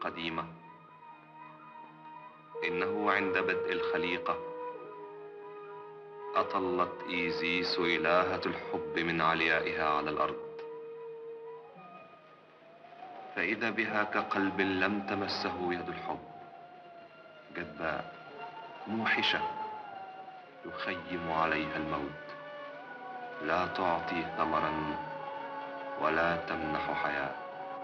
القديمة إنه عند بدء الخليقة أطلت إيزيس إلهة الحب من عليائها على الأرض فإذا بها كقلب لم تمسه يد الحب جدباء موحشة يخيم عليها الموت لا تعطي ثمرا ولا تمنح حياه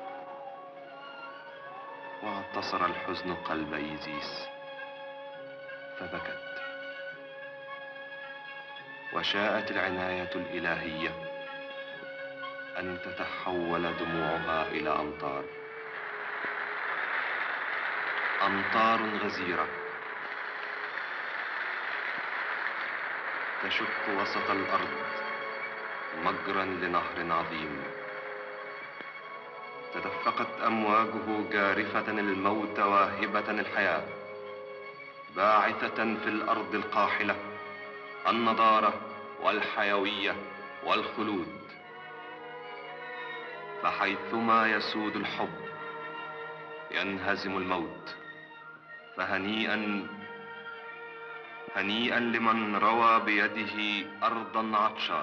واعتصر الحزن قلب ايزيس فبكت وشاءت العنايه الالهيه ان تتحول دموعها الى امطار امطار غزيره تشق وسط الارض مجرا لنهر عظيم تدفقت امواجه جارفه الموت واهبه الحياه باعثه في الارض القاحله النضاره والحيويه والخلود فحيثما يسود الحب ينهزم الموت فهنيئا هنيئا لمن روى بيده ارضا عطشا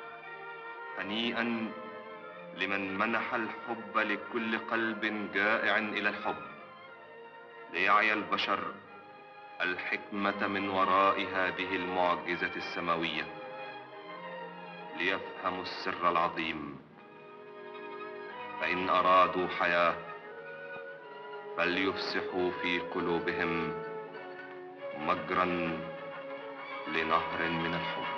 هنيئا لمن منح الحب لكل قلب جائع الى الحب ليعي البشر الحكمه من وراء هذه المعجزه السماويه ليفهموا السر العظيم فان ارادوا حياه فليفسحوا في قلوبهم مجرا لنهر من الحب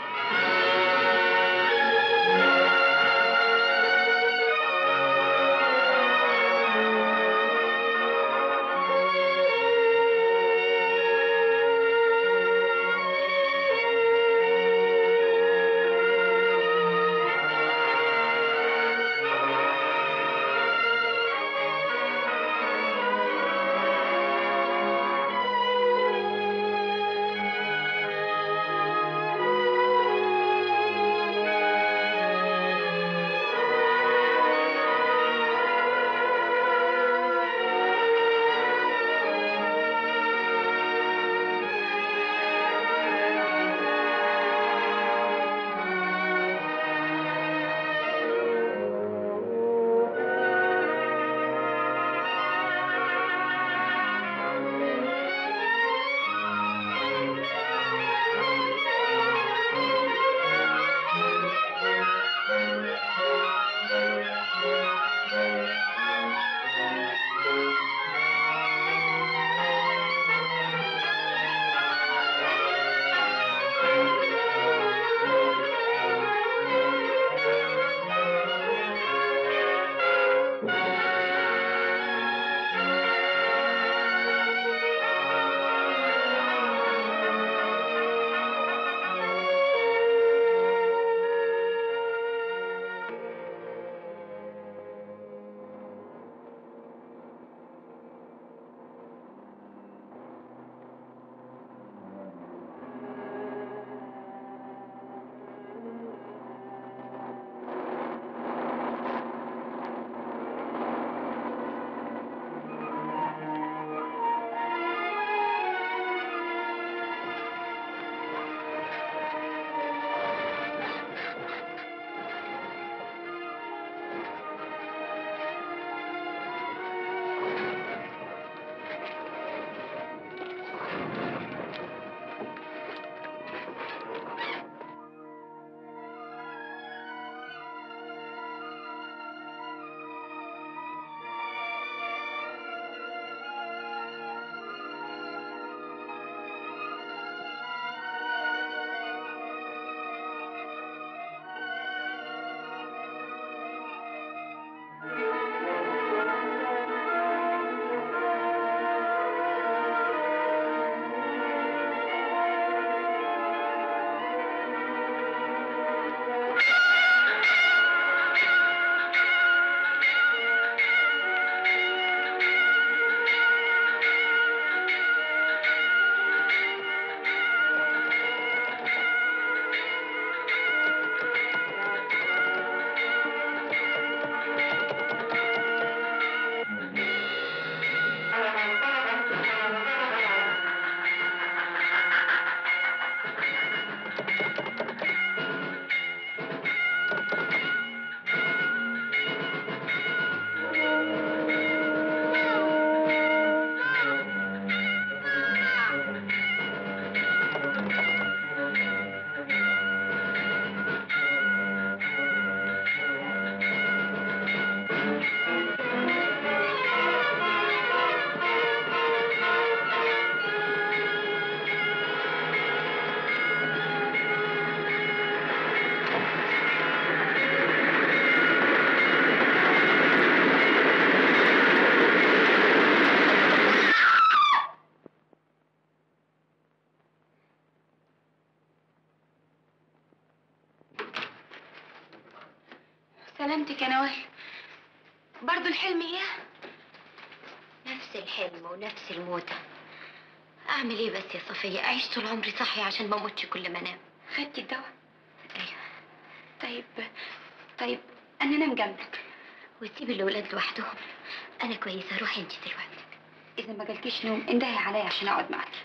سلامتك يا نوال برضه الحلم اياه نفس الحلم ونفس الموتة أعمل إيه بس يا صفية أعيش طول عمري صاحية عشان ما أموتش كل ما أنام خدتي الدواء أيوة طيب طيب انا انام جنبك وتسيب الأولاد لوحدهم أنا كويسة روحي أنت دلوقتي اذا ما جالكيش نوم اندهي عليا عشان اقعد معاكي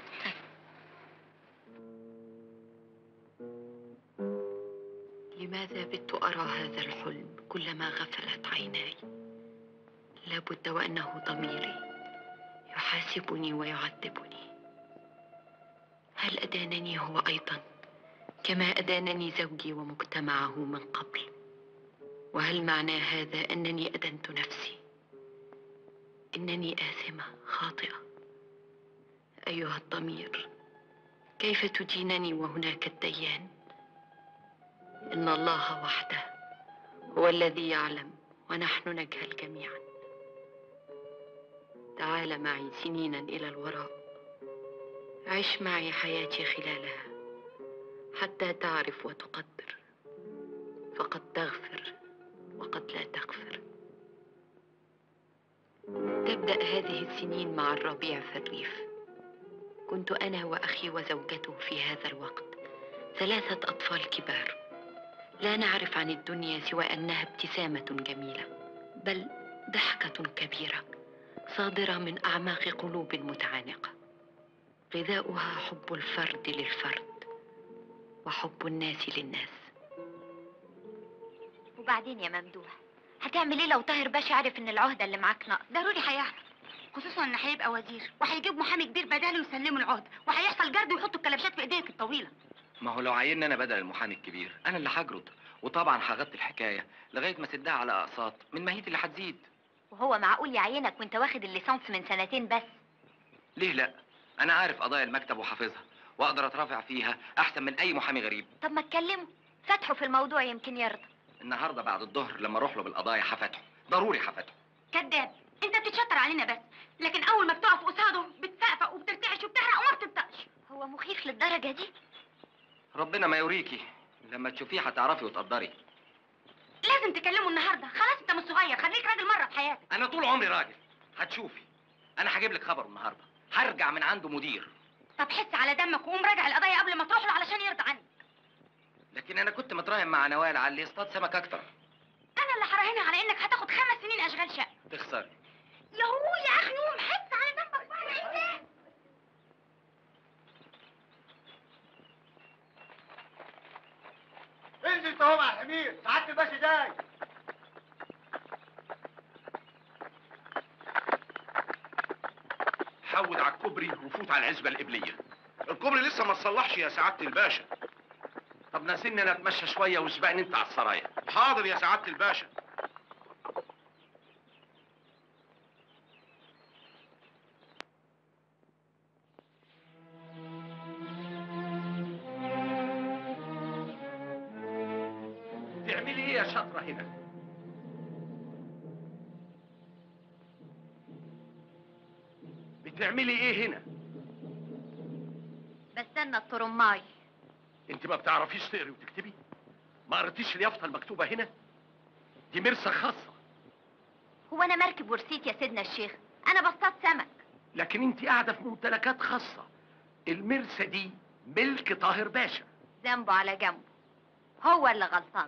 لماذا بت أرى هذا الحلم كلما غفلت عيناي لابد وأنه ضميري يحاسبني ويعذبني هل أدانني هو أيضا كما أدانني زوجي ومجتمعه من قبل وهل معنى هذا أنني أدنت نفسي إنني آثمة خاطئة أيها الضمير كيف تدينني وهناك الديان إن الله وحده هو الذي يعلم ونحن نجهل جميعا تعال معي سنينا إلى الوراء عش معي حياتي خلالها حتى تعرف وتقدر فقد تغفر وقد لا تغفر تبدأ هذه السنين مع الربيع في الريف كنت أنا وأخي وزوجته في هذا الوقت ثلاثة أطفال كبار لا نعرف عن الدنيا سوى انها ابتسامه جميله بل ضحكه كبيره صادره من اعماق قلوب متعانقه غذاؤها حب الفرد للفرد وحب الناس للناس وبعدين يا ممدوح هتعمل ايه لو طاهر باشا عرف ان العهده اللي معاك ناقص ضروري هيعرف خصوصا ان هيبقى وزير وهيجيب محامي كبير بداله يسلمه العهده وهيحصل جرد ويحطوا الكلبشات في ايديك الطويله ما هو لو عيني انا بدل المحامي الكبير انا اللي هجرد وطبعا هغطي الحكايه لغايه ما سدها على اقساط من ماهيتي اللي هتزيد وهو معقول يعينك وانت واخد الليسانس من سنتين بس ليه لا انا عارف قضايا المكتب وحافظها واقدر اترافع فيها احسن من اي محامي غريب طب ما تكلمه فتحه في الموضوع يمكن يرضى النهارده بعد الظهر لما اروح له بالقضايا هفتحه ضروري هفتحه كذاب انت بتتشطر علينا بس لكن اول ما بتقف قصاده بتفقفق وبترتعش وبتحرق وما بتبطأش هو مخيف للدرجه دي ربنا ما يوريكي لما تشوفيه هتعرفي وتقدري لازم تكلمه النهارده خلاص انت مش صغير خليك راجل مره في حياتك انا طول عمري راجل هتشوفي انا هجيب لك خبر النهارده هرجع من عنده مدير طب حس على دمك وقوم راجع القضايا قبل ما تروح له علشان يرضى عنك لكن انا كنت متراهن مع نوال على اللي يصطاد سمك اكتر انا اللي هراهنها على انك هتاخد خمس سنين اشغال شقه تخسري يهو يا اخي قوم حس على دمك بقى انت انزل تهو مع الحمير سعادة الباشا جاي حود على الكوبري وفوت على العزبة القبلية الكوبري لسه ما اتصلحش يا سعادة الباشا طب ناسيني انا اتمشى شويه وسبقني انت على السرايا حاضر يا سعادة الباشا تعملي ايه يا شاطره هنا بتعملي ايه هنا بستنى الطرماي انت ما بتعرفيش تقري وتكتبي ما قريتيش اليافطه المكتوبه هنا دي مرسى خاصه هو انا مركب ورسيت يا سيدنا الشيخ انا بصطاد سمك لكن انت قاعده في ممتلكات خاصه المرسى دي ملك طاهر باشا ذنبه على جنبه هو اللي غلطان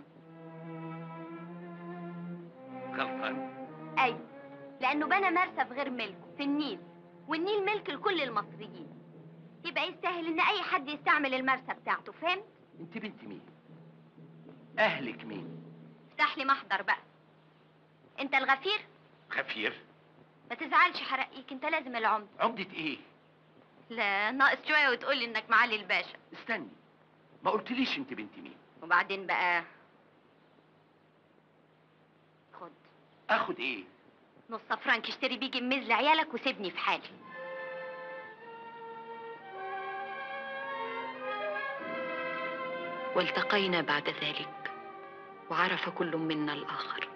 غلطان ايوه لانه بنى مرسى في غير ملكه في النيل والنيل ملك لكل المصريين يبقى يستاهل ان اي حد يستعمل المرسى بتاعته فهمت انت بنت مين اهلك مين افتح لي محضر بقى انت الغفير خفير ما تزعلش حرقيك انت لازم العمد عمدة ايه لا ناقص شويه وتقول لي انك معالي الباشا استني ما قلتليش انت بنت مين وبعدين بقى خد اخد ايه نص فرنك اشتري بيه جميز لعيالك وسيبني في حالي والتقينا بعد ذلك وعرف كل منا الاخر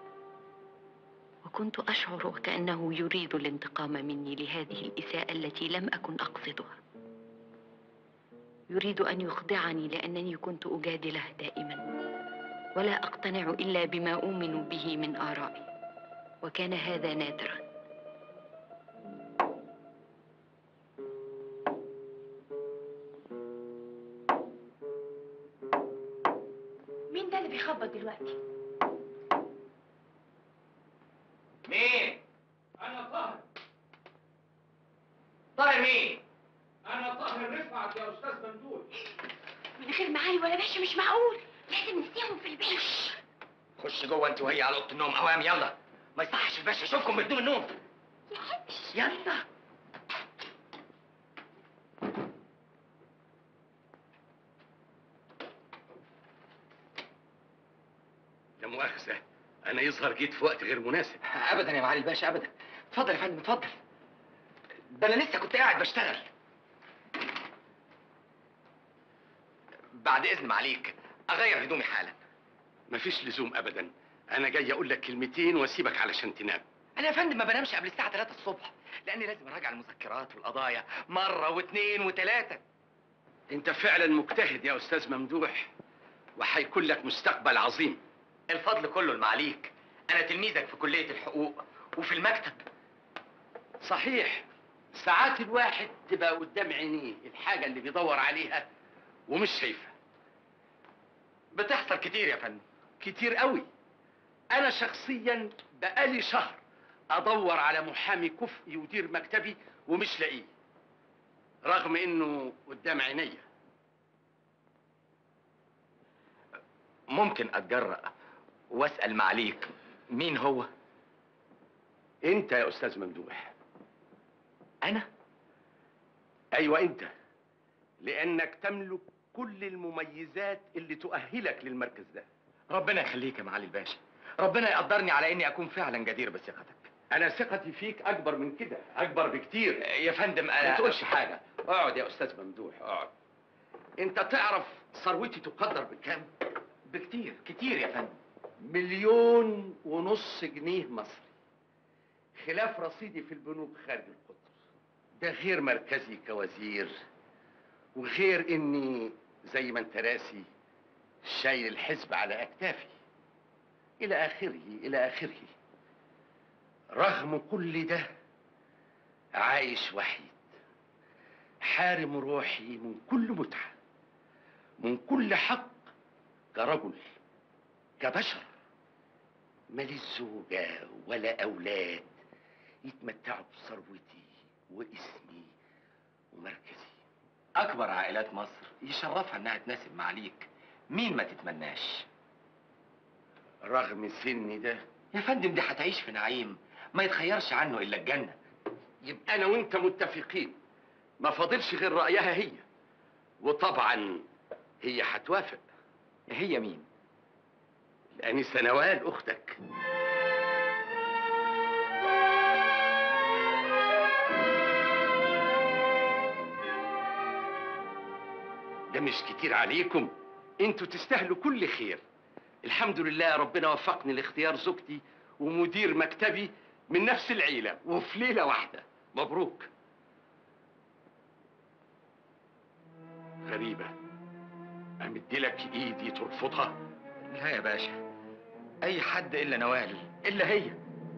وكنت اشعر وكانه يريد الانتقام مني لهذه الاساءه التي لم اكن اقصدها يريد ان يخدعني لانني كنت اجادله دائما ولا أقتنع إلا بما أؤمن به من آرائي وكان هذا نادرا مين ده اللي بيخبط دلوقتي مين؟ انا طاهر طاهر مين؟ انا طاهر رفعت يا استاذ ممدوح من غير معالي ولا باشا مش معقول لازم نسيهم في البيت خش جوه انت وهي على اوضه النوم اوام يلا ما يصحش الباشا يشوفكم بدون النوم يلا لا مؤاخذه انا يظهر جيت في وقت غير مناسب ابدا يا معالي الباشا ابدا اتفضل يا فندم اتفضل ده انا لسه كنت قاعد بشتغل بعد اذن معاليك اغير هدومي حالا مفيش لزوم ابدا انا جاي اقول لك كلمتين واسيبك علشان تنام انا يا فندم ما بنامش قبل الساعه 3 الصبح لاني لازم اراجع المذكرات والقضايا مره واثنين وثلاثه انت فعلا مجتهد يا استاذ ممدوح وهيكون لك مستقبل عظيم الفضل كله لمعاليك انا تلميذك في كليه الحقوق وفي المكتب صحيح ساعات الواحد تبقى قدام عينيه الحاجه اللي بيدور عليها ومش شايفها بتحصل كتير يا فندم كتير قوي انا شخصيا بقالي شهر ادور على محامي كفء يدير مكتبي ومش لاقيه رغم انه قدام عينيا ممكن اتجرأ واسال معاليك مين هو انت يا استاذ ممدوح انا ايوه انت لانك تملك كل المميزات اللي تؤهلك للمركز ده ربنا يخليك يا معالي الباشا ربنا يقدرني على اني اكون فعلا جدير بثقتك انا ثقتي فيك اكبر من كده اكبر بكتير يا فندم ما انا تقولش حاجه اقعد يا استاذ ممدوح اقعد انت تعرف ثروتي تقدر بكام بكتير كتير يا فندم مليون ونص جنيه مصري خلاف رصيدي في البنوك خارج القطر ده غير مركزي كوزير وغير اني زي ما انت راسي شايل الحزب على اكتافي الى اخره الى اخره رغم كل ده عايش وحيد حارم روحي من كل متعه من كل حق كرجل كبشر ماليش زوجة ولا أولاد يتمتعوا بثروتي واسمي ومركزي اكبر عائلات مصر يشرفها انها تناسب معاليك مين ما تتمناش رغم سني ده يا فندم دي هتعيش في نعيم ما يتخيرش عنه الا الجنه يبقى أنا وأنت متفقين ما فاضلش غير رأيها هي وطبعا هي هتوافق هي مين الأنسة نوال أختك ده مش كتير عليكم انتوا تستاهلوا كل خير الحمد لله ربنا وفقني لاختيار زوجتي ومدير مكتبي من نفس العيلة وفي ليلة واحدة مبروك غريبة أمدلك إيدي ترفضها لا يا باشا اي حد الا نوال الا هي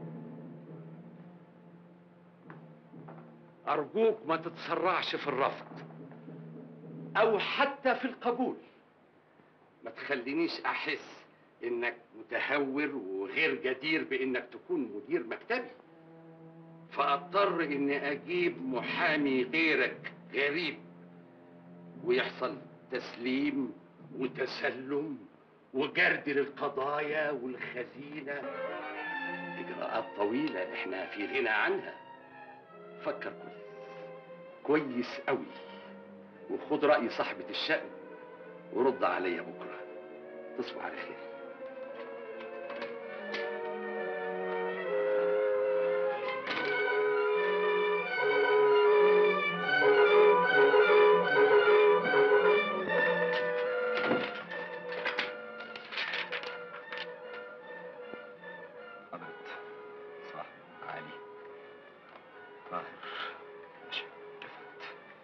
أرجوك ما تتسرعش في الرفض أو حتى في القبول ما تخلينيش أحس إنك متهور وغير جدير بإنك تكون مدير مكتبي فأضطر إني أجيب محامي غيرك غريب ويحصل تسليم وتسلم وجرد للقضايا والخزينة إجراءات طويلة إحنا في غنى عنها فكر كويس كويس قوي وخد رأي صاحبة الشأن ورد عليا بكرة تصبح على خير حضرت صح علي طاهر رفعت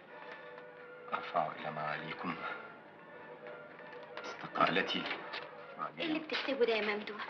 أرفع إلى معاليكم استقالتي ايه اللي بتكتبه ده يا ممدوح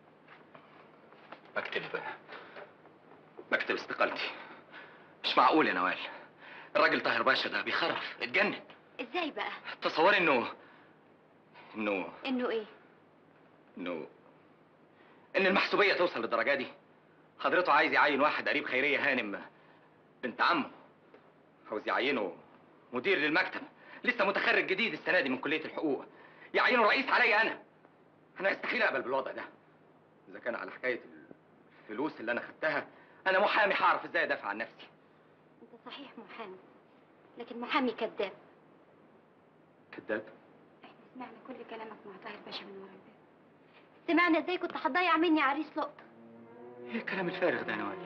بكتب بكتب استقالتي مش معقول يا نوال الراجل طاهر باشا ده بيخرف اتجنن ازاي بقى تصوري انه انه انه ايه انه ان المحسوبيه توصل للدرجه دي حضرته عايز يعين واحد قريب خيريه هانم بنت عمه عاوز يعينه مدير للمكتب لسه متخرج جديد السنه دي من كليه الحقوق يعينه رئيس عليا انا انا استحيل اقبل بالوضع ده اذا كان على حكايه الفلوس اللي انا خدتها انا محامي هعرف ازاي ادافع عن نفسي انت صحيح محامي لكن محامي كذاب كذاب احنا سمعنا كل كلامك مع طاهر باشا من ورا الباب سمعنا ازاي كنت هتضيع مني عريس لقطه ايه الكلام الفارغ ده يا نوال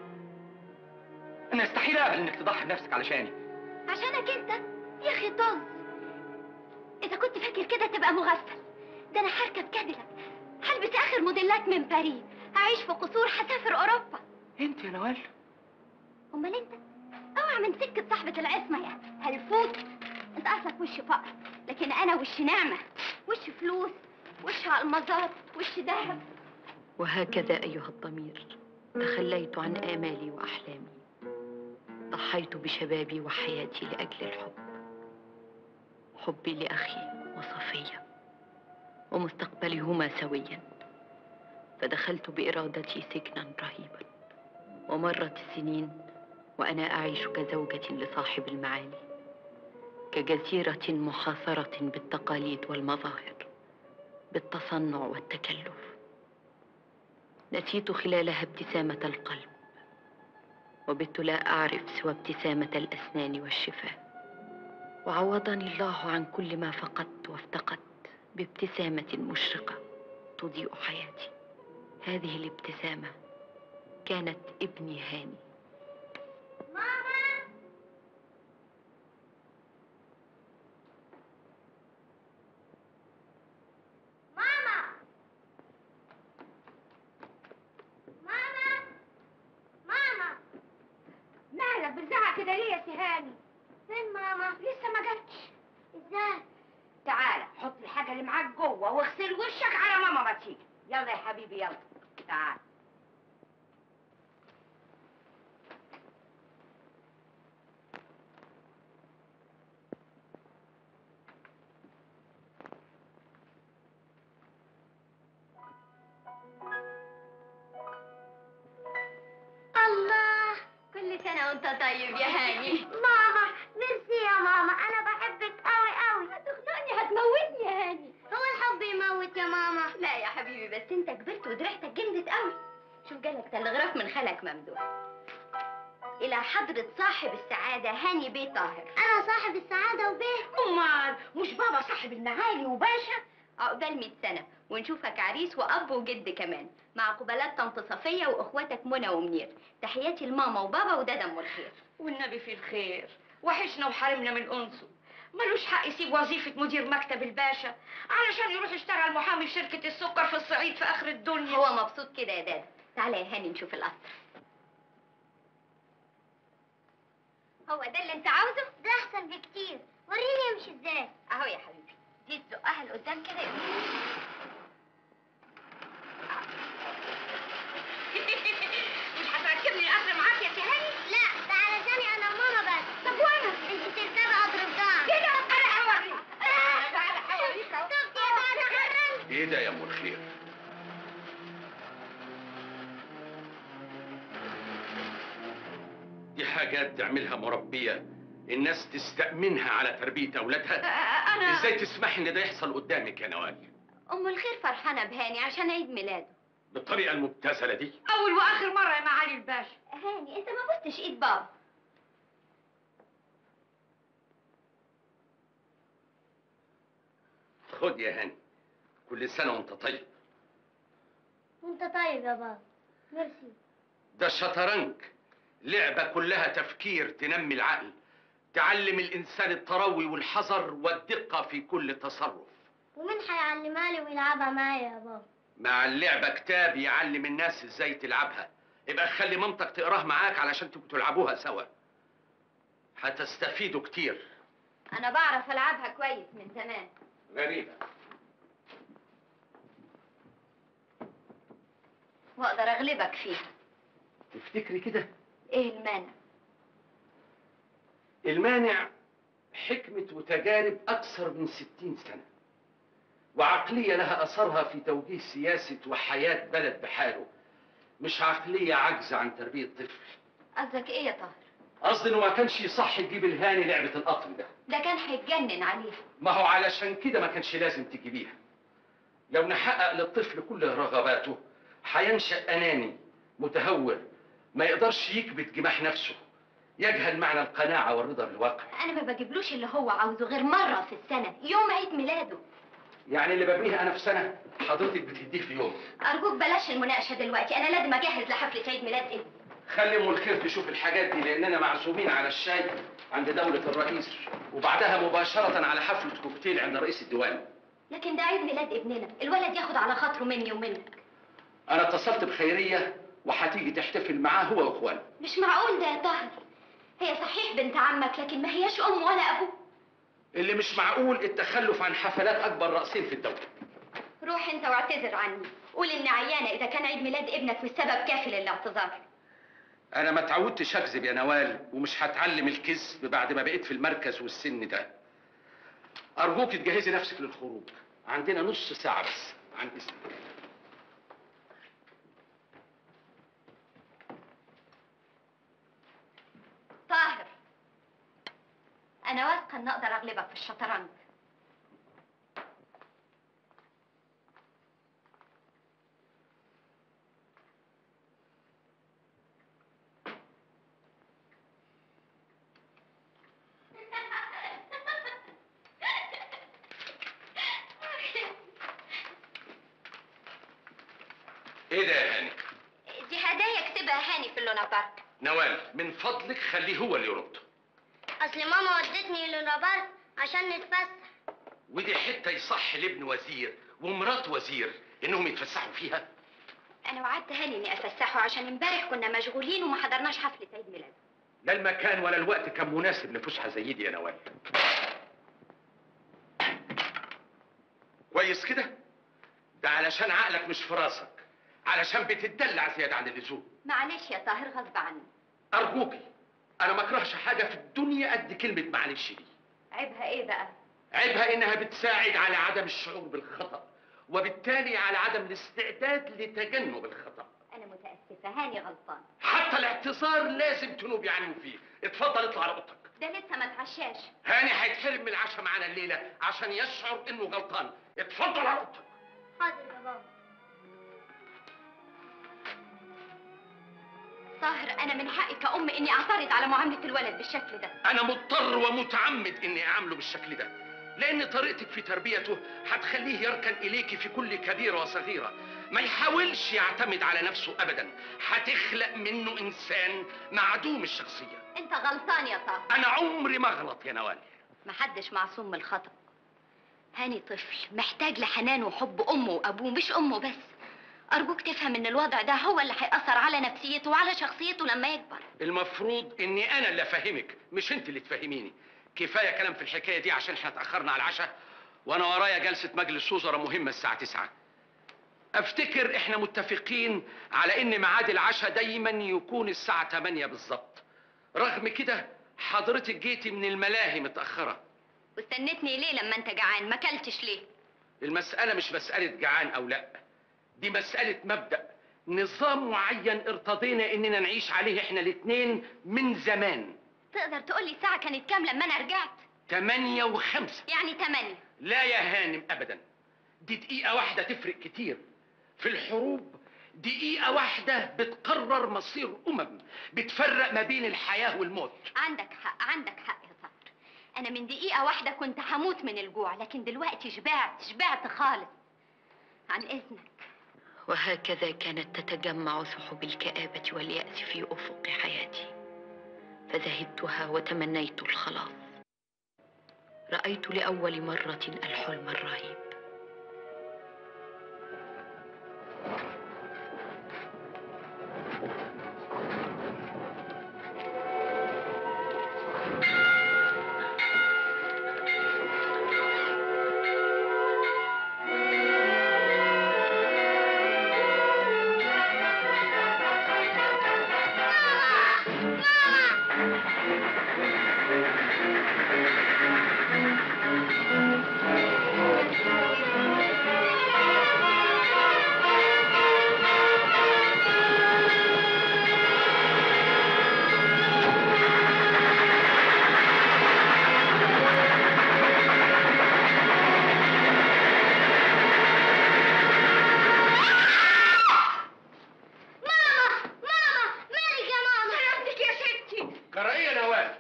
انا استحيل اقبل انك تضحي بنفسك علشاني عشانك انت يا اخي طز اذا كنت فاكر كده تبقى مغفل ده انا هركب كاديلاك هلبس اخر موديلات من باريس هعيش في قصور هسافر اوروبا انت يا نوال امال انت اوعى من سكه صاحبه العصمه يا هلفوت انت اصلك وش فقر لكن انا وش نعمه وش فلوس وش المظات وش ذهب وهكذا أيها الضمير تخليت عن آمالي وأحلامي ضحيت بشبابي وحياتي لأجل الحب حبي لأخي وصفية ومستقبلهما سويا فدخلت بإرادتي سجنا رهيبا ومرت السنين وأنا أعيش كزوجة لصاحب المعالي كجزيرة محاصرة بالتقاليد والمظاهر بالتصنع والتكلف نسيت خلالها ابتسامة القلب وبت لا أعرف سوى ابتسامة الأسنان والشفاه وعوضني الله عن كل ما فقدت وافتقدت بابتسامة مشرقة تضيء حياتي هذه الابتسامة كانت ابني هاني ماما ماما ماما مالك بتزعق كده ليه يا سهاني فين ماما لسه ما جاتش ازاي تعالى حط الحاجه اللي معاك جوه واغسل وشك على ماما ما تيجي يلا يا حبيبي يلا تعال الله كل سنة وانت طيب يا هاني ماما ميرسي يا ماما أنا بحبك أوي أوي هتخنقني هتموتني يا هاني هو الحب يموت يا ماما لا يا حبيبي بس انت كبرت ودرعتك جمدت أوي شوف جالك تلغراف من خالك ممدوح إلى حضرة صاحب السعادة هاني بيه طاهر أنا صاحب السعادة وبيه أمال مش بابا صاحب المعالي وباشا عقبال 100 سنة ونشوفك عريس وأب وجد كمان مع قبلات طنط صفية وإخواتك منى ومنير تحياتي لماما وبابا وده دم الخير والنبي في الخير وحشنا وحرمنا من انسه ملوش حق يسيب وظيفة مدير مكتب الباشا علشان يروح يشتغل محامي في شركة السكر في الصعيد في آخر الدنيا هو مبسوط كده يا دادا تعالى يا هاني نشوف القصر هو ده اللي انت عاوزه؟ ده احسن بكتير وريني يمشي ازاي اهو يا حبيبي دي تزقها لقدام كده مش هتركبني القطر معاك يا سهاني؟ لا ده علشاني انا وماما بس طب وانا انت تركبي قطر بتاعك كده انا هوريك تعالى هوريك اهو شفت يا بابا حرمت ايه ده يا ام الخير دي حاجات تعملها مربية الناس تستأمنها على تربية أولادها انا ازاي تسمحي ان ده يحصل قدامك يا نوال ام الخير فرحانه بهاني عشان عيد ميلاده بالطريقة المبتذلة دي اول واخر مرة يا معالي الباشا هاني انت ما بصتش ايد بابا خد يا هاني كل سنة وانت طيب وانت طيب يا بابا ميرسي ده الشطرنج لعبة كلها تفكير تنمي العقل تعلم الإنسان التروي والحذر والدقة في كل تصرف ومين هيعلمها لي ويلعبها معايا يا بابا مع اللعبة كتاب يعلم الناس ازاي تلعبها يبقى خلي مامتك تقراه معاك علشان تبقوا تلعبوها سوا هتستفيدوا كتير انا بعرف العبها كويس من زمان غريبة واقدر اغلبك فيها تفتكري كده ايه المانع المانع حكمة وتجارب أكثر من ستين سنة وعقلية لها أثرها في توجيه سياسة وحياة بلد بحاله مش عقلية عجز عن تربية طفل قصدك ايه يا طاهر قصدي إنه ما كانش يصح تجيب الهاني لعبة القطر ده ده كان هيتجنن عليها ما هو علشان كده ما كانش لازم تجيبيها لو نحقق للطفل كل رغباته هينشأ أناني متهور ما يقدرش يكبت جماح نفسه يجهل معنى القناعة والرضا بالواقع انا ما بجيبلوش اللي هو عاوزه غير مره في السنه يوم عيد ميلاده يعني اللي ببنيه أنا في سنة حضرتك بتديه في يوم ارجوك بلاش المناقشه دلوقتي انا لازم اجهز لحفله عيد ميلاد ابني خلي ام الخير تشوف الحاجات دي لاننا معزومين على الشاي عند دولة الرئيس وبعدها مباشرة على حفلة كوكتيل عند رئيس الديوان لكن ده عيد ميلاد ابننا الولد ياخد على خاطره مني ومنك انا اتصلت بخيرية وهتيجي تحتفل معاه هو واخوانه مش معقول ده يا طاهر هي صحيح بنت عمك لكن ما هياش ام ولا ابو اللي مش معقول التخلف عن حفلات اكبر رأسين في الدولة روح انت واعتذر عني قول اني عيانه اذا كان عيد ميلاد ابنك مش سبب كافي للاعتذار انا ما اتعودتش اكذب يا نوال ومش هتعلم الكذب بعد ما بقيت في المركز والسن ده ارجوك تجهزي نفسك للخروج عندنا نص ساعة بس عن اذنك طاهر انا واثقه ان اقدر اغلبك في الشطرنج ايه ده يا هاني دي هدايا كتبها هاني في اللونا بارك نوال من فضلك خليه هو اللي يرد اصل ماما ودتني لونا بارك عشان نتفسح ودي حتة يصح لابن وزير ومرات وزير انهم يتفسحوا فيها انا وعدت هاني اني افسحه عشان امبارح كنا مشغولين وما حضرناش حفله عيد ميلاده لا المكان ولا الوقت كان مناسب لفسحة زي دي يا نوال كويس كده ده علشان عقلك مش في راسك علشان بتدلع زيادة عن اللزوم معلش يا طاهر غصب عني أرجوكي أنا ما أكرهش حاجة في الدنيا قد كلمة معلش دي عيبها ايه بقى عيبها إنها بتساعد على عدم الشعور بالخطأ وبالتالي على عدم الاستعداد لتجنب الخطأ انا متاسفه هاني غلطان حتى الاعتذار لازم تنوبي عنه فيه اتفضل اطلع على اوضتك ده لسه ما اتعشاش هاني هيتحرم من العشاء معانا الليله عشان يشعر انه غلطان اتفضل على اوضتك حاضر يا بابا طاهر انا من حقي كأم اني اعترض على معامله الولد بالشكل ده انا مضطر ومتعمد اني اعامله بالشكل ده لان طريقتك في تربيته هتخليه يركن اليكي في كل كبيره وصغيره ما يحاولش يعتمد على نفسه ابدا هتخلق منه انسان معدوم الشخصيه انت غلطان يا طاهر انا عمري ما اغلط يا نوال محدش معصوم من الخطأ هاني طفل محتاج لحنان وحب امه وابوه مش امه بس ارجوك تفهم ان الوضع ده هو اللي هيأثر على نفسيته وعلى شخصيته لما يكبر المفروض اني انا اللي افهمك مش انت اللي تفهميني كفايه كلام في الحكايه دي عشان احنا اتاخرنا على العشاء وانا ورايا جلسه مجلس وزراء مهمه الساعه 9 افتكر احنا متفقين على ان ميعاد العشاء دايما يكون الساعه 8 بالظبط رغم كده حضرتك جيتي من الملاهي متاخره واستنتني ليه لما انت جعان ما اكلتش ليه المساله مش مساله جعان او لا دي مساله مبدا نظام معين ارتضينا اننا نعيش عليه احنا الاثنين من زمان تقدر تقولي الساعه كانت كام لما انا رجعت تمانية وخمسة يعني تمانية لا يا هانم أبدا دي دقيقة واحدة تفرق كتير في الحروب دقيقة واحدة بتقرر مصير أمم بتفرق ما بين الحياة والموت عندك حق عندك حق يا طاهر انا من دقيقه واحده كنت هموت من الجوع لكن دلوقتي شبعت شبعت خالص عن اذنك وهكذا كانت تتجمع سحب الكآبة واليأس في أفق حياتي فذهبتها وتمنيت الخلاص رأيت لأول مرة الحلم الرهيب ماما ماما مالك يا ماما سلامتك يا ستي جرى يا نوال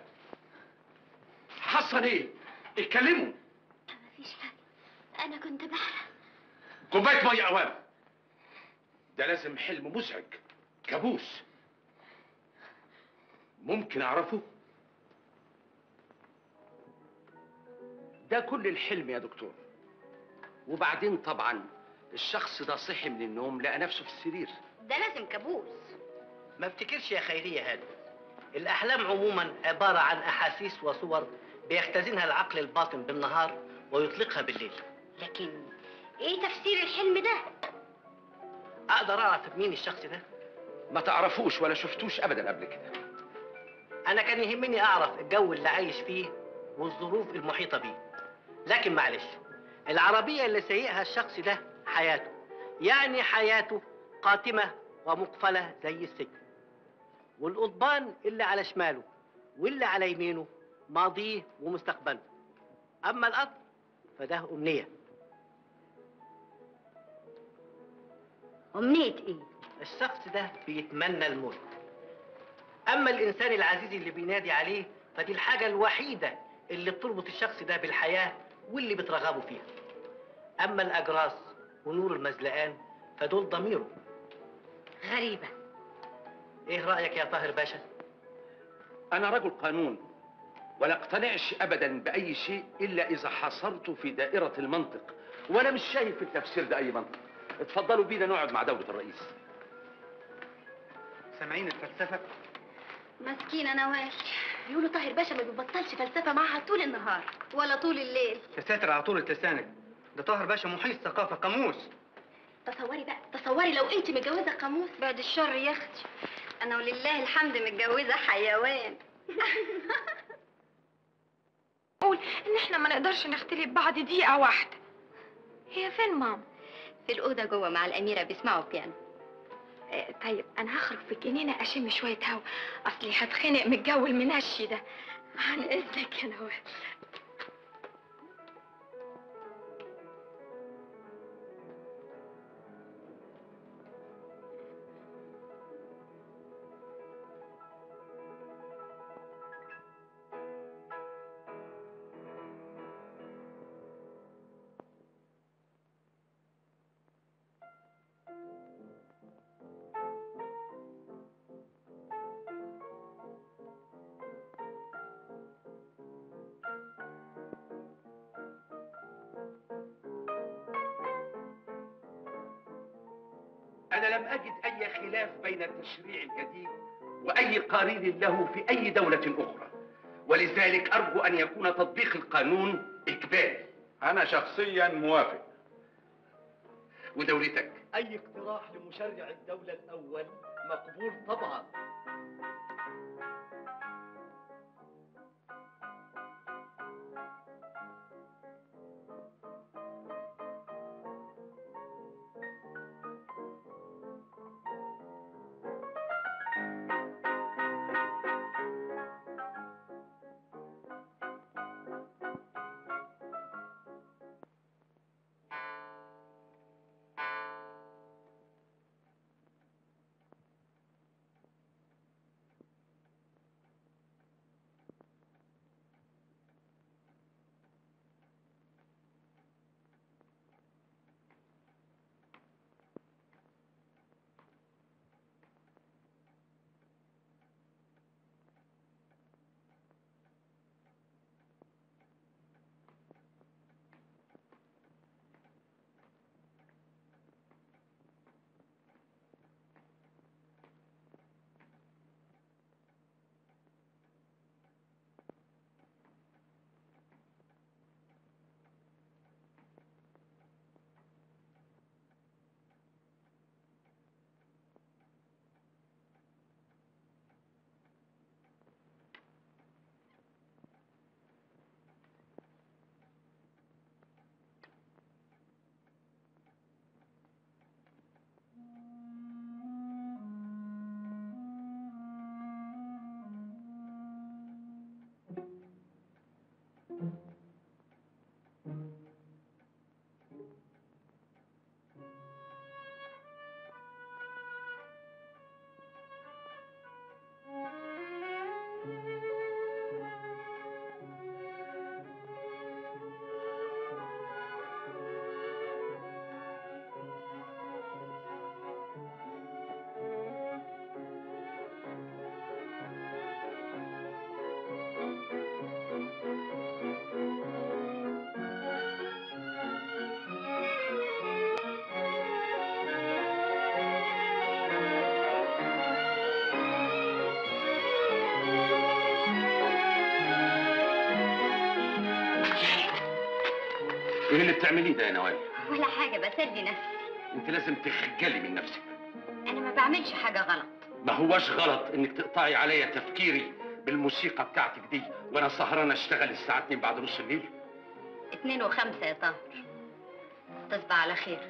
حصل ايه اتكلموا مفيش حاجة أنا كنت بحلم كوبايه ميه اوام ده لازم حلم مزعج كابوس ممكن اعرفه ده كل الحلم يا دكتور وبعدين طبعا الشخص ده صحي من النوم لقى نفسه في السرير ده لازم كابوس ما افتكرش يا خيرية هذا الأحلام عموما عبارة عن أحاسيس وصور بيختزنها العقل الباطن بالنهار ويطلقها بالليل لكن إيه تفسير الحلم ده؟ أقدر أعرف مين الشخص ده؟ ما تعرفوش ولا شفتوش ابدا قبل كده أنا كان يهمني أعرف الجو اللي عايش فيه والظروف المحيطة بيه لكن معلش العربية اللي سايقها الشخص ده حياته يعني حياته قاتمة ومقفلة زي السجن والقضبان اللي على شماله واللي على يمينه ماضيه ومستقبله أما القطر فده أمنية أمنية إيه؟ الشخص ده بيتمنى الموت أما الإنسان العزيز اللي بينادي عليه فدي الحاجة الوحيدة اللي بتربط الشخص ده بالحياة واللي بترغبه فيها أما الأجراس ونور المزلقان فدول ضميره غريبة إيه رأيك يا طاهر باشا؟ انا رجل قانون ولا اقتنعش ابدا باي شيء الا اذا حصرته في دائره المنطق وانا مش شايف في التفسير ده اي منطق اتفضلوا بينا نقعد مع دوله الرئيس سامعين الفلسفه مسكينة نوال بيقولوا طاهر باشا ما بيبطلش فلسفة معاها طول النهار ولا طول الليل يا ساتر على طولة لسانك ده طاهر باشا محيط ثقافه قاموس تصوري بقى تصوري لو انت متجوزة قاموس بعد الشر يا اختي انا ولله الحمد متجوزة حيوان قول ان احنا ما نقدرش نختلف بعد دقيقة واحدة هي فين ماما؟ في الأوضة جوه مع الأميرة بيسمعوا بيانو آه، طيب انا هخرج في الجنينة اشم شوية هوا اصلي هتخنق من الجو المنشي ده عن اذنك يا نوال أنا لم أجد أي خلاف بين التشريع الجديد وأي قرين له في أي دولة أخرى ولذلك أرجو أن يكون تطبيق القانون إجباري أنا شخصيا موافق ودولتك أي اقتراح لمشرع الدولة الأول مقبول طبعا ايه اللي بتعمليه ده يا نوال ولا حاجة بسلي نفسي انت لازم تخجلي من نفسك أنا ما بعملش حاجة غلط ما هوش غلط انك تقطعي عليا تفكيري بالموسيقى بتاعتك دي وانا سهران اشتغل الساعه 2 بعد نص الليل اتنين وخمسة يا طاهر تصبح على خير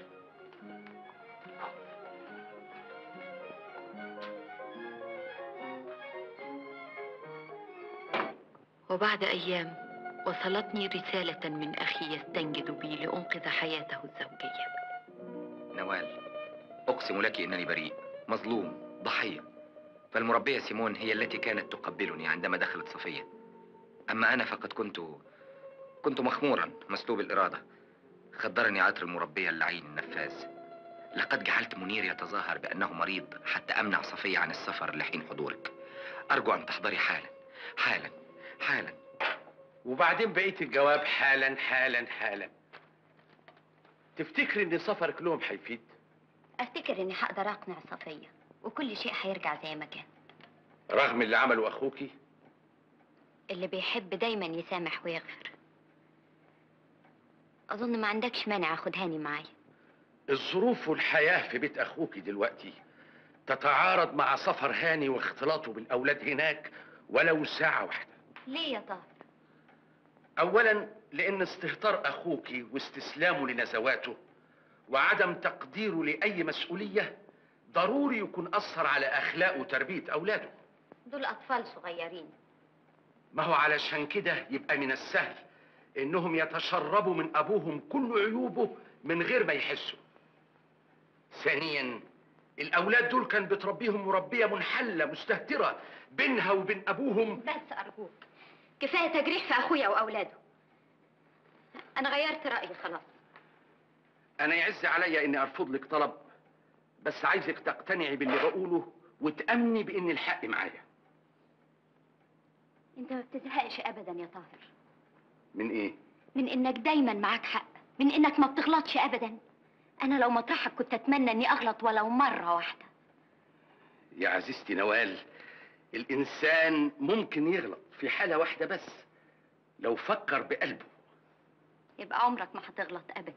وبعد أيام وصلتني رسالة من أخي يستنجد بي لأنقذ حياته الزوجية نوال أقسم لك أنني بريء مظلوم ضحية فالمربية سيمون هي التي كانت تقبلني عندما دخلت صفية أما أنا فقد كنت كنت مخمورا مسلوب الإرادة خدرني عطر المربية اللعين النفاذ لقد جعلت منير يتظاهر بأنه مريض حتى أمنع صفية عن السفر لحين حضورك أرجو أن تحضري حالا حالا حالا وبعدين بقيت الجواب حالا حالا حالا تفتكري ان سفرك لهم هيفيد أفتكر إني هقدر أقنع صفية وكل شيء هيرجع زي ما كان رغم اللي عمله اخوكي اللي بيحب دايما يسامح ويغفر أظن ما عندكش مانع أخد هاني معايا الظروف والحياة في بيت أخوك دلوقتي تتعارض مع سفر هاني واختلاطه بالأولاد هناك ولو ساعة واحدة ليه يا طاهر؟ أولا لأن استهتار أخوك واستسلامه لنزواته وعدم تقديره لأي مسؤولية ضروري يكون أثر على أخلاق وتربية أولاده دول أطفال صغيرين ما هو علشان كده يبقى من السهل إنهم يتشربوا من أبوهم كل عيوبه من غير ما يحسوا ثانيا الأولاد دول كان بتربيهم مربية منحلة مستهترة بينها وبين أبوهم بس أرجوك كفاية تجريح في أخويا وأولاده أنا غيرت رأيي خلاص أنا يعز عليا إني أرفض لك طلب بس عايزك تقتنعي باللي بقوله وتأمني بإن الحق معايا أنت ما بتزهقش أبدا يا طاهر من إيه؟ من إنك دايما معاك حق من إنك ما بتغلطش أبدا أنا لو مطرحك كنت أتمنى إني أغلط ولو مرة واحدة يا عزيزتي نوال الإنسان ممكن يغلط في حالة واحدة بس لو فكر بقلبه يبقى عمرك ما هتغلط أبدا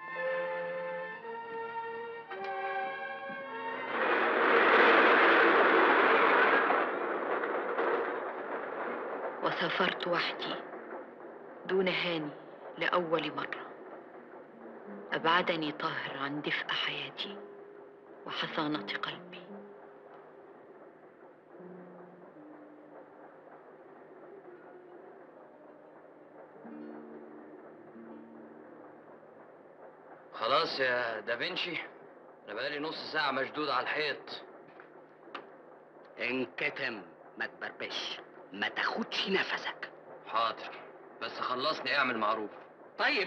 وسافرت وحدي دون هاني لأول مرة أبعدني طاهر عن دفء حياتي وحصانة قلبي خلاص يا دافنشي انا بقالي نص ساعة مشدود على الحيط انكتم ما تبربش ما تاخدش نفسك حاضر بس خلصني اعمل معروف طيب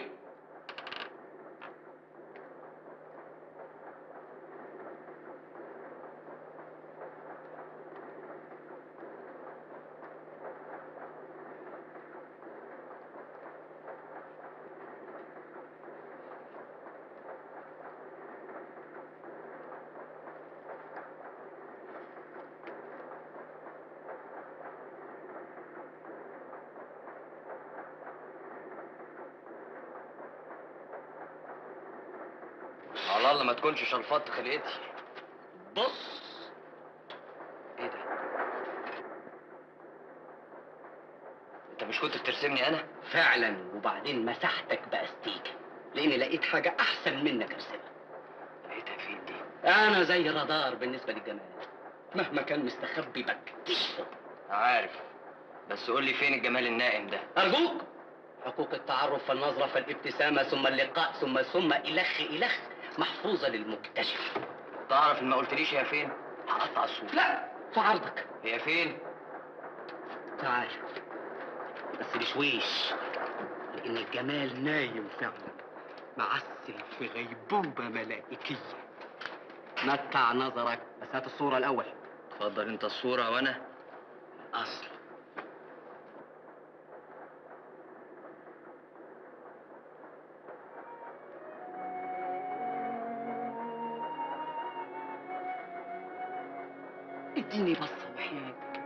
على الله ما تكونش شلفطت خلقتي بص ايه ده انت مش كنت بترسمني انا فعلا وبعدين مسحتك باستيكه لاني لقيت حاجه احسن منك ارسمها لقيتها فين دي انا زي رادار بالنسبه للجمال مهما كان مستخبي بكتشفه عارف بس قول لي فين الجمال النائم ده ارجوك حقوق التعرف فالنظره فالابتسامه ثم اللقاء ثم ثم الخ الخ محفوظه للمكتشف تعرف ان ما قلتليش هي فين هقطع الصوت لا في عرضك هي فين تعال بس بشويش لان الجمال نايم فعلا معسل في غيبوبه ملائكيه متع نظرك بس هات الصوره الاول اتفضل انت الصورة وانا اصل اديني بصه وحياتك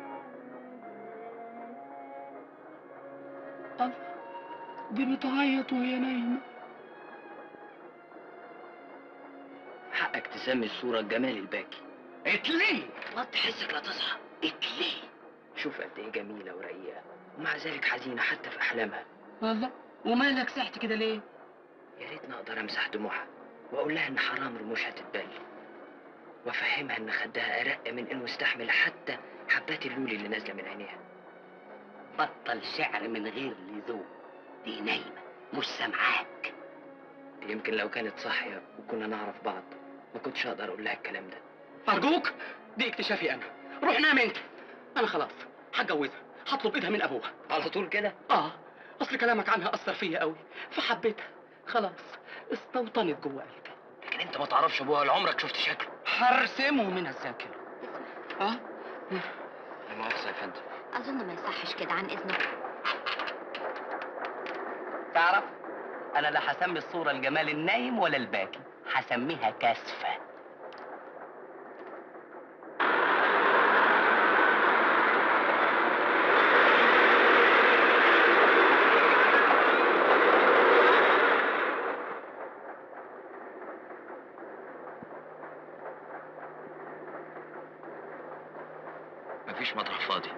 الله دي بتعيط وهي نايمه تسمي الصورة الجمال الباكي اتلي وطي حسك لا تصحى اتلي شوف قد ايه جميلة ورقيقة ومع ذلك حزينة حتى في أحلامها والله ومالك سحت كده ليه؟ يا ريتني أقدر أمسح دموعها وأقول لها إن حرام رموشها تتبل وأفهمها إن خدها أرق من إنه يستحمل حتى حبات اللولي اللي نازلة من عينيها بطل شعر من غير لزوم دي نايمة مش سامعاك يمكن لو كانت صاحية وكنا نعرف بعض ما كنتش أقدر أقول لها الكلام ده أرجوك دي اكتشافي أنا روح نام أنت أنا خلاص هتجوزها هطلب إيدها من أبوها على طول كده آه أصل كلامك عنها أثر فيا قوي فحبيتها خلاص استوطنت جوه قلبي لكن أنت ما تعرفش أبوها ولا عمرك شفت شكله هرسمه من الذاكرة آه لا مؤاخذة يا فندم اظن ما يصحش كده عن اذنك تعرف انا لا هسمي الصورة الجمال النايم ولا الباكي هسميها كاسفة مفيش مطرح فاضي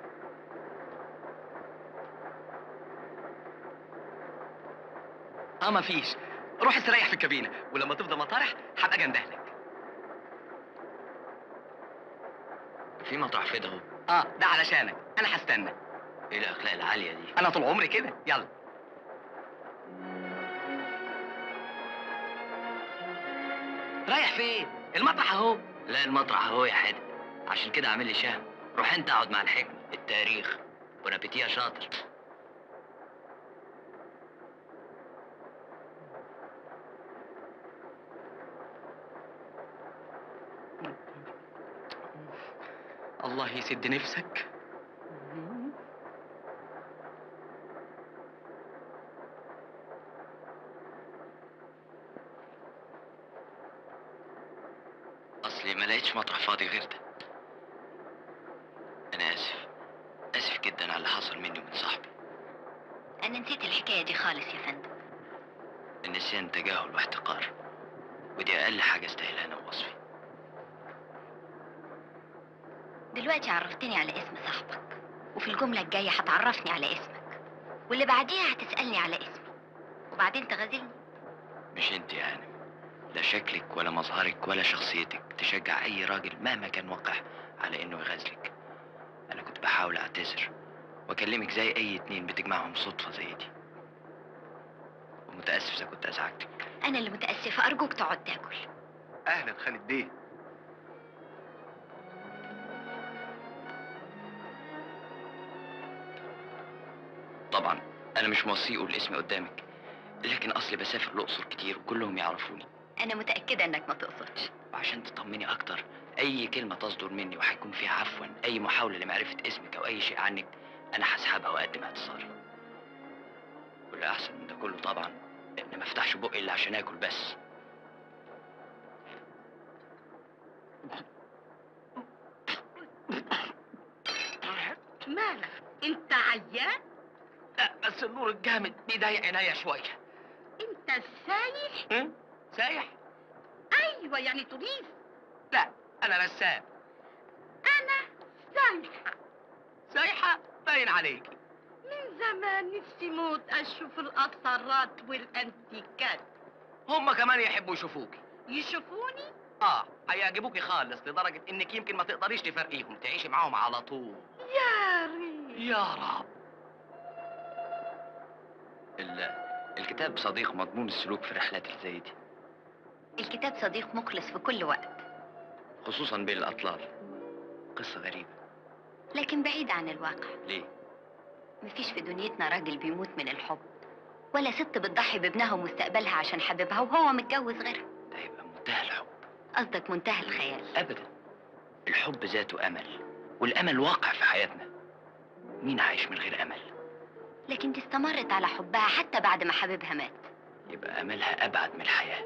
اه مفيش روح استريح في الكابينة ولما تفضى مطارح هبقى جندهلك في مطرح فين اهو اه ده علشانك انا هستنى ايه الاخلاق العاليه دي انا طول عمري كده يلا رايح فين المطرح اهو لا المطرح اهو يا حادق عشان كده عامل لي شهم روح انت اقعد مع الحكمه التاريخ ونبتيها شاطر الله يسد نفسك اصلي ما لقيتش مطرح فاضي غير ده انا اسف اسف جدا على اللي حصل مني ومن صاحبي انا نسيت الحكايه دي خالص يا فندم النسيان تجاهل واحتقار ودي اقل حاجه استاهلها انا ووصفي دلوقتي عرفتني على اسم صاحبك وفي الجمله الجايه هتعرفني على اسمك واللي بعديها هتسالني على اسمي وبعدين تغازلني مش انت يا هانم لا شكلك ولا مظهرك ولا شخصيتك تشجع اي راجل مهما كان وقع على انه يغازلك انا كنت بحاول اعتذر واكلمك زي اي اتنين بتجمعهم صدفه زي دي ومتاسف اذا كنت ازعجتك انا اللي متاسفه ارجوك تقعد تاكل اهلا خالد بيه طبعا انا مش موصي يقول اسمي قدامك لكن اصلي بسافر الاقصر كتير وكلهم يعرفوني انا متاكده انك ما تقصدش وعشان تطمني اكتر اي كلمه تصدر مني وهيكون فيها عفوا اي محاوله لمعرفه اسمك او اي شيء عنك انا هسحبها واقدم اعتذاري واللي احسن من ده كله طبعا ان ما افتحش بقي الا عشان اكل بس مالك انت عيان لا بس النور الجامد بيضايق عينيا شويه انت سايح هم؟ سايح ايوه يعني تريد لا انا رسام انا سايحه سايحه باين عليكي من زمان نفسي موت اشوف الاثارات والانتيكات هما كمان يحبوا يشوفوكي يشوفوني اه هيعجبوكي خالص لدرجه انك يمكن ما تقدريش تفرقيهم تعيشي معاهم على طول يا ريت يا رب ال- الكتاب صديق مضمون السلوك في الرحلات اللي زي دي الكتاب صديق مخلص في كل وقت خصوصا بين الاطلال قصه غريبه لكن بعيد عن الواقع ليه مفيش في دنيتنا راجل بيموت من الحب ولا ست بتضحي بابنها ومستقبلها عشان حبيبها وهو متجوز غيرها ده يبقى منتهى الحب قصدك منتهى الخيال ابدا الحب ذاته امل والامل واقع في حياتنا مين عايش من غير امل لكن دي استمرت على حبها حتى بعد ما حبيبها مات يبقى املها ابعد من الحياه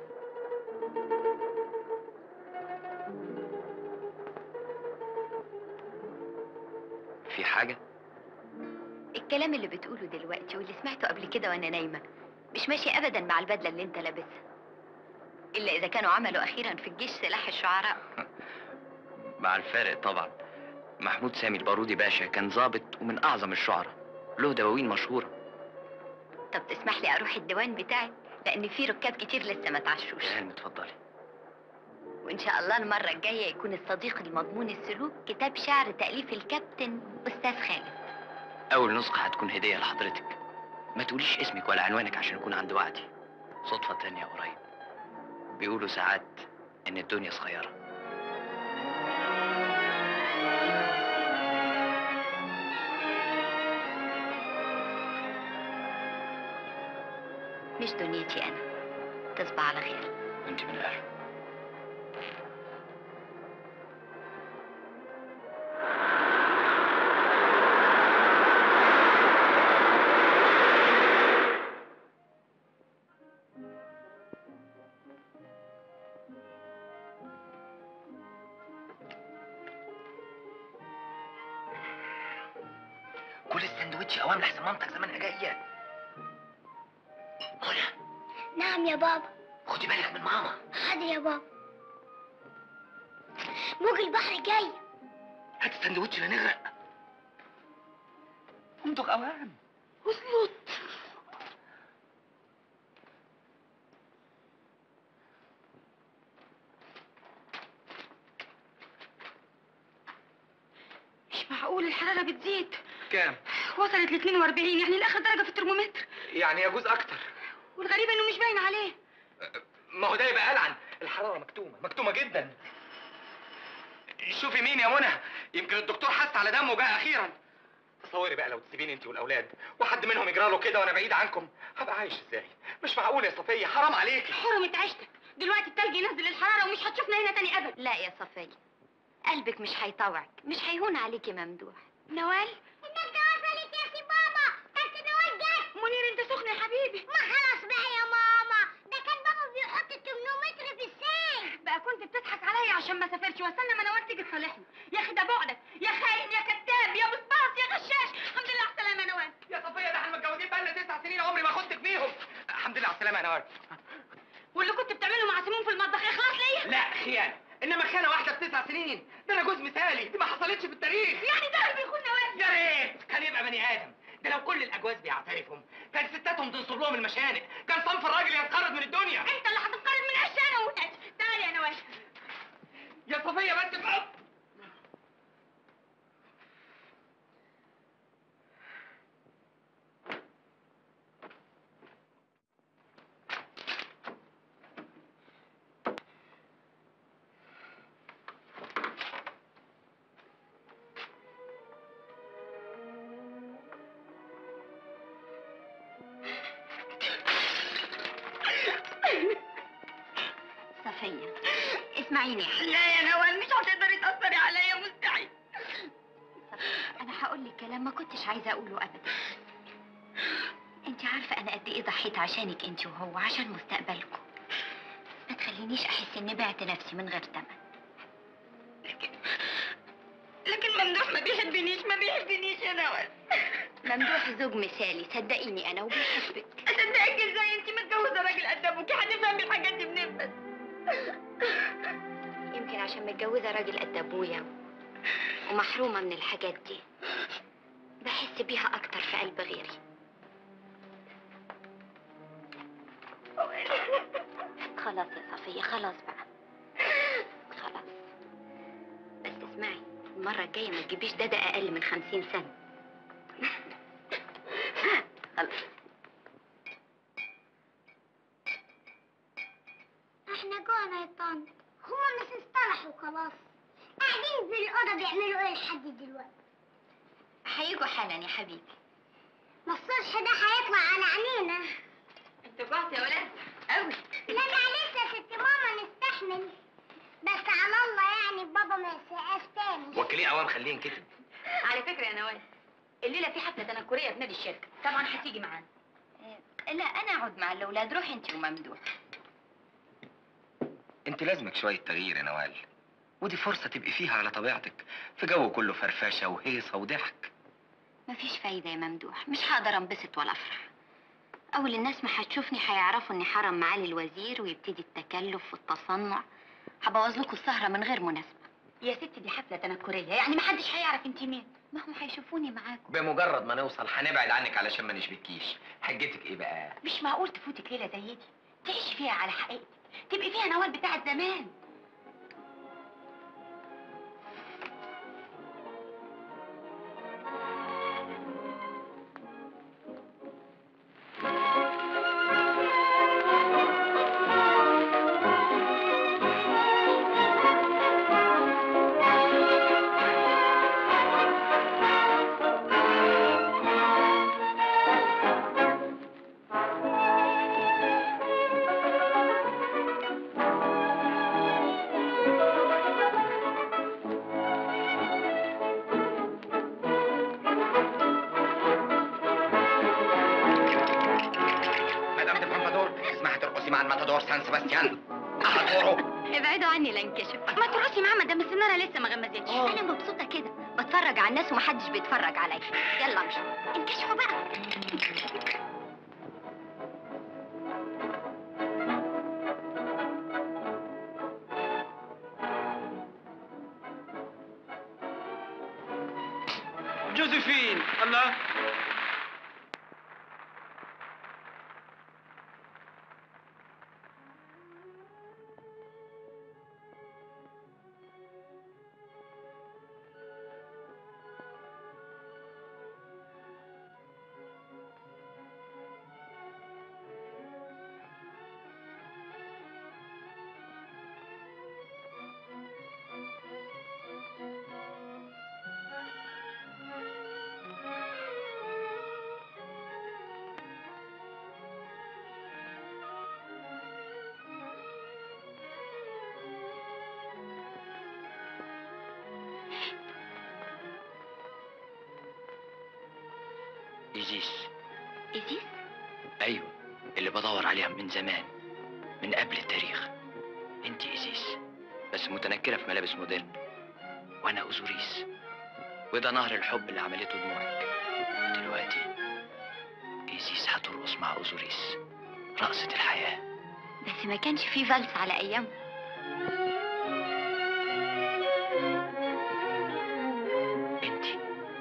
في حاجه الكلام اللي بتقوله دلوقتي واللي سمعته قبل كده وانا نايمه مش ماشي ابدا مع البدله اللي انت لابسها الا اذا كانوا عملوا اخيرا في الجيش سلاح الشعراء مع الفارق طبعا محمود سامي البارودي باشا كان ضابط ومن اعظم الشعراء له دواوين مشهوره طب تسمح لي اروح الديوان بتاعي لان في ركاب كتير لسه ما تعشوش يا هانم اتفضلي وان شاء الله المره الجايه يكون الصديق المضمون السلوك كتاب شعر تاليف الكابتن استاذ خالد اول نسخه هتكون هديه لحضرتك ما تقوليش اسمك ولا عنوانك عشان اكون عند وعدي صدفه تانية قريب بيقولوا ساعات ان الدنيا صغيره مش دنيتي انا تصبح على خير انت من اهله كل السندوتش اوام لحسن مامتك زمانها جايه نعم يا بابا خدي بالك من ماما حاضر يا بابا موج البحر جاي هات السندوتش لا نغرق امضغ اوام وصلت مش معقول الحرارة بتزيد كام؟ وصلت ل 42 يعني لآخر درجة في الترمومتر يعني يجوز اكتر والغريب انه مش باين عليه ما هو ده يبقى قلعن الحراره مكتومه مكتومه جدا شوفي مين يا منى يمكن الدكتور حس على دمه جاء اخيرا تصوري بقى لو تسيبيني انت والاولاد وحد منهم يجرى له كده وانا بعيد عنكم هبقى عايش ازاي مش معقول يا صفيه حرام عليكي حرمة عيشتك دلوقتي التلج ينزل الحرارة ومش هتشوفنا هنا تاني أبدا لا يا صفية قلبك مش هيطوعك مش هيهون عليكي ممدوح نوال النجدة وصلت يا سي بابا تاكسي نوال جت منير انت سخن يا حبيبي ما خلاص بقى يا ماما ده كان بابا بيحط الترمومتر في السين بقى كنت بتضحك عليا عشان ما سافرش واستنى ما نوال تيجي تصالحني يا اخي ده بعدك يا خاين يا كذاب يا مصباص يا غشاش الحمد لله على السلامة يا نوال يا صفيه ده احنا متجوزين بقالنا تسع سنين عمري ما خدتك فيهم الحمد لله على السلامه يا نوال واللي كنت بتعمله مع سمون في المطبخ اخلاص ليا لا خيانه انما خيانه واحده في تسع سنين ده انا جوز مثالي دي ما حصلتش في التاريخ يعني ده اللي بيخون نوال يا ريت كان يبقى بني ادم ده لو كل الاجواز بيعترفهم كان ستاتهم تنصب لهم المشانق كان صنف الراجل يتقرض من الدنيا انت اللي هتتقرض من عشانة ومتعش تعالي يا نوال يا صفيه بس بحب صفية اسمعيني يا حبيبتي لا يا نوال مش هتقدري تأثري عليا مستحيل صفية انا هقول لك كلام ما كنتش عايزه اقوله ابدا انت عارفه انا قد ايه ضحيت عشانك انت وهو عشان مستقبلكم ما تخلينيش احس اني بعت نفسي من غير ثمن لكن ممدوح ما بيحبنيش ما بيحبنيش يا نوال ممدوح زوج مثالي صدقيني انا وبيحبك اصدقك ازاي انت متجوزه راجل قد ابوكي هتفهمي الحاجات دي منين بس يمكن عشان متجوزه راجل قد ابويا ومحرومه من الحاجات دي بحس بيها اكتر في قلب غيري خلاص يا صفيه خلاص بقى خلاص بس اسمعي المره الجايه ما تجيبيش دادا اقل من خمسين سنه خلاص احنا جوعنا يا طنط هما مش اصطلحوا خلاص قاعدين في الأوضة بيعملوا ايه لحد دلوقتي هيجوا حالا يا حبيبي ما الصلح ده هيطلع على عينينا انتوا جعتوا يا ولاد قوي لا معلش يا ست ماما نستحمل بس على الله يعني بابا ما يسقاش تاني وكيلين اوام خليه ينكتب على فكره يا نوال الليله في حفله تنكريه في نادي الشركه طبعا هتيجي معانا لا انا اقعد مع الاولاد روحي انت وممدوح انت لازمك شويه تغيير يا نوال ودي فرصه تبقي فيها على طبيعتك في جو كله فرفشه وهيصه وضحك مفيش فايده يا ممدوح مش هقدر انبسط ولا افرح اول الناس ما هتشوفني هيعرفوا اني حرم معالي الوزير ويبتدي التكلف والتصنع هبوظ لكم السهره من غير مناسبه يا ستي دي حفله تنكريه يعني ما حدش هيعرف انت مين ما هم هيشوفوني معاكم بمجرد ما نوصل هنبعد عنك علشان ما نشبكيش حجتك ايه بقى مش معقول تفوتك ليله زي دي تعيشي فيها على حقيقتك تبقي فيها نوال بتاعت زمان مدام دي برومبادور اسمها ترقصي مع الماتادور سان سباستيان أهدوره ابعدوا عني لا انكشف ما ترقصي معاه مدام السناره لسه ما غمزتش انا مبسوطه كده بتفرج على الناس ومحدش بيتفرج عليا يلا امشي انكشفوا بقى جوزيفين الله إيزيس إيزيس؟ أيوة اللي بدور عليها من زمان من قبل التاريخ انت إيزيس بس متنكرة في ملابس مودرن وأنا أوزوريس وده نهر الحب اللي عملته دموعك دلوقتي إيزيس هترقص مع أوزوريس رقصة الحياة بس ما كانش فيه فالس على ايام انت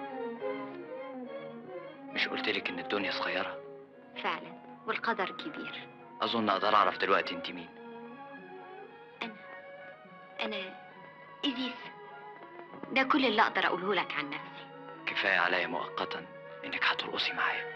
مش قلتلك إن الدنيا صغيرة فعلا والقدر كبير أظن أقدر أعرف دلوقتي انت مين انا إيزيس ده كل اللي اقدر اقوله لك عن نفسي كفاية عليا مؤقتا إنك هترقصي معايا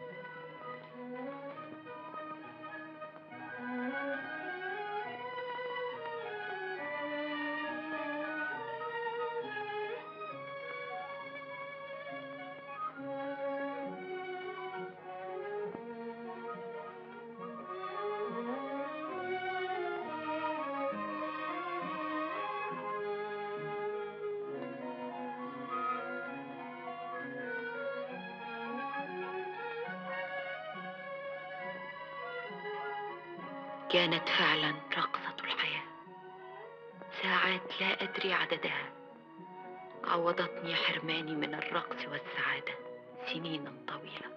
كانت فعلا رقصة الحياة ساعات لا أدري عددها عوضتني حرماني من الرقص والسعادة سنينا طويلة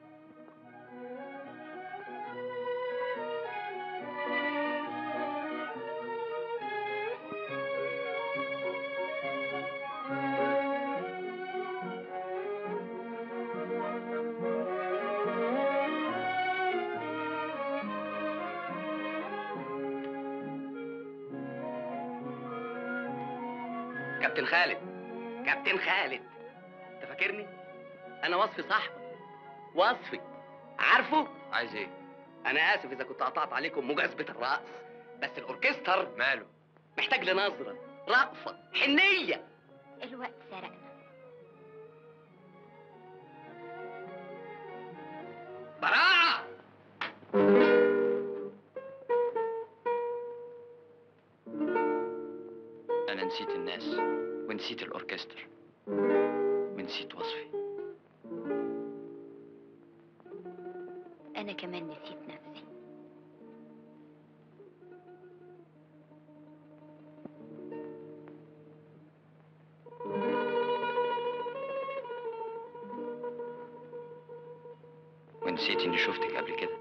كابتن خالد كابتن خالد انت فاكرني انا وصفي صاحبك وصفي عارفه عايز ايه انا اسف اذا كنت قطعت عليكم مجاذبه الرقص بس الاوركستر ماله محتاج لنظره رأفه حنيه الوقت سرقنا براعه أنا نسيت الناس ونسيت الأوركستر ونسيت وصفي انا كمان نسيت نفسي ونسيت نسيتي اني شفتك قبل كده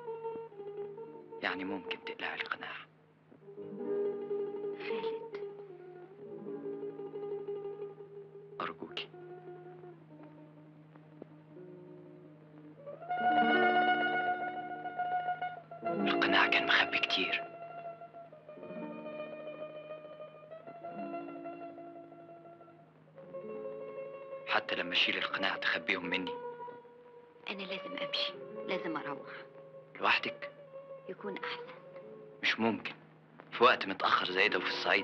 يعني ممكن تقلعي القناع خالد ارجوكي القناع كان مخبي كتير حتى لما اشيل القناع تخبيهم مني أنا لازم أمشي لازم أروح لوحدك يكون أحسن مش ممكن في وقت متأخر زي ده وفي الصعيد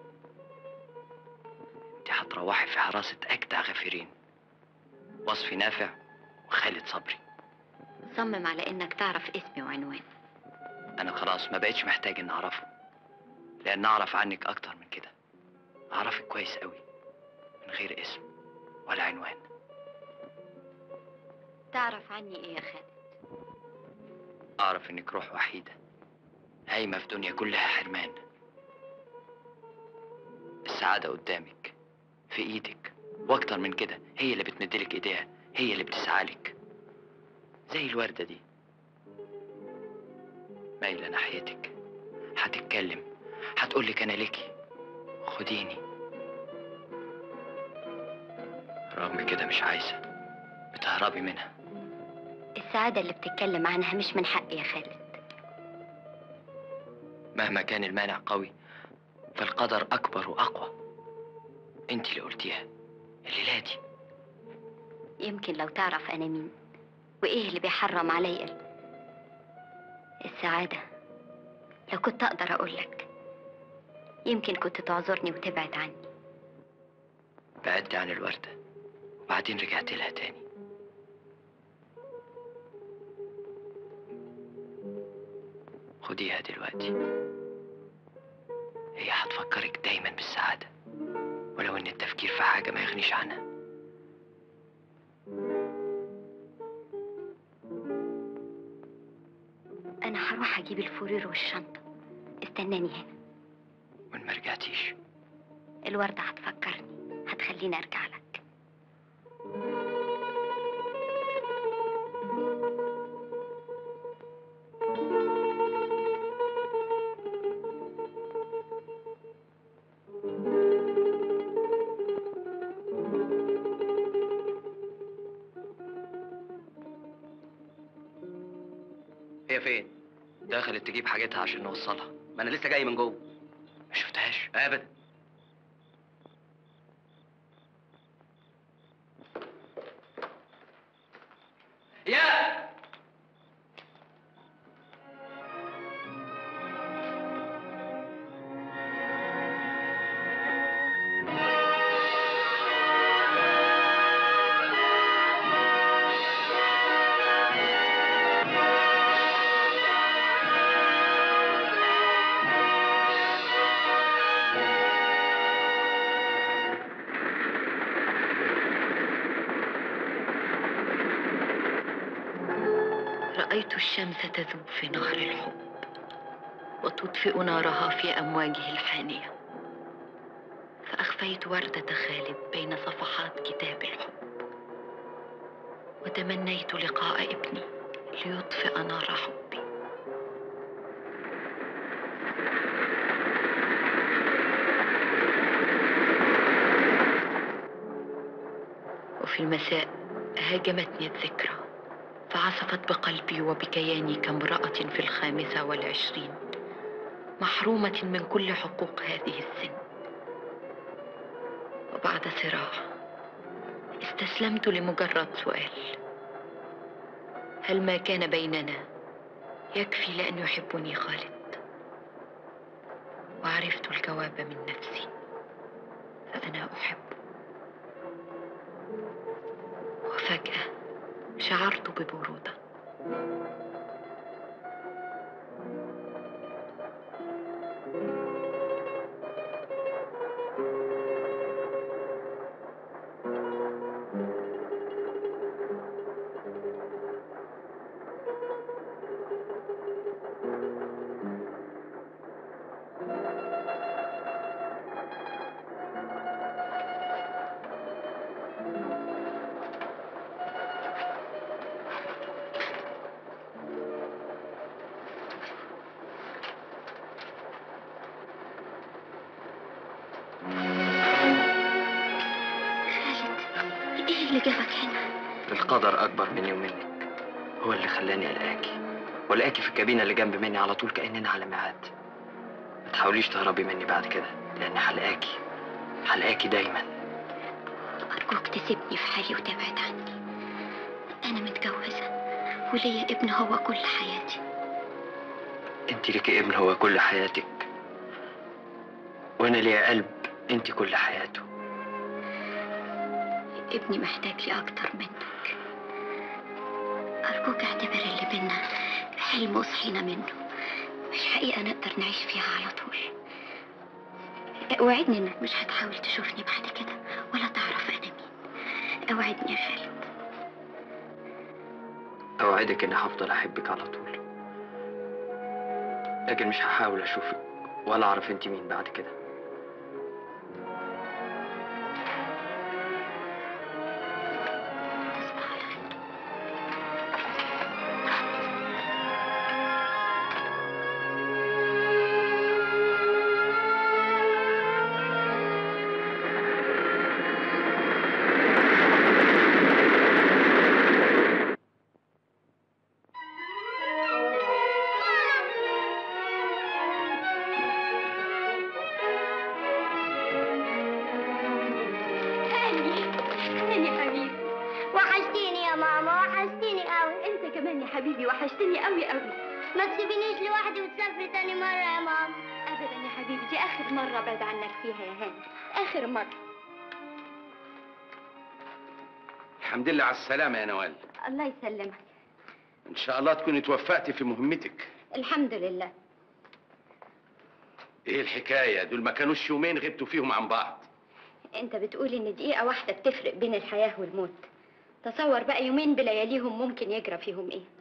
انت هتروحي في حراسة أجدع غفيرين وصفي نافع وخالد صبري صمم على إنك تعرف اسمي وعنواني أنا خلاص ما بقتش محتاج إن أعرفه لأن أعرف عنك أكتر من كده أعرفك كويس قوي من غير اسم ولا عنوان تعرف عني إيه يا خالد أعرف إنك روح وحيدة هايمة في دنيا كلها حرمان السعادة قدامك في إيدك وأكتر من كده هي اللي بتمدلك إيديها هي اللي بتسعالك زي الوردة دي مايلة ناحيتك هتتكلم هتقولك أنا ليكي خديني رغم كده مش عايزة بتهربي منها السعادة اللي بتتكلم عنها مش من حقي يا خالد مهما كان المانع قوي فالقدر أكبر وأقوى أنت اللي قلتيها الليلة دي يمكن لو تعرف أنا مين وإيه اللي بيحرم عليا السعادة لو كنت أقدر أقولك يمكن كنت تعذرني وتبعد عني بعدت عن الوردة وبعدين رجعت لها تاني خديها دلوقتي هي هتفكرك دايما بالسعادة ولو ان التفكير في حاجة ما يغنيش عنها أنا هروح أجيب الفورير والشنطة استناني هنا وان ما رجعتيش الوردة هتفكرني هتخليني أرجع لك هي فين؟ دخلت تجيب حاجتها عشان نوصلها ما انا لسه جاي من جوه ما شفتهاش ابدا يا رأيت الشمس تذوب في نهر الحب وتطفئ نارها في أمواجه الحانية فأخفيت وردة خالد بين صفحات كتاب الحب وتمنيت لقاء ابني ليطفئ نار حبي وفي المساء هاجمتني الذكرى فعصفت بقلبي وبكياني كامرأة في الخامسة والعشرين محرومة من كل حقوق هذه السن وبعد صراع استسلمت لمجرد سؤال هل ما كان بيننا يكفي لأن يحبني خالد وعرفت الجواب من نفسي فأنا أحبه وفجأة شعرت ببرودة القدر أكبر مني ومنك هو اللي خلاني ألاقي ولاقي في الكابينة اللي جنب مني على طول كأننا على ميعاد ما تحاوليش تهربي مني بعد كده لأن هلاقيكي هلاقيكي دايما أرجوك تسيبني في حالي وتبعد عني أنا متجوزة وليا ابن هو كل حياتي انت ليكي ابن هو كل حياتك وانا ليا قلب انت كل حياته ابني محتاج لي أكتر منك أرجوك اعتبر اللي بينا حلم وصحينا منه مش حقيقة نقدر نعيش فيها على طول اوعدني انك مش هتحاول تشوفني بعد كده ولا تعرف انا مين اوعدني يا خالد اوعدك اني هفضل احبك على طول لكن مش هحاول اشوفك ولا اعرف انت مين بعد كده هاني هاني حبيبي وحشتيني يا ماما وحشتيني قوي انت كمان يا حبيبي وحشتني قوي قوي ما تسيبينيش لوحدي وتسافري تاني مرة يا ماما ابدا يا حبيبي دي اخر مرة بعد عنك فيها يا هاني اخر مرة الحمد لله على السلامة يا نوال الله يسلمك إن شاء الله تكوني توفقتي في مهمتك الحمد لله إيه الحكاية دول ما كانوش يومين غبتوا فيهم عن بعض انت بتقول ان دقيقة واحدة بتفرق بين الحياة والموت تصور بقى يومين بلياليهم ممكن يجرى فيهم ايه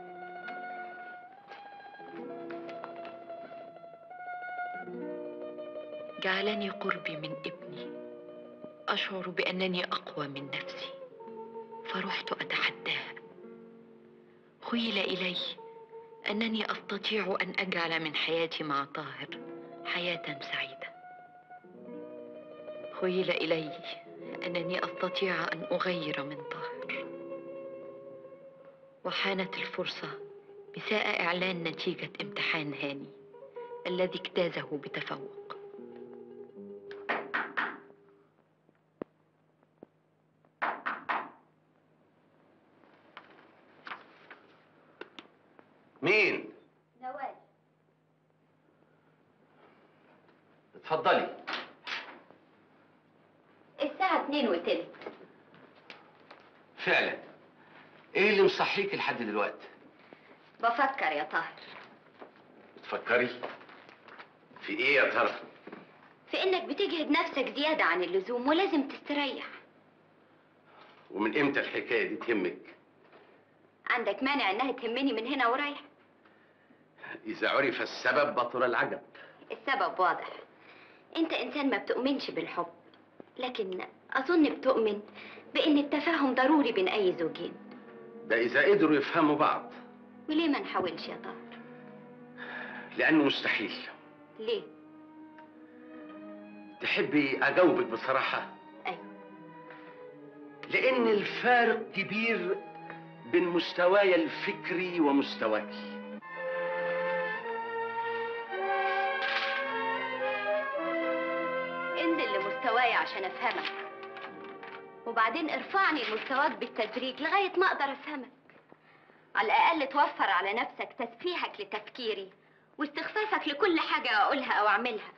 جعلني قربي من ابني أشعر بأنني أقوى من نفسي فرحت أتحداه خيل إلي أنني أستطيع أن أجعل من حياتي مع طاهر حياة سعيدة خيل إلي أنني أستطيع أن أغير من طاهر وحانت الفرصة بساء إعلان نتيجة امتحان هاني الذي اجتازه بتفوق مين؟ نوال اتفضلي الساعة اتنين وتلت فعلا ايه اللي مصحيك لحد دلوقتي؟ بفكر يا طاهر بتفكري؟ في ايه يا ترى؟ في انك بتجهد نفسك زيادة عن اللزوم ولازم تستريح ومن امتى الحكاية دي تهمك؟ عندك مانع انها تهمني من هنا ورايح إذا عرف السبب بطل العجب السبب واضح انت انسان ما بتؤمنش بالحب لكن اظن بتؤمن بان التفاهم ضروري بين اي زوجين ده إذا قدروا يفهموا بعض وليه ما نحاولش يا طاهر لأنه مستحيل ليه تحبي أجاوبك بصراحة؟ أيوة لأن الفارق كبير بين مستواي الفكري ومستواكي انزل لمستواي عشان افهمك وبعدين ارفعني لمستواك بالتدريج لغاية ما اقدر افهمك على الاقل توفر على نفسك تسفيهك لتفكيري واستخفافك لكل حاجة اقولها او اعملها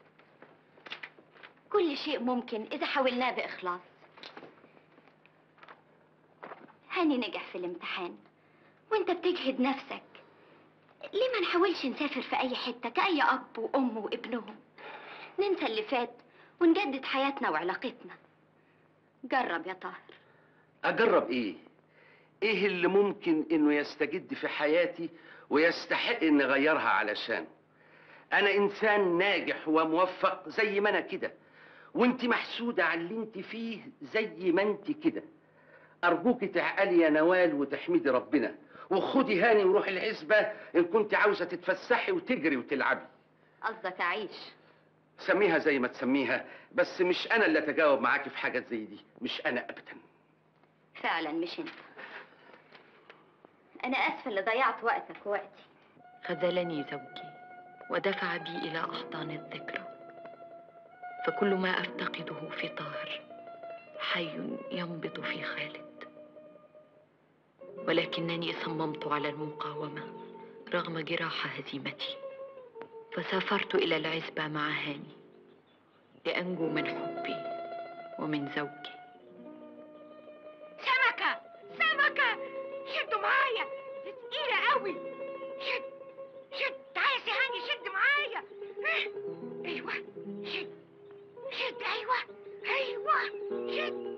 كل شيء ممكن اذا حاولناه باخلاص هاني نجح في الامتحان وانت بتجهد نفسك ليه ما نحاولش نسافر في اي حتة كأي اب وام وابنهم ننسى اللي فات ونجدد حياتنا وعلاقتنا جرب يا طاهر أجرب إيه؟ إيه اللي ممكن إنه يستجد في حياتي ويستحق إني أغيرها علشان أنا إنسان ناجح وموفق زي ما أنا كده وأنت محسودة على اللي أنت فيه زي ما أنت كده أرجوك تعقلي يا نوال وتحمدي ربنا وخدي هاني وروحي العزبة إن كنت عاوزة تتفسحي وتجري وتلعبي قصدك اعيش سميها زي ما تسميها بس مش أنا اللي أتجاوب معاكي في حاجات زي دي مش أنا أبدا فعلا مش انت انا اسفه اللي ضيعت وقتك ووقتي خذلني زوجي ودفع بي إلى أحضان الذكرى فكل ما أفتقده في طاهر حي ينبض في خالد ولكنني صممت على المقاومة رغم جراح هزيمتي فسافرت إلى العزبة مع هاني لأنجو من حبي ومن زوجي سمكة سمكة شدوا معايا دي تقيلة قوي شد شد تعالى يا سي هاني شد معايا ايوه شد شد ايوه ايوه شد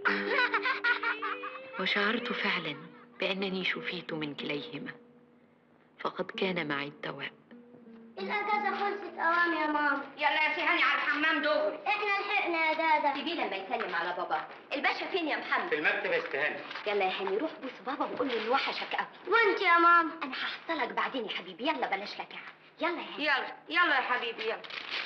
وشعرت فعلا بأنني شفيت من كليهما فقد كان معي الدواء الاجازه خلصت اوام يا ماما يلا يا سي هاني على الحمام دغري احنا لحقنا يا دادا سيبيه لما يسلم على بابا الباشا فين يا محمد في المكتب يا استهاني يلا يا هاني روح بوس بابا وقول له اني وحشك قوي وانت يا ماما انا هحصلك بعدين يا حبيبي يلا بلاش لك يلا يا هاني يلا يلا يا حبيبي يلا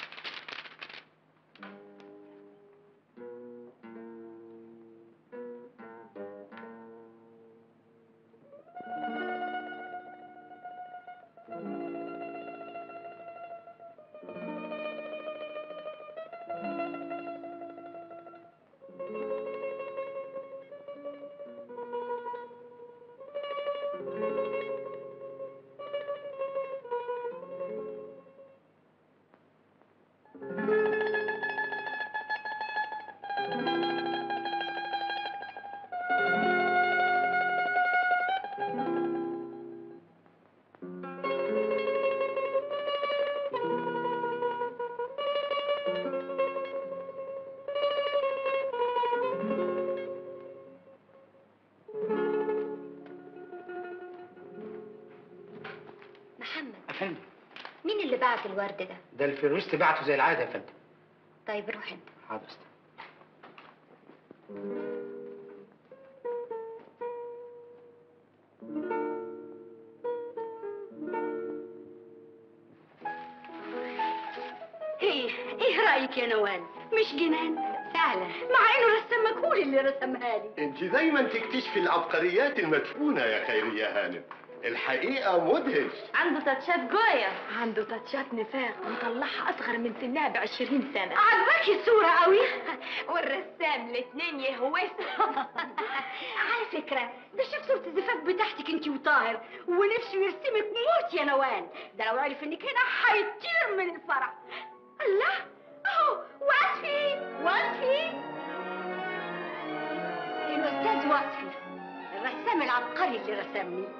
محمد يا فندم مين اللي بعت الورد ده ده الفيروست بعته زي العاده يا فندم طيب روح انت حاضر استنى. ايه ايه رايك يا نوال مش جنان فعلا مع انه رسام مجهول اللي رسمها لي انت دايما تكتشفي العبقريات المدفونة يا خيرية هانم الحقيقة مدهش عنده تاتشات جوية عنده تاتشات نفاق مطلعها اصغر من سنها بعشرين سنة عجبك الصورة قوي والرسام الاتنين يهوسوا على فكرة ده شاف صورة الزفاف بتاعتك انت وطاهر ونفسه يرسمك موت يا نوال ده لو عرف انك هنا هيطير من الفرح الله اهو وصفي وصفي الاستاذ وصفي الرسام العبقري اللي رسمني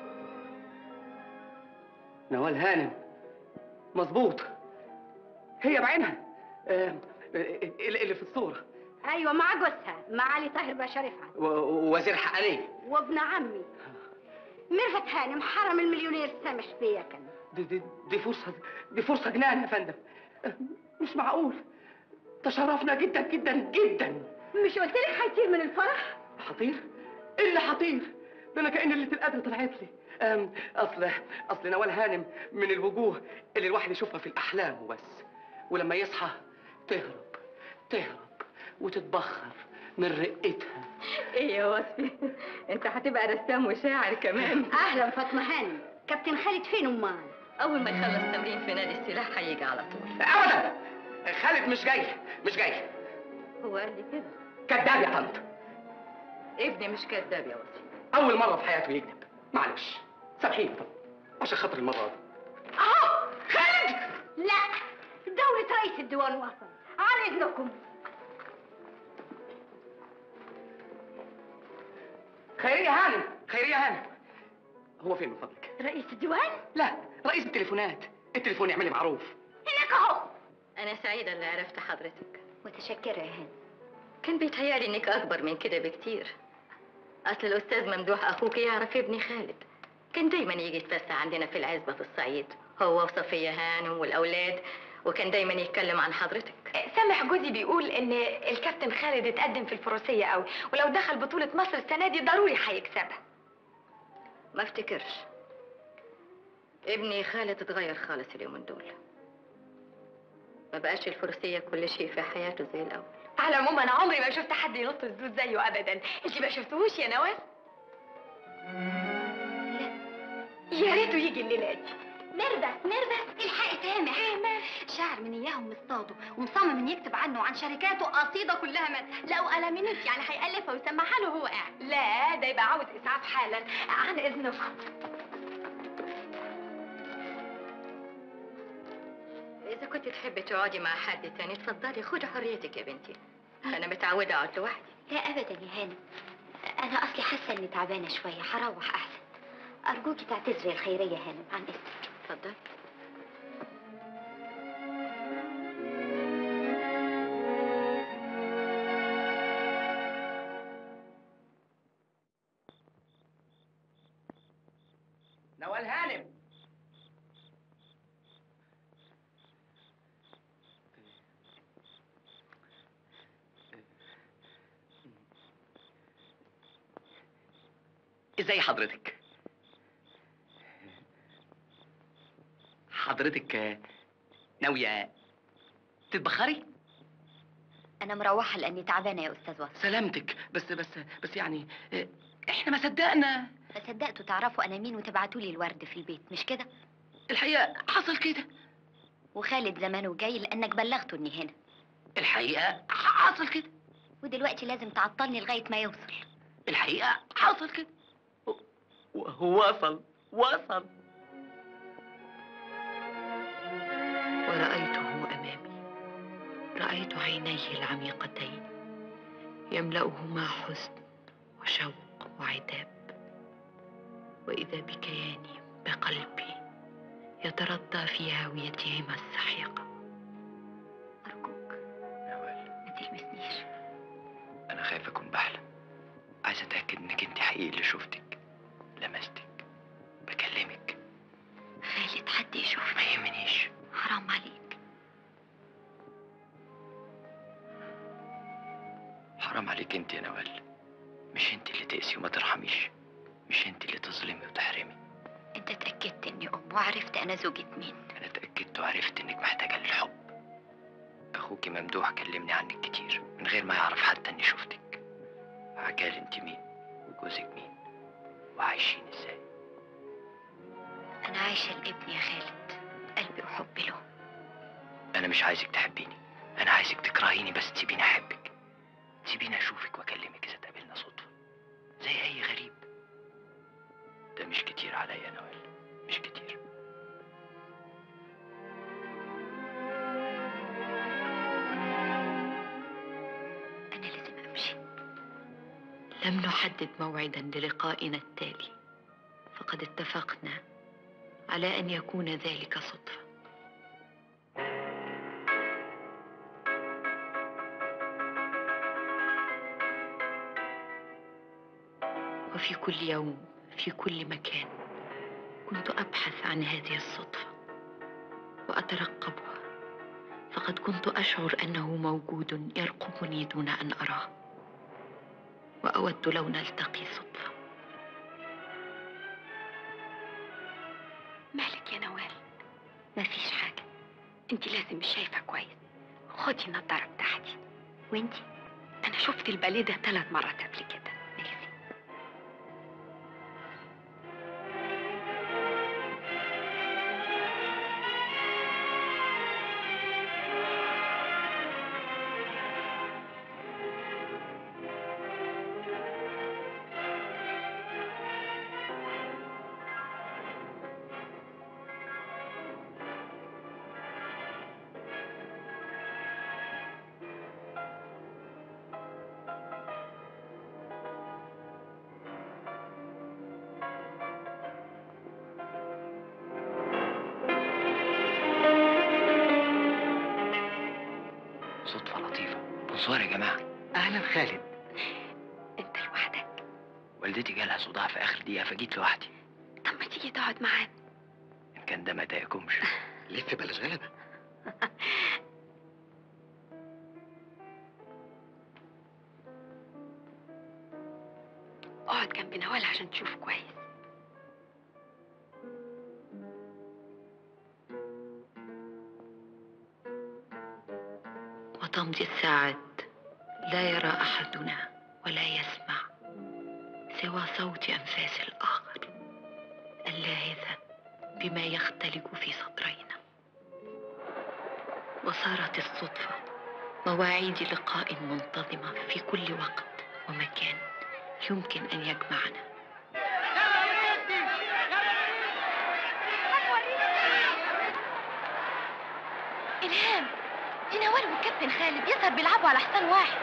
نوال هانم مظبوط هي بعينها آه، آه، اللي في الصورة ايوه مع جوزها مع علي طاهر باشا رفعت و- ووزير حقانية وابن عمي ميرفت هانم حرم المليونير سامح بيا كان دي, دي, دي فرصة دي فرصة جنان يا فندم آه، مش معقول تشرفنا جدا جدا جدا مش قلت لك هيطير من الفرح حطير ايه اللي حطير ده انا كأن اللي القدر طلعت لي أم، اصل اصل نوال هانم من الوجوه اللي الواحد يشوفها في الاحلام وبس ولما يصحى تهرب تهرب وتتبخر من رقتها ايه يا وصفي انت هتبقى رسام وشاعر كمان اهلا فاطمه هانم كابتن خالد فين امال أول ما يخلص تمرين في نادي السلاح هيجي على طول ابدا خالد مش جاي مش جاي هو قال لي كده كذاب يا طنط ابني مش كذاب يا وصفي اول مره في حياته يكذب معلش سامحيني طب عشان خاطر المره دي اهو خالد لا دولة رئيس الديوان وصل على اذنكم خيريه هانم خيريه هانم هو فين من فضلك رئيس الديوان لا رئيس التليفونات التليفون يعمل لي معروف هناك اهو أنا سعيدة اللي عرفت حضرتك متشكره يا هانم كان بيتهيألي إنك أكبر من كده بكتير أصل الأستاذ ممدوح أخوك يعرف ابني خالد كان دايما يجي يتفسح عندنا في العزبة في الصعيد هو وصفية هانم والأولاد وكان دايما يتكلم عن حضرتك سامح جوزي بيقول ان الكابتن خالد اتقدم في الفروسيه قوي ولو دخل بطوله مصر السنه دي ضروري هيكسبها ما افتكرش ابني خالد اتغير خالص اليومين دول ما بقاش الفروسية كل شيء في حياته زي الأول على العموم انا عمري ما شفت حد ينط الزود زيه ابدا انت ما شفتوهوش يا نوال يا ريته يجي الليله دي ميرفت ميرفت الحق سامح شاعر من اياهم مصطاده ومصمم ان يكتب عنه وعن شركاته قصيده كلها مد لا وقلمينت يعني هيألفها ويسمعها له وهو قاعد لا ده يبقى عاوز اسعاف حالا عن اذنكم إذا كنت تحبي تقعدي مع حد تاني اتفضلي خدي حريتك يا بنتي أنا متعودة أقعد لوحدي لا ابدا يا هانم انا اصلي حاسه اني تعبانه شويه هروح احسن ارجوكي تعتذري الخيريه يا هانم عن اذنك اتفضل نوال هانم ازاي حضرتك حضرتك آه، ناوية تتبخري انا مروحه لاني تعبانه يا استاذ وصل سلامتك بس بس بس يعني آه، احنا ما صدقنا ما صدقتوا تعرفوا انا مين وتبعتوا لي الورد في البيت مش كده الحقيقة حصل كده وخالد زمانه جاي لانك بلغته اني هنا الحقيقة حصل كده ودلوقتي لازم تعطلني لغايه ما يوصل الحقيقة حصل كده وصل وصل ورأيته أمامي رأيت عينيه العميقتين يملأهما حزن وشوق وعتاب وإذا بكياني بقلبي يتردى في هاويتهما السحيقة ما تلمسنيش انا خايف اكون بحلم عايز اتاكد انك انت حقيقي اللي شفتك لمستك بكلمك خالد حد يشوفني ما يهمنيش حرام عليك حرام عليك انت يا نوال مش انت اللي تقسي وما ترحميش مش انت اللي تظلمي وتحرمي انت اتاكدت اني ام وعرفت انا زوجة مين انا اتاكدت وعرفت انك محتاجه للحب اخوكي ممدوح كلمني عنك كتير من غير ما يعرف حتى اني شفتك حكالي انت مين وجوزك مين وعايشين ازاي انا عايشه لابني يا خالد قلبي وحبي له انا مش عايزك تحبيني انا عايزك تكرهيني بس تسيبيني احبك تسيبيني اشوفك واكلمك اذا اتقابلنا صدفه زي اي غريب ده مش كتير عليا يا نوال مش كتير انا لازم امشي لم نحدد موعدا للقائنا التالي فقد اتفقنا على أن يكون ذلك صدفة وفي كل يوم في كل مكان كنت أبحث عن هذه الصدفة وأترقبها فقد كنت أشعر أنه موجود يرقبني دون أن أراه وأود لو نلتقي صدفة مالك يا نوال مفيش حاجه انت لازم مش شايفه كويس خدي النضاره بتاعتي وانتي انا شفت الباليه ده ثلاث مرات قبل كده صدفه لطيفه بونسوار يا جماعه اهلا خالد انت لوحدك والدتي جالها صداع في اخر دقيقه فجيت لوحدي طب ما تيجي تقعد معانا ان كان ده ما ضايقكمش لف بلاش غلبة اقعد جنب نوال عشان تشوف كويس وتمضي الساعات لا يرى احدنا ولا يسمع سوى صوت انفاس الاخر اللاهثة بما يختلج في صدرينا وصارت الصدفة مواعيد لقاء منتظمة في كل وقت ومكان يمكن أن يجمعنا إلهام دي نوال والكابتن خالد يظهر بيلعبوا على حصان واحد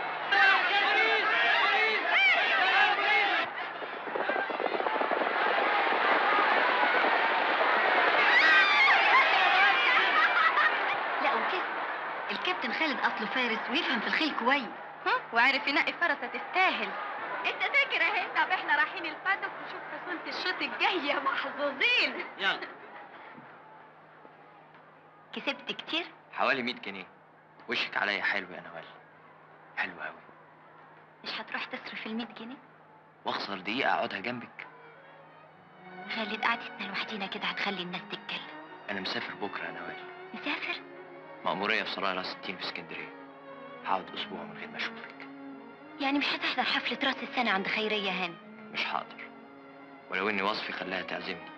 لا وكده الكابتن خالد اصله فارس ويفهم في الخيل كويس ها وعرف ينقي فرسه تستاهل انت فاكر اهي طب احنا رايحين الفندق نشوف فصولة الشوط الجاية محظوظين يلا كسبت كتير حوالي 100 جنيه وشك عليا حلو يا نوال حلو قوي مش هتروح تصرف ال 100 جنيه واخسر دقيقة اقعدها جنبك خالد قعدتنا لوحدينا كده هتخلي الناس تتكلم انا مسافر بكرة يا نوال مسافر مأمورية في سرايا راس التين في اسكندرية هقعد اسبوع من غير ما اشوفك يعني مش هتحضر حفلة راس السنة عند خيرية هاني مش حاضر ولو اني وصفي خلاها تعزمني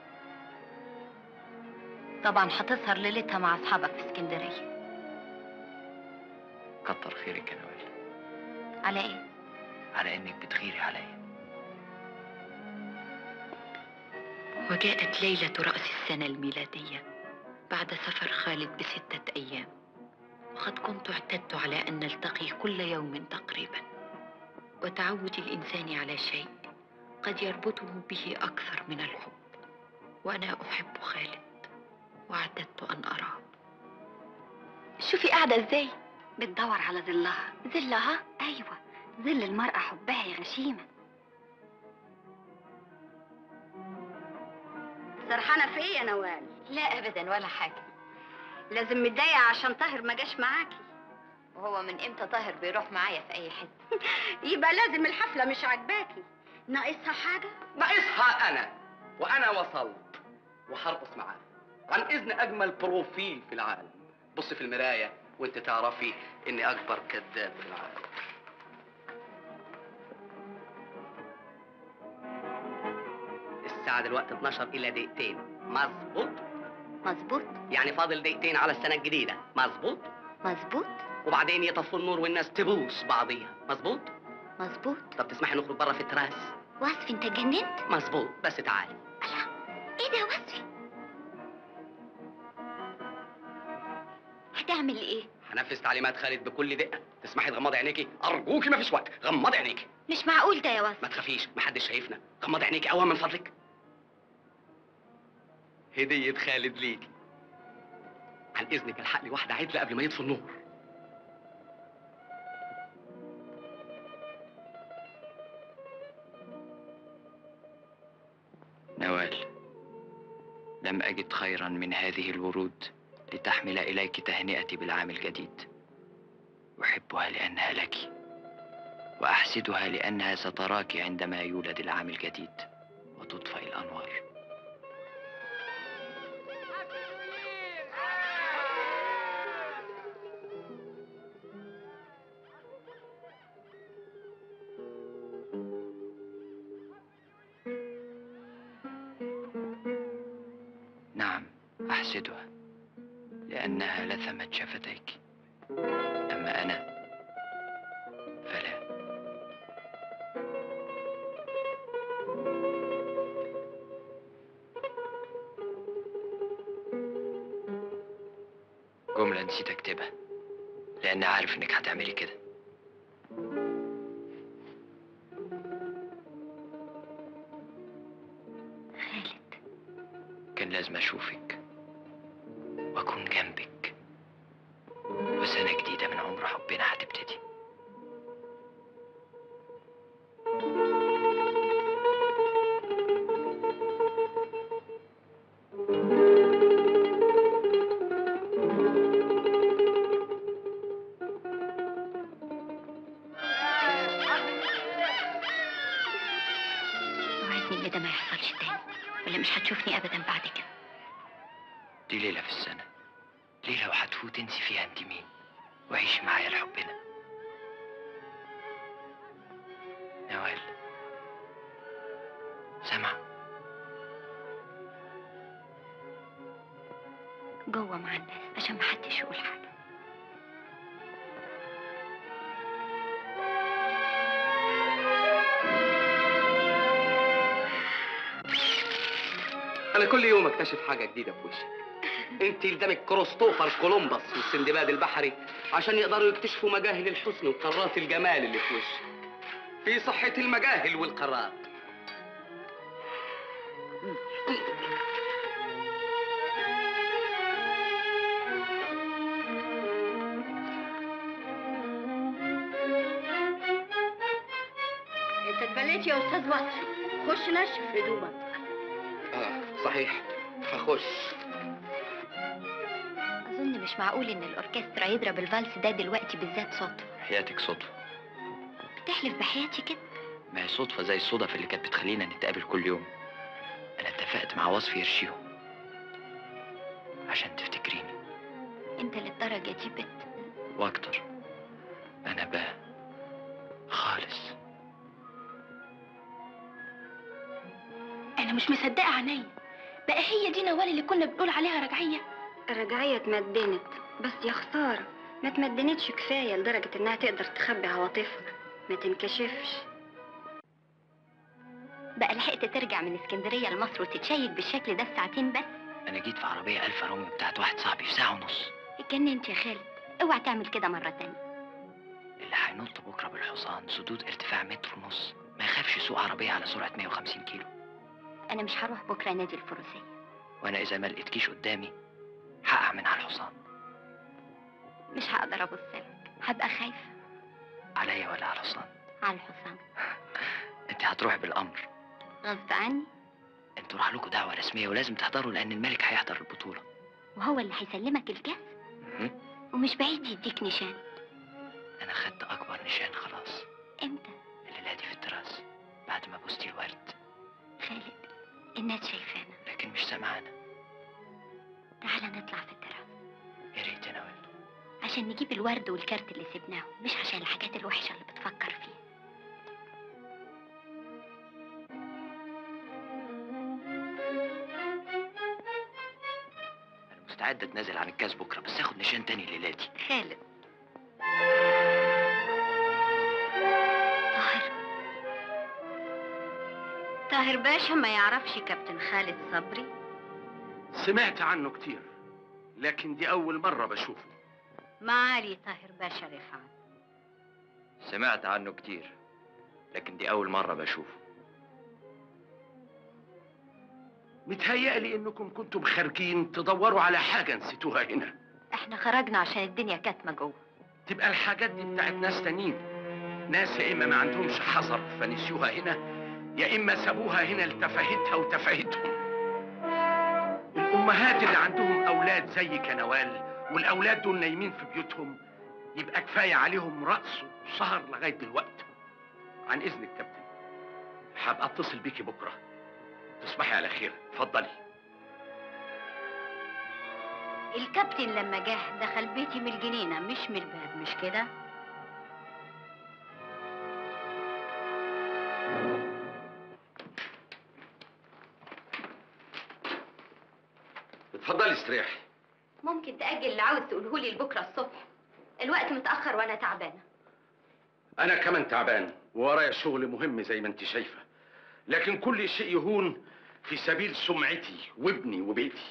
طبعا هتسهر ليلتها مع اصحابك في اسكندرية كتر خيرك يا نوال على ايه على انك بتغيري عليا وجاءت ليلة رأس السنة الميلادية بعد سفر خالد بستة أيام وقد كنت اعتدت على أن نلتقي كل يوم تقريبا وتعود الإنسان على شيء قد يربطه به أكثر من الحب وأنا أحب خالد واعتدت أن أراه شوفي قاعدة ازاي بتدور على ظلها ظلها ايوه ظل المرأة حبها يا غشيمة سرحانة في ايه يا نوال؟ لا أبدا ولا حاجة لازم متضايقة عشان طاهر ما جاش معاكي وهو من امتى طاهر بيروح معايا في أي حتة يبقى لازم الحفلة مش عاجباكي ناقصها حاجة؟ ناقصها انا وانا وصلت وهرقص معاه عن اذن اجمل بروفيل في العالم بص في المرايه وانت تعرفي اني اكبر كذاب في العالم الساعة دلوقتي 12 إلى دقيقتين مظبوط مظبوط يعني فاضل دقيقتين على السنة الجديدة مظبوط مظبوط وبعدين يطفوا النور والناس تبوس بعضيها مظبوط مظبوط طب تسمحي نخرج بره في التراس وصفي انت اتجننت مظبوط بس تعالي ايه ده وصفي هتعمل ايه هنفذ تعليمات خالد بكل دقة تسمحي تغمضي عينيكي أرجوكي مفيش وقت غمضي عينيكي مش معقول ده يا وصفي ما تخافيش محدش شايفنا غمضي عينيكي أول من فضلك هدية خالد ليكي عن إذنك الحق لي واحدة عدلة قبل ما يطفوا النور نوال لم أجد خيرا من هذه الورود لتحمل إليك تهنئتي بالعام الجديد أحبها لأنها لك وأحسدها لأنها ستراك عندما يولد العام الجديد وتطفئ الأنوار نعم أحسدها لأنها لثمت شفتيك أما أنا فلا جملة نسيت أكتبها لأني عارف إنك هتعملي كده خالد كان لازم أشوفك وأكون جنبك وسنة جديدة من عمر حبنا هتبتدي وعدني ان ده ما يحصلش تاني ولا مش هتشوفني ابدا بعد كده دي ليلة في السنة ليلة وهتفوت انسي فيها انت مين وعيشي معايا لحبنا نوال سامع جوه مع الناس عشان محدش يقول حاجة انا كل يوم اكتشف حاجه جديده في وشك انت قدامك كروستوفر كولومبوس والسندباد البحري عشان يقدروا يكتشفوا مجاهل الحسن وقارات الجمال اللي في وشك في صحه المجاهل والقارات انت اتبليت يا استاذ وصفي خش نشف هدومك اه صحيح هخش أظن مش معقول إن الأوركسترا يضرب الفالس ده دلوقتي بالذات صوت حياتك صدفة بتحلف بحياتي كده ما هي صدفة زي الصدف اللي كانت بتخلينا نتقابل كل يوم أنا اتفقت مع وصفي يرشيهم عشان تفتكريني أنت للدرجة دي بت وأكتر أنا بقى خالص انا مش مصدقه عينيا بقى هي دي نوال اللي كنا بنقول عليها رجعيه رجعية اتمدنت بس يا خسارة ما اتمدنتش كفاية لدرجة إنها تقدر تخبي عواطفها ما تنكشفش بقى لحقت ترجع من اسكندرية لمصر وتتشيك بالشكل ده في ساعتين بس أنا جيت في عربية ألفا روميو بتاعت واحد صاحبي في ساعة ونص اتجننت يا خالد اوعى تعمل كده مرة تانية اللي هينط بكرة بالحصان سدود ارتفاع متر ونص ما يخافش يسوق عربية على سرعة 150 كيلو أنا مش هروح بكرة نادي الفروسية وأنا إذا ما لقيتكيش قدامي هقع من على الحصان مش هقدر أبص لك هبقى خايفة عليا ولا على الحصان على الحصان أنت هتروح بالأمر غصب عني أنتوا راح لكم دعوة رسمية ولازم تحضروا لأن الملك هيحضر البطولة وهو اللي هيسلمك الكاس مهم. ومش بعيد يديك نشان أنا خدت أكبر نشان خلاص امتى الليلة دي في التراس بعد ما بوستي الورد خالد الناس شايفانا لكن مش سامعانا تعالى نطلع في التراس يا ريت يا نوال عشان نجيب الورد والكارت اللي سبناه مش عشان الحاجات الوحشة اللي بتفكر فيها أنا مستعد أتنازل عن الكاس بكرة بس آخد نشان تاني الليلة دي خالد طاهر طاهر باشا ما يعرفش كابتن خالد صبري سمعت عنه كتير لكن دي أول مرة بشوفه معالي طاهر باشا رفعت سمعت عنه كتير لكن دي أول مرة بشوفه متهيألي إنكم كنتم خارجين تدوروا على حاجة نسيتوها هنا احنا خرجنا عشان الدنيا كاتمة جوه تبقى الحاجات دي بتاعت ناس تانيين ناس يا إما ما عندهمش حذر فنسيوها هنا يا إما سابوها هنا لتفاهتها وتفاهتهم الأمهات اللي عندهم أولاد زي كنوال والأولاد دول نايمين في بيوتهم يبقى كفاية عليهم رقص وسهر لغاية دلوقتي عن إذنك كابتن هبقى أتصل بيكي بكرة تصبحي على خير اتفضلي الكابتن لما جه دخل بيتي من الجنينة مش من الباب مش كده اتفضلي استريحي ممكن تأجل اللي عاوز تقوله لي لبكرة الصبح الوقت متأخر وأنا تعبانة أنا كمان تعبان ورايا شغل مهم زي ما أنت شايفة لكن كل شيء يهون في سبيل سمعتي وابني وبيتي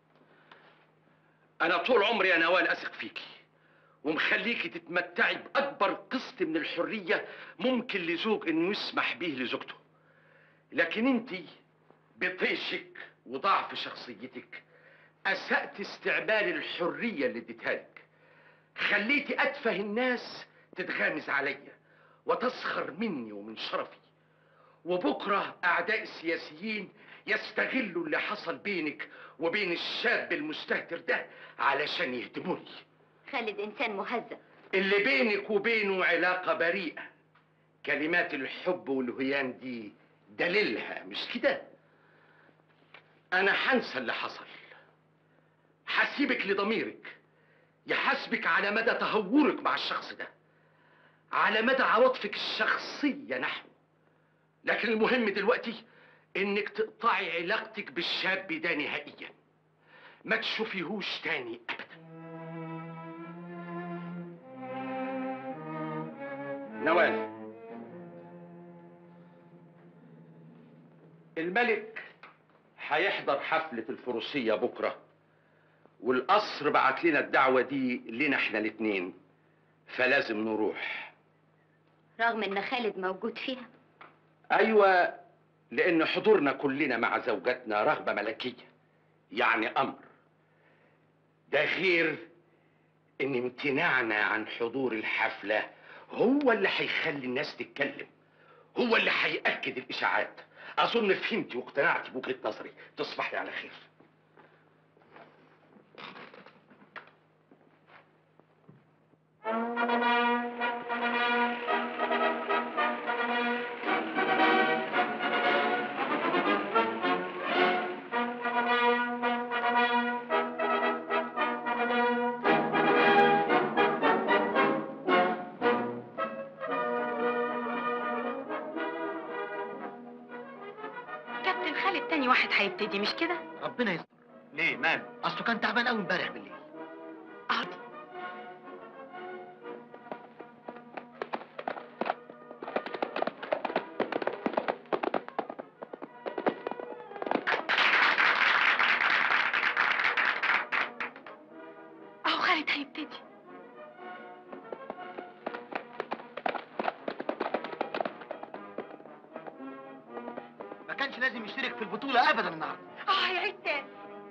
أنا طول عمري يا نوال أثق فيكي ومخليكي تتمتعي بأكبر قسط من الحرية ممكن لزوج إنه يسمح به لزوجته لكن أنت بطيشك وضعف شخصيتك أسأت استعمال الحرية اللي اديتها لك خليتي أتفه الناس تتغامز عليا وتسخر مني ومن شرفي وبكرة أعداء السياسيين يستغلوا اللي حصل بينك وبين الشاب المستهتر ده علشان يهدموني خالد إنسان مهذب اللي بينك وبينه علاقة بريئة كلمات الحب والهيام دي دليلها مش كده أنا حنسى اللي حصل هسيبك لضميرك يحاسبك على مدى تهورك مع الشخص ده على مدى عواطفك الشخصية نحوه لكن المهم دلوقتي انك تقطعي علاقتك بالشاب ده نهائيا ما تشوفيهوش تاني ابدا نوال الملك هيحضر حفلة الفروسية بكرة والقصر بعت لنا الدعوة دي لنا احنا الاتنين فلازم نروح رغم ان خالد موجود فيها ايوه لان حضورنا كلنا مع زوجاتنا رغبه ملكيه يعني امر ده غير ان امتناعنا عن حضور الحفله هو اللي هيخلي الناس تتكلم هو اللي هيأكد الاشاعات اظن فهمتي واقتنعتي بوجهه نظري تصبحي على خير كابتن خالد تاني واحد هيبتدي مش كده؟ ربنا يستر ليه مال اصله كان تعبان قوي امبارح بالليل اقعد اهو خالد هيبتدي ما كانش لازم يشترك في البطوله ابدا النهارده اه هيعيد تاني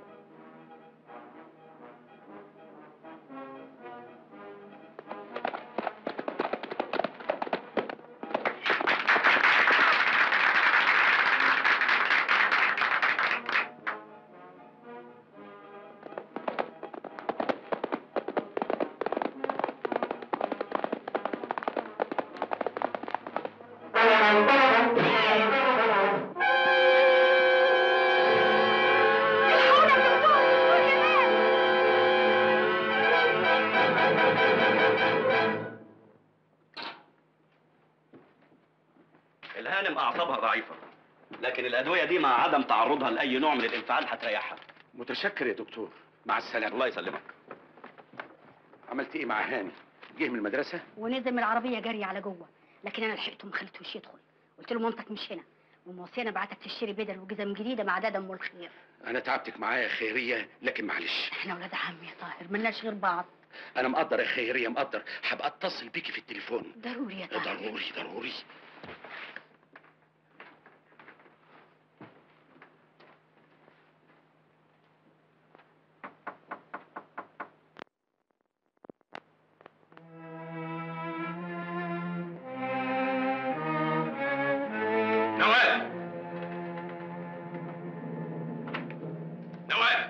الهانم اعصابها ضعيفه لكن الادويه دي مع عدم تعرضها لاي نوع من الانفعال هتريحها متشكر يا دكتور مع السلامه الله يسلمك عملت ايه مع هاني جه من المدرسه ونزل من العربيه جري على جوه لكن انا لحقته ما خليتهوش يدخل قلت له مامتك مش هنا وموصينا بعتك تشتري بدل وجزم جديده مع ده دم الخير انا تعبتك معايا يا خيريه لكن معلش احنا ولاد عم يا طاهر ملناش غير بعض انا مقدر يا خيريه مقدر هبقى اتصل بيكي في التليفون ضروري يا طاهر ضروري ضروري نوال نوال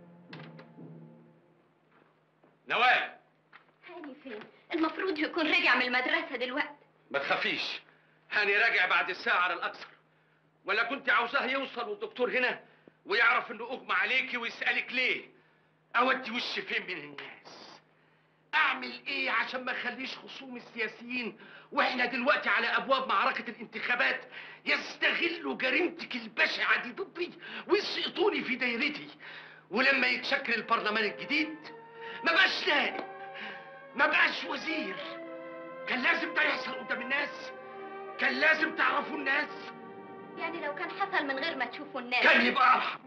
نوال هاني فين المفروض يكون رجع من المدرسه دلوقتي ما تخافيش هاني راجع بعد الساعة على الأكثر ولا كنت عاوزاه يوصل والدكتور هنا ويعرف إنه أغمى عليكي ويسألك ليه؟ أودي وشي فين من الناس؟ أعمل إيه عشان ما أخليش خصوم السياسيين وإحنا دلوقتي على أبواب معركة الانتخابات يستغلوا جريمتك البشعة دي ضدي ويسقطوني في دايرتي ولما يتشكل البرلمان الجديد ما بقاش نائب ما بقاش وزير كان لازم ده يحصل قدام الناس كان لازم تعرفوا الناس يعني لو كان حصل من غير ما تشوفوا الناس كان يبقى ارحم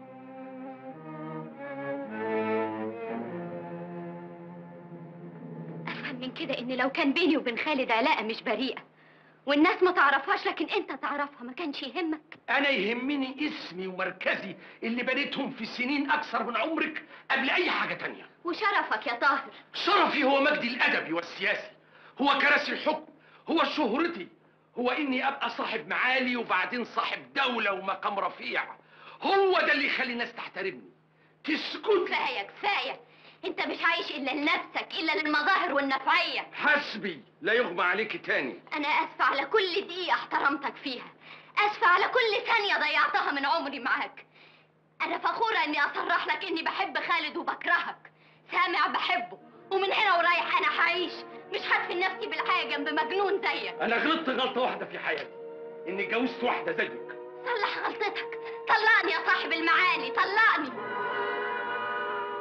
افهم من كده ان لو كان بيني وبين خالد علاقه مش بريئه والناس ما تعرفهاش لكن انت تعرفها ما كانش يهمك انا يهمني اسمي ومركزي اللي بنيتهم في سنين اكثر من عمرك قبل اي حاجه تانية وشرفك يا طاهر شرفي هو مجدي الادبي والسياسي هو كراسي الحكم هو شهرتي هو اني ابقى صاحب معالي وبعدين صاحب دوله ومقام رفيع هو ده اللي يخلي الناس تحترمني تسكت كفايه كفايه انت مش عايش الا لنفسك الا للمظاهر والنفعيه حسبي لا يغمى عليكي تاني انا اسفه على كل دقيقه احترمتك فيها اسفه على كل ثانيه ضيعتها من عمري معاك انا فخوره اني اصرح لك اني بحب خالد وبكرهك سامع بحبه ومن هنا ورايح انا هعيش مش هدفن نفسي بالحياه جنب مجنون زيك انا غلطت غلطه واحده في حياتي اني اتجوزت واحده زيك صلح غلطتك طلقني يا صاحب المعالي طلقني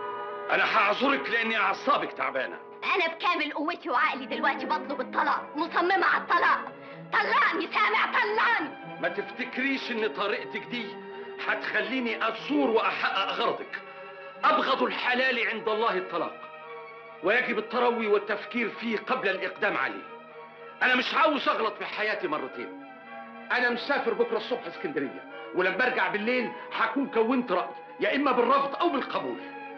انا هعذرك لاني اعصابك تعبانه انا بكامل قوتي وعقلي دلوقتي بطلب الطلاق مصممه على الطلاق طلقني سامع طلقني ما تفتكريش ان طريقتك دي هتخليني اثور واحقق غرضك ابغض الحلال عند الله الطلاق ويجب التروي والتفكير فيه قبل الاقدام عليه انا مش عاوز اغلط في حياتي مرتين انا مسافر بكره الصبح اسكندريه ولما ارجع بالليل هكون كونت راي يا اما بالرفض او بالقبول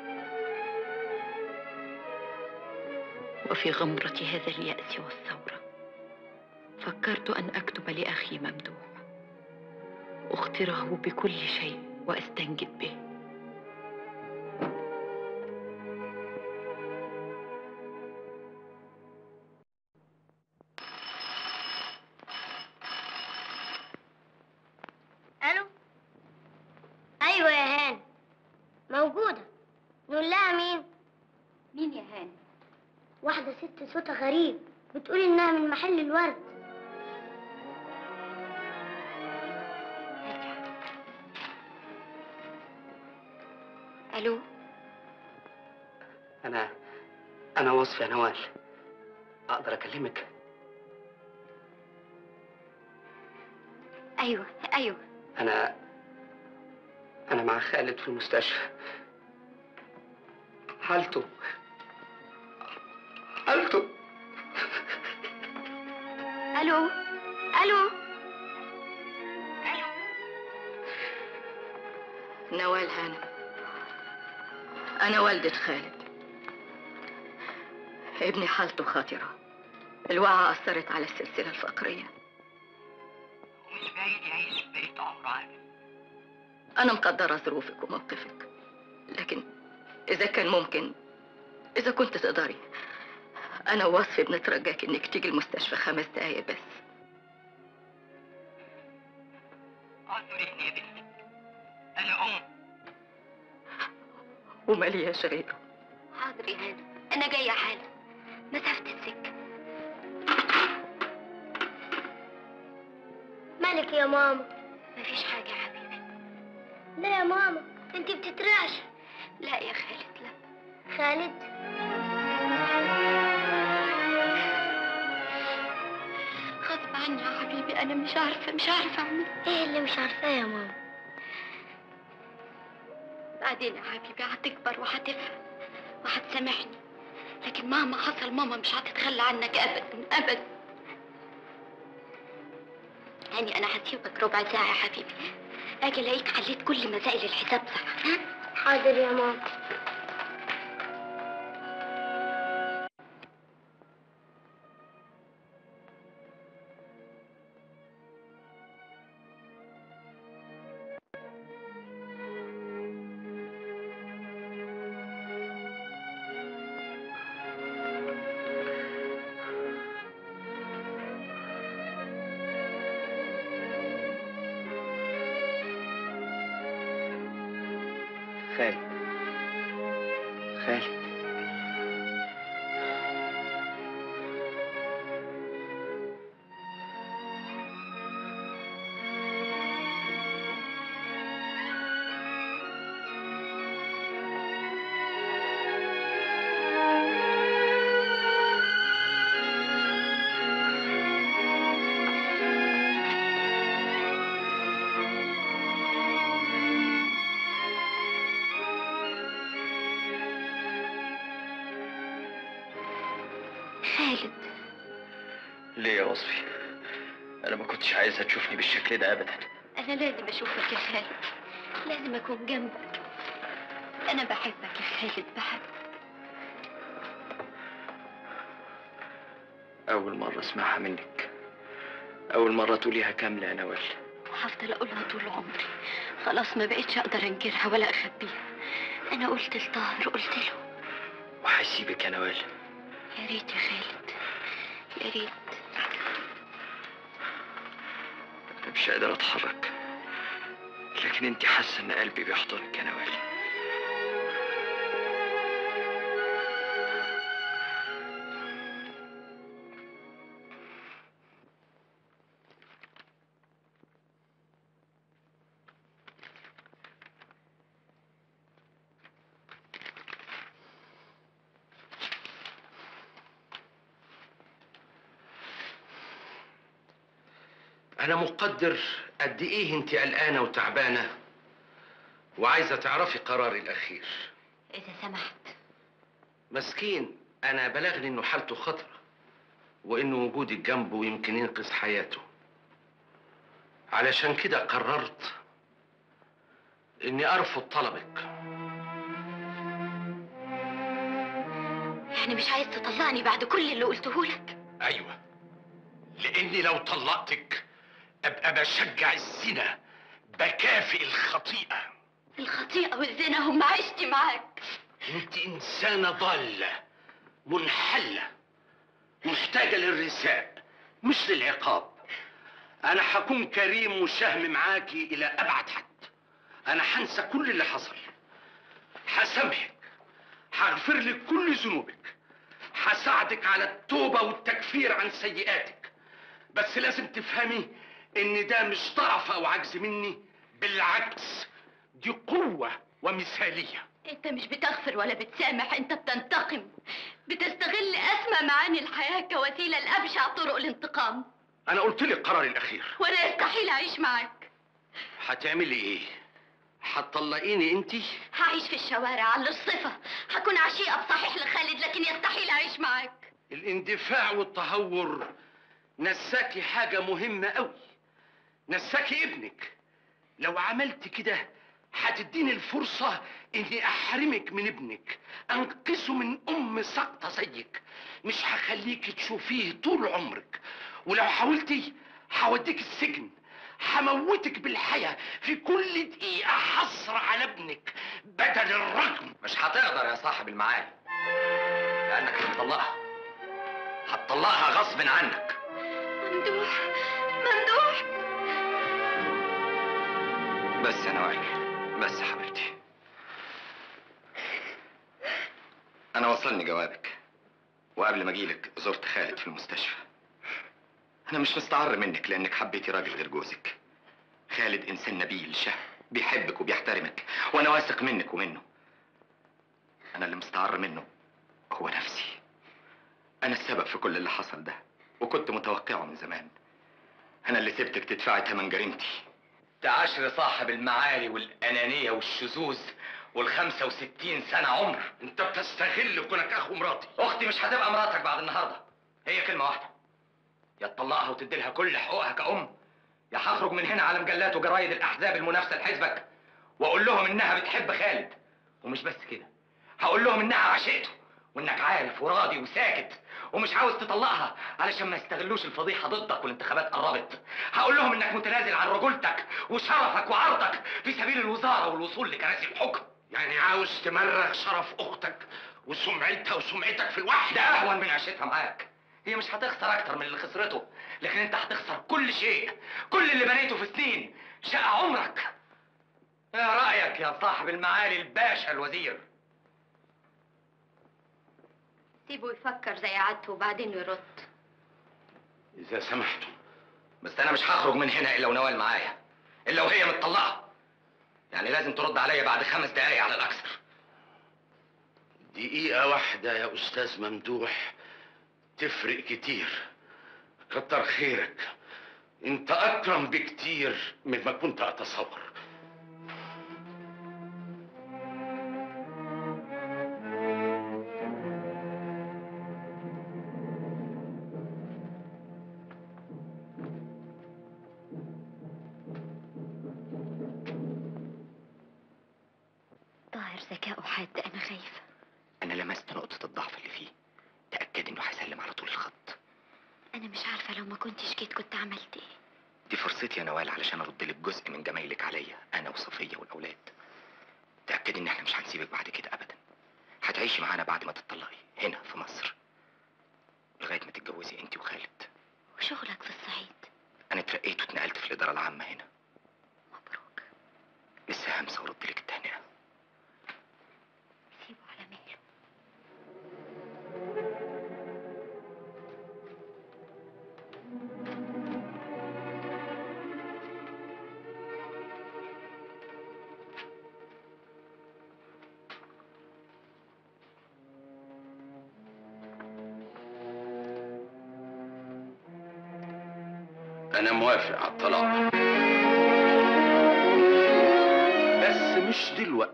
وفي غمرة هذا اليأس والثورة فكرت أن أكتب لأخي ممدوح أخطره بكل شيء وأستنجد به الو ايوه يا هان موجوده نقول لها مين مين يا هان واحده ست صوتها غريب بتقول انها من محل الورد ألو انا انا وصفي يا نوال اقدر اكلمك ايوه ايوه انا انا مع خالد في المستشفى حالته حالته الو الو نوال هانم أنا والدة خالد ابني حالته خطرة الوعى أثرت على السلسلة الفقرية ومش بعيد يعيش بقيت عمره عامل أنا مقدرة ظروفك وموقفك لكن إذا كان ممكن إذا كنت تقدري أنا ووصفي بنترجاك إنك تيجي المستشفى خمس دقايق بس اعذريني يا بنتي أنا أم ومالياش غيره حاضر يا هانم انا جايه حالا مسافه السكه مالك يا ماما مفيش حاجه يا حبيبي لا يا ماما انت بتترعش لا يا خالد لا خالد غصب عني يا حبيبي انا مش عارفه مش عارفه اعمل ايه اللي مش عارفاه يا ماما بعدين يا حبيبي هتكبر وهتفهم وهتسامحني لكن مهما حصل ماما مش هتتخلى عنك ابدا ابدا يعني انا هسيبك ربع ساعه يا حبيبي اجي الاقيك حليت كل مسائل الحساب صح ها حاضر يا ماما خالد خالد خالد ليه يا وصفي انا ما كنتش عايزها تشوفني بالشكل ده ابدا انا لازم اشوفك يا خالد لازم اكون جنبك انا بحبك يا خالد بحبك اول مره اسمعها منك اول مره تقوليها كامله يا نوال وهفضل اقولها طول عمري خلاص ما بقتش اقدر انكرها ولا اخبيها انا قلت لطاهر قلت له وهسيبك يا نوال يا ريت يا خالد يا ريت انا مش قادر اتحرك لكن انت حاسه ان قلبي بيحضنك يا نوال انا مقدر قد ايه انت قلقانه وتعبانه وعايزه تعرفي قراري الاخير إذا سمحت مسكين انا بلغني انه حالته خطره وانه وجودك جنبه يمكن ينقذ حياته علشان كده قررت اني ارفض طلبك يعني مش عايز تطلعني بعد كل اللي قلته لك ايوه لاني لو طلقتك ابقى بشجع الزنا بكافئ الخطيئه الخطيئة والزنا هم عشتي معاك انت انسانه ضاله منحله محتاجه للرثاء مش للعقاب انا هكون كريم وشهم معاكي الى ابعد حد انا هنسى كل اللي حصل هسامحك هغفر لك كل ذنوبك هساعدك على التوبه والتكفير عن سيئاتك بس لازم تفهمي ان ده مش ضعف او عجز مني بالعكس دي قوه ومثاليه انت مش بتغفر ولا بتسامح انت بتنتقم بتستغل اسمى معاني الحياة كوسيلة لأبشع طرق الانتقام انا قلت لك قراري الاخير وانا يستحيل اعيش معاك هتعملي ايه هتطلقيني انت هعيش في الشوارع على الصفة هكون عشيقة بصحيح لخالد لكن يستحيل اعيش معاك الاندفاع والتهور نساكي حاجة مهمة قوي نساكي ابنك لو عملت كده هتديني الفرصة اني احرمك من ابنك انقذه من ام ساقطة زيك مش هخليك تشوفيه طول عمرك ولو حاولتي هوديك السجن هموتك بالحياة في كل دقيقة حصر على ابنك بدل الرجم مش هتقدر يا صاحب المعالي لانك هتطلقها هتطلقها غصب عنك ممدوح ممدوح بس يا نوال بس يا حبيبتي انا وصلني جوابك وقبل ما اجيلك زرت خالد في المستشفى انا مش مستعر منك لانك حبيتي راجل غير جوزك خالد انسان نبيل شهم بيحبك وبيحترمك وانا واثق منك ومنه انا اللي مستعر منه هو نفسي انا السبب في كل اللي حصل ده وكنت متوقعه من زمان انا اللي سبتك تدفعي ثمن جريمتي تعاشر صاحب المعالي والانانيه والشذوذ والخمسة وستين سنة عمر انت بتستغل كونك اخو مراتي اختي مش هتبقى مراتك بعد النهارده هي كلمة واحدة يا تطلقها وتدي لها كل حقوقها كأم يا هخرج من هنا على مجلات وجرايد الاحزاب المنافسة لحزبك واقول لهم انها بتحب خالد ومش بس كده هقول لهم انها عشقته وانك عارف وراضي وساكت ومش عاوز تطلقها علشان ما يستغلوش الفضيحه ضدك والانتخابات قربت هقول لهم انك متنازل عن رجولتك وشرفك وعرضك في سبيل الوزاره والوصول لكراسي الحكم يعني عاوز تمرغ شرف اختك وسمعتها وسمعتك في الوحدة ده اهون من عيشتها معاك هي مش هتخسر اكتر من اللي خسرته لكن انت هتخسر كل شيء كل اللي بنيته في سنين شقى عمرك ايه رايك يا صاحب المعالي الباشا الوزير سيبه يفكر زي عادته وبعدين يرد اذا سمحتوا بس انا مش هخرج من هنا الا ونوال معايا الا وهي متطلقه يعني لازم ترد عليا بعد خمس دقايق على الاكثر دقيقة واحدة يا أستاذ ممدوح تفرق كتير كتر خيرك أنت أكرم بكتير مما كنت أتصور طاهر ذكاؤه حاد انا خايفة انا لمست نقطه الضعف اللي فيه تاكد انه هيسلم على طول الخط انا مش عارفة لو ما كنتش جيت كنت عملت ايه دي فرصتي يا نوال علشان ارد لك جزء من جمايلك عليا انا وصفيه والاولاد تاكدي ان احنا مش هنسيبك بعد كده ابدا هتعيشي معانا بعد ما تتطلقي هنا في مصر لغايه ما تتجوزي انت وخالد وشغلك في الصعيد انا اترقيت واتنقلت في الاداره العامه هنا مبروك لسه همسه وارد لك التهنئه سيبه على مهله انا موافق على الطلاق بس مش دلوقت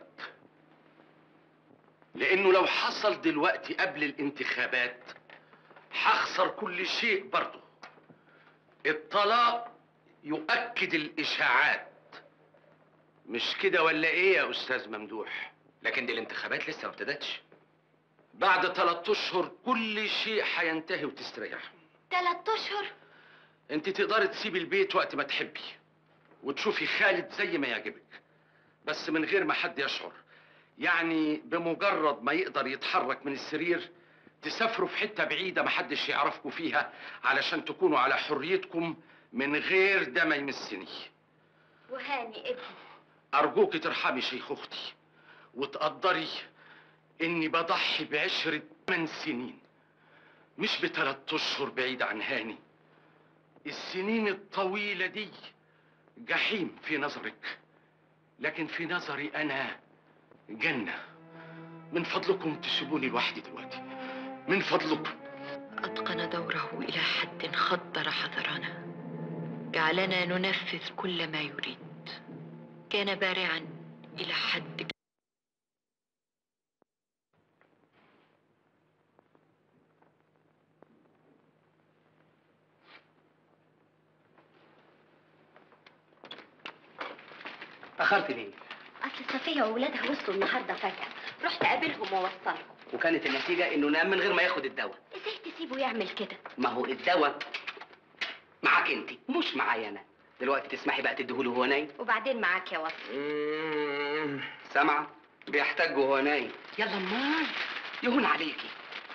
لانه لو حصل دلوقتي قبل الانتخابات هخسر كل شيء برضه الطلاق يؤكد الاشاعات مش كده ولا ايه يا استاذ ممدوح لكن دي الانتخابات لسه ما ابتدتش بعد ثلاث اشهر كل شيء هينتهي وتستريح تلات اشهر انت تقدري تسيبي البيت وقت ما تحبي وتشوفي خالد زي ما يعجبك بس من غير ما حد يشعر يعني بمجرد ما يقدر يتحرك من السرير تسافروا في حتة بعيدة محدش يعرفكم فيها علشان تكونوا على حريتكم من غير ده ما يمسني وهاني ابني أرجوك ترحمي شيخوختي وتقدري إني بضحي بعشرة من سنين مش بثلاث أشهر بعيد عن هاني السنين الطويلة دي جحيم في نظرك لكن في نظري أنا جنة من فضلكم تسيبوني لوحدي دلوقتي من فضلكم أتقن دوره إلى حد خدر حذرنا جعلنا ننفذ كل ما يريد كان بارعا إلى حد اخرت ليه اصل صفيه واولادها وصلوا النهارده فجاه رحت اقابلهم واوصلهم وكانت النتيجه انه نام من غير ما ياخد الدواء ازاي تسيبه يعمل كده ما هو الدواء معاك انت مش معايا انا دلوقتي تسمحي بقى تديهوله وهو نايم وبعدين معاك يا وصل سامعه بيحتاج وهو نايم يلا امال يهون عليكي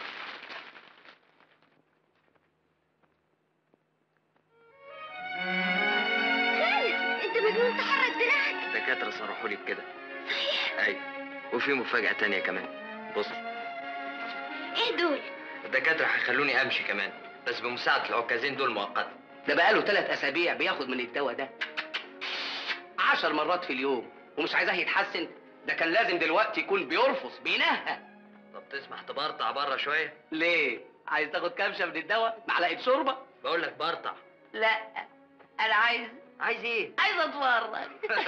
خالد انت مجنون تحرك دراعك الدكاترة صرحوا لي بكده ايوه وفي مفاجأة تانية كمان بص ايه دول الدكاترة هيخلوني امشي كمان بس بمساعدة العكازين دول مؤقتا ده بقاله ثلاث اسابيع بياخد من الدواء ده عشر مرات في اليوم ومش عايزاه يتحسن ده كان لازم دلوقتي يكون بيرفص بينهى طب تسمح تبرطع بره شوية ليه عايز تاخد كبشه من الدواء معلقه شوربه بقول لك برطع لا انا عايز عايز ايه عايز اتفرج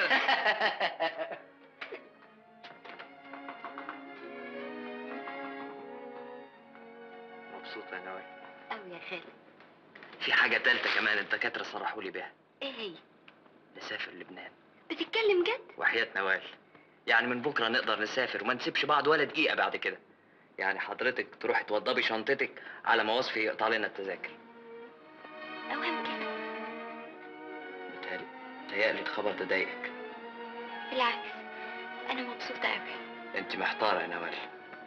مبسوطة يا نوال قوي يا خالد في حاجة تالتة كمان الدكاترة صرحوا لي بيها ايه هي نسافر لبنان بتتكلم جد وحياة نوال يعني من بكرة نقدر نسافر وما نسيبش بعض ولا دقيقة بعد كده يعني حضرتك تروحي توضبي شنطتك على ما وصفي يقطع لنا التذاكر اوهم كده متهيألي متهيألي الخبر ده ضايقك بالعكس انا مبسوطه قوي انت محتارة يا نوال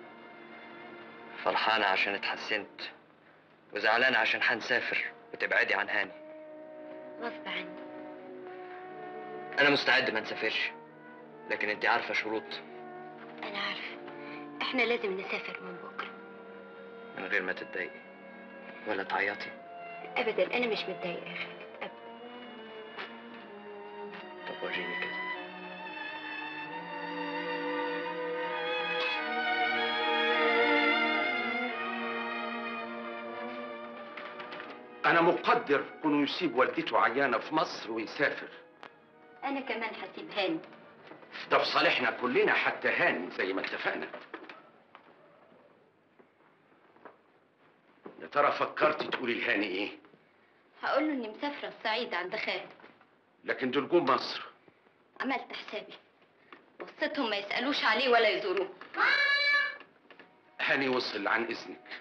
فرحانة عشان اتحسنت وزعلانة عشان هنسافر وتبعدي عن هاني غصب عني انا مستعد ما نسافرش لكن انت عارفة شروط انا عارفه احنا لازم نسافر من بكره من غير ما تتضايقي ولا تعيطي ابدا انا مش متضايقه يا خالد ابدا طب وريني كده أنا مقدر كونه يسيب والدته عيانة في مصر ويسافر انا كمان هسيب هاني ده في صالحنا كلنا حتى هاني زي ما اتفقنا يا ترى فكرتي تقولي لهاني ايه هقول له اني مسافره الصعيد عند خالد لكن دول جم مصر عملت حسابي وصيتهم ما يسالوش عليه ولا يزوروه هاني وصل عن اذنك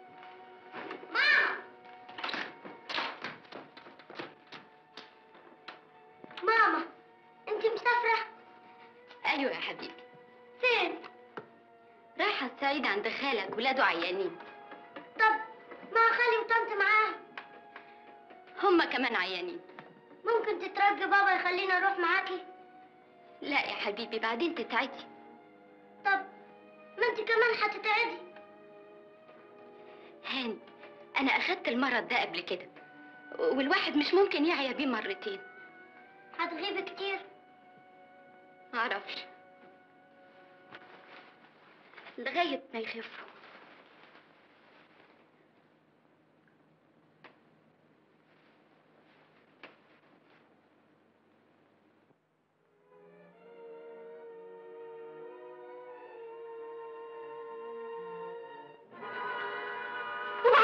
ماما انت مسافرة ايوه يا حبيبي فين رايحه الصعيد عند خالك ولاده عيانين طب ما خالي وطنط معاه هما كمان عيانين ممكن تترجي بابا يخلينا نروح معاكي لا يا حبيبي بعدين تتعدي طب ما انت كمان هتتعدي هاني انا اخدت المرض ده قبل كده والواحد مش ممكن يعيا بيه مرتين هتغيبي كتير معرفش لغايه ما يخفوا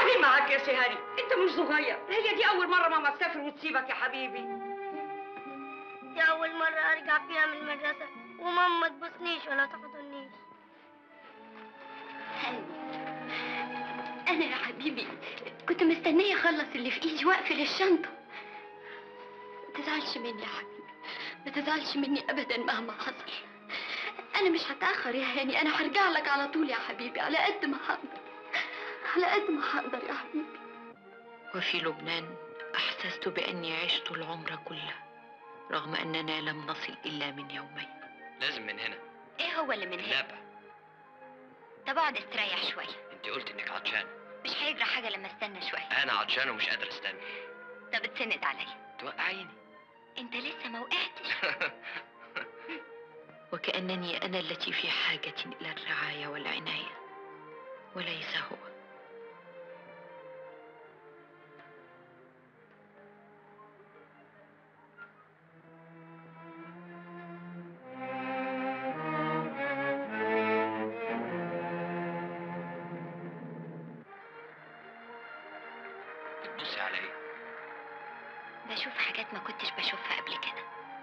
وبعدين معاك يا سهاري انت مش صغير هي دي اول مره ماما تسافر وتسيبك يا حبيبي دي أول مرة أرجع فيها من المدرسة وماما ما تبوسنيش ولا تحضنيش أنا يا حبيبي كنت مستنية أخلص اللي في إيدي وأقفل الشنطة ما تزعلش مني يا حبيبي ما تزعلش مني أبدا مهما حصل أنا مش هتأخر يا هاني أنا هرجع لك على طول يا حبيبي على قد ما هقدر على قد ما هقدر يا حبيبي وفي لبنان أحسست بأني عشت العمر كله رغم أننا لم نصل إلا من يومين لازم من هنا إيه هو اللي من اللعبة طب اقعد استريح شوية انت قلت انك عطشان مش هيجرى حاجة لما استنى شوية انا عطشان ومش قادر استنى طب اتسند عليا توقعيني انت لسه ما وقعتش وكأنني أنا التي في حاجة إلى الرعاية والعناية وليس هو بتبصي على ايه بشوف حاجات ما كنتش بشوفها قبل كده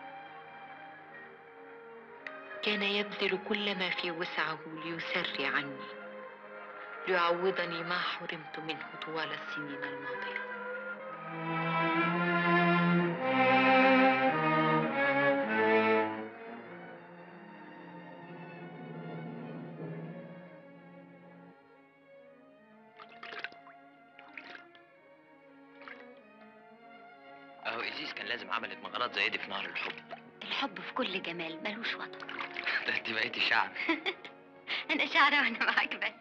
كان يبذل كل ما في وسعه ليسري عني ليعوضني ما حرمت منه طوال السنين الماضية اهو ايزيس كان لازم عملت مغارات زي دي في نهر الحب الحب في كل جمال ملوش وطن ده انت بقيتي شعب أنا شعرة وأنا معاك بس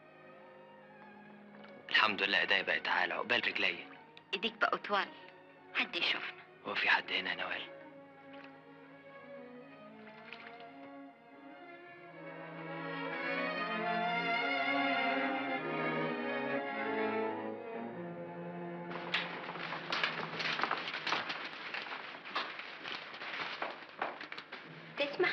الحمد لله ايديا بقت عال عقبال رجليا إيديك بقوا طوال حد يشوفنا هو في حد هنا يا نوال تسمع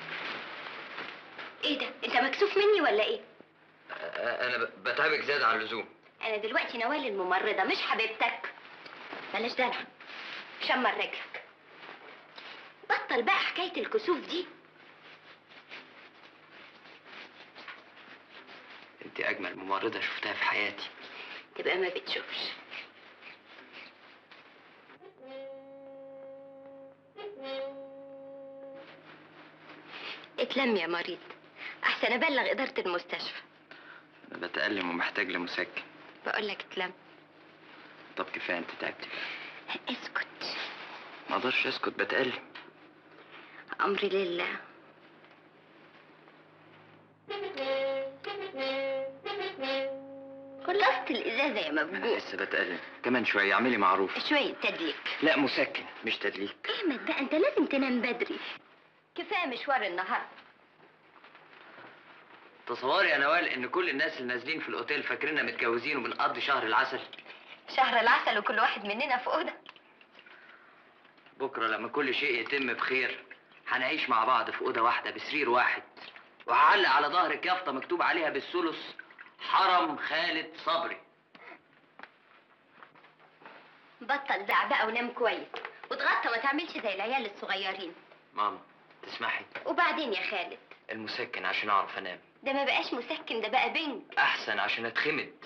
ايه ده انت مكسوف مني ولا ايه انا ب- بتعبك زياده عن اللزوم انا دلوقتي نوال الممرضه مش حبيبتك بلاش دلع شمر رجلك بطل بقى حكايه الكسوف دي انت اجمل ممرضه شفتها في حياتي تبقى ما بتشوفش اتلم يا مريض احسن ابلغ اداره المستشفى انا بتألم ومحتاج لمسكن بقول لك اتلم طب كفايه انت تعبتي اسكت ما اقدرش اسكت بتألم امري لله خلصت الازازه يا انا مبجوع لسه بتألم كمان شويه اعملي معروف شويه تدليك لا مسكن مش تدليك احمد بقى انت لازم تنام بدري كفايه مشوار النهارده تصوري يا نوال ان كل الناس اللي نازلين في الاوتيل فاكريننا متجوزين وبنقضي شهر العسل شهر العسل وكل واحد مننا في اوضه بكره لما كل شيء يتم بخير هنعيش مع بعض في اوضه واحده بسرير واحد وهعلق على ظهرك يافطه مكتوب عليها بالثلث حرم خالد صبري بطل دع بقى ونام كويس واتغطى ما تعملش زي العيال الصغيرين ماما تسمحي وبعدين يا خالد المسكن عشان اعرف انام ده ما بقاش مسكن ده بقى بنج احسن عشان اتخمد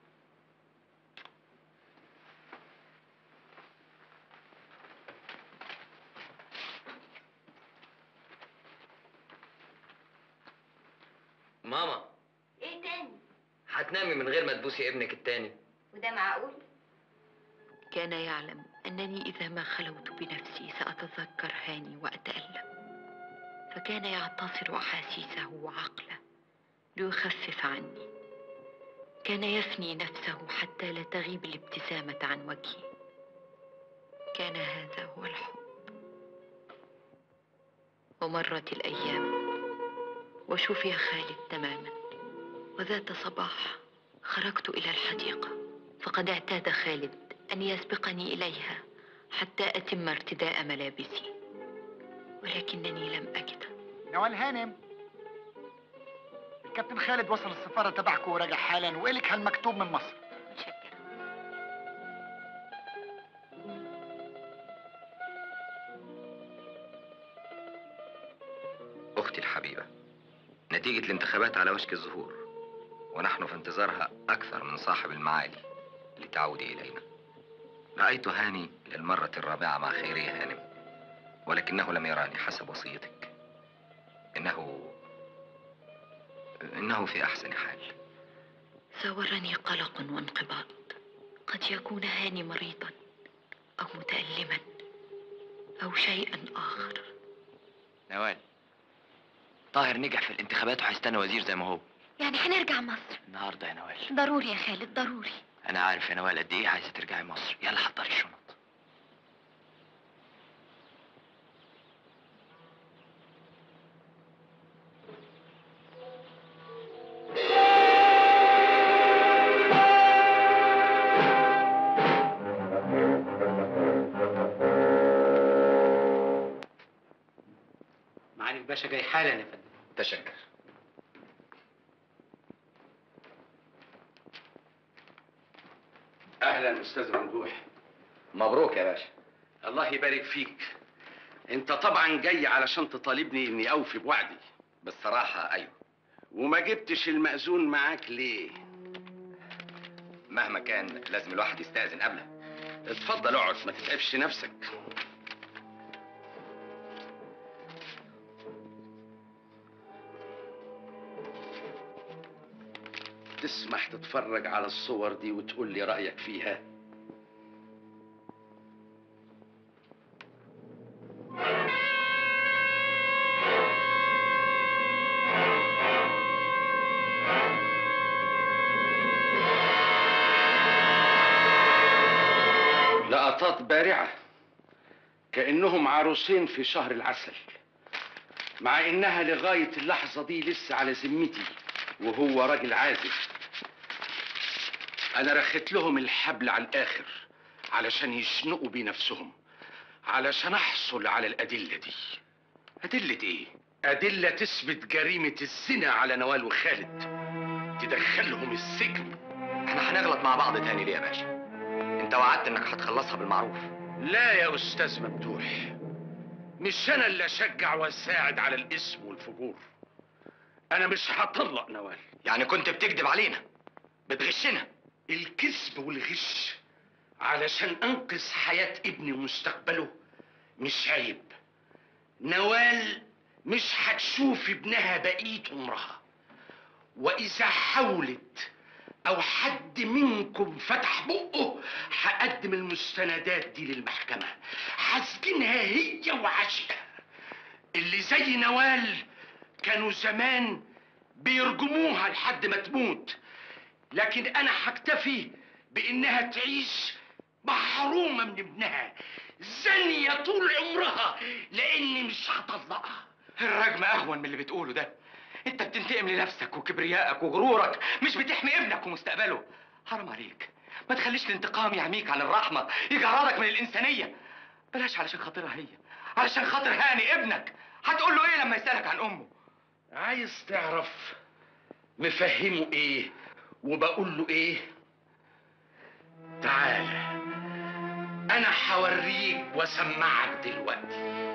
ماما ايه تاني هتنامي من غير ما تبوسي ابنك التاني وده معقول كان يعلم أنني إذا ما خلوت بنفسي سأتذكر هاني وأتألم فكان يعتصر أحاسيسه وعقله ليخفف عني كان يفني نفسه حتى لا تغيب الابتسامة عن وجهي كان هذا هو الحب ومرت الأيام وشفي خالد تماما وذات صباح خرجت إلى الحديقة فقد اعتاد خالد أن يسبقني إليها حتى أتم ارتداء ملابسي ولكنني لم أجده نوال هانم الكابتن خالد وصل السفارة تبعكم ورجع حالا وإلك هالمكتوب من مصر متشكرة الانتخابات على وشك الظهور ونحن في انتظارها أكثر من صاحب المعالي لتعود إلينا رأيت هاني للمرة الرابعة مع خيرية هانم ولكنه لم يراني حسب وصيتك إنه إنه في أحسن حال زورني قلق وانقباض قد يكون هاني مريضا أو متألما أو شيئا آخر نوال طاهر نجح في الانتخابات وهيستنى وزير زي ما هو يعني هنرجع مصر النهارده يا نوال ضروري يا خالد ضروري انا عارف يا نوال قد ايه عايزه ترجعي مصر يلا حضري الشنط معالي الباشا جاي حالا يا فندم تشكر اهلا استاذ ممدوح مبروك يا باشا الله يبارك فيك انت طبعا جاي علشان تطالبني اني اوفي بوعدي بالصراحة أيوه وما جبتش المأذون معاك ليه مهما كان لازم الواحد يستأذن قبله اتفضل اقعد ما تتعبش نفسك تسمح تتفرج على الصور دي وتقول لي رأيك فيها لقطات بارعة كأنهم عروسين في شهر العسل مع إنها لغاية اللحظة دي لسه على ذمتي وهو راجل عازف أنا رخيت لهم الحبل على الآخر علشان يشنقوا بيه نفسهم علشان أحصل على الأدلة دي أدلة إيه؟ أدلة تثبت جريمة الزنا على نوال وخالد تدخلهم السجن احنا هنغلط مع بعض تاني ليه يا باشا انت وعدت انك هتخلصها بالمعروف لا يا أستاذ ممدوح مش أنا اللي أشجع وأساعد على الإثم والفجور أنا مش هطلق نوال يعني كنت بتكذب علينا بتغشنا الكذب والغش علشان أنقذ حياة ابني ومستقبله مش عيب نوال مش هتشوف ابنها بقية عمرها وإذا حاولت أو حد منكم فتح بقه هقدم المستندات دي للمحكمة هسجنها هي وعشقها اللي زي نوال كانوا زمان بيرجموها لحد ما تموت لكن أنا هكتفي بإنها تعيش محرومة من ابنها زانية طول عمرها لأني مش هطلقها الرجم اهون من اللي بتقوله ده انت بتنتقم لنفسك وكبريائك وغرورك مش بتحمي ابنك ومستقبله حرام عليك ما تخليش الانتقام يعميك عن الرحمه يجررك من الانسانيه بلاش علشان خاطرها هي علشان خاطر هاني ابنك هتقول له ايه لما يسالك عن امه عايز تعرف مفهمه ايه وبقول له ايه تعالى انا هوريك واسمعك دلوقتي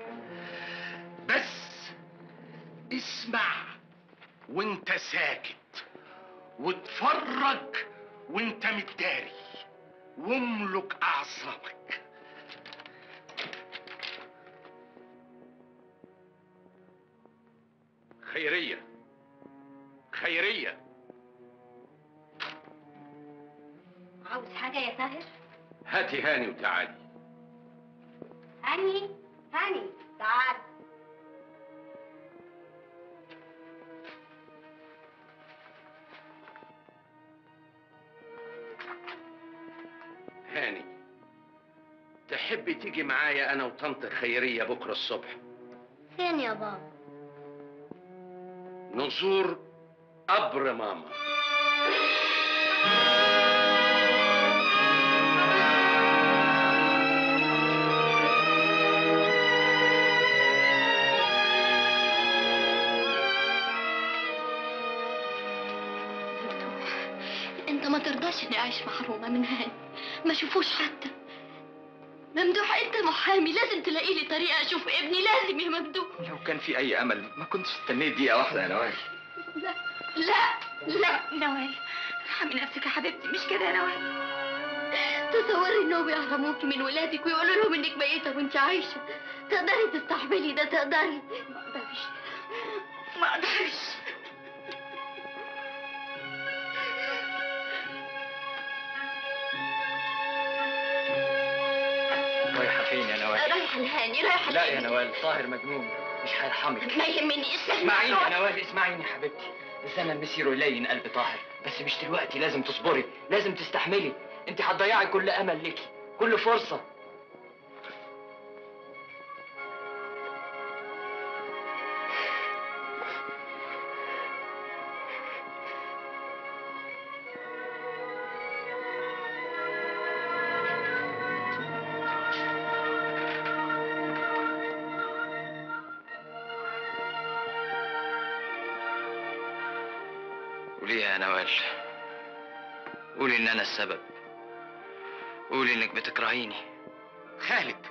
بس اسمع وانت ساكت واتفرج وانت متداري واملك اعصابك خيرية خيرية عاوز حاجة يا طاهر؟ هاتي هاني وتعالي هاني هاني تعال هاني تحبي تيجي معايا انا وطنط خيرية بكرة الصبح فين يا بابا؟ نزور قبر ماما انت ما ترضاش اني اعيش محرومه من هاني ما اشوفوش حتى ممدوح انت محامي لازم تلاقي لي طريقه اشوف ابني لازم يا ممدوح لو كان في اي امل ما كنتش استنيت دقيقه واحده يا نوال لا لا لا نوال ارحمي نفسك يا حبيبتي مش كده يا نوال تصوري انهم يحرموكي من ولادك ويقولوا لهم انك ميتة وانت عايشة تقدري تستحملي ده تقدري ما اقدرش ما اقدرش رايحة فين يا نوال؟ رايحة لهاني رايحة لا يا لهاني. نوال طاهر مجنون مش هيرحمك ما يهمني اسمعي اسمعيني يا نوال اسمعيني يا حبيبتي الزمن مسيره يلين قلب طاهر بس مش دلوقتي لازم تصبري لازم تستحملي انت هتضيعي كل امل ليكي كل فرصه قولي يا نوال قولي ان انا السبب قولي انك بتكرهيني خالد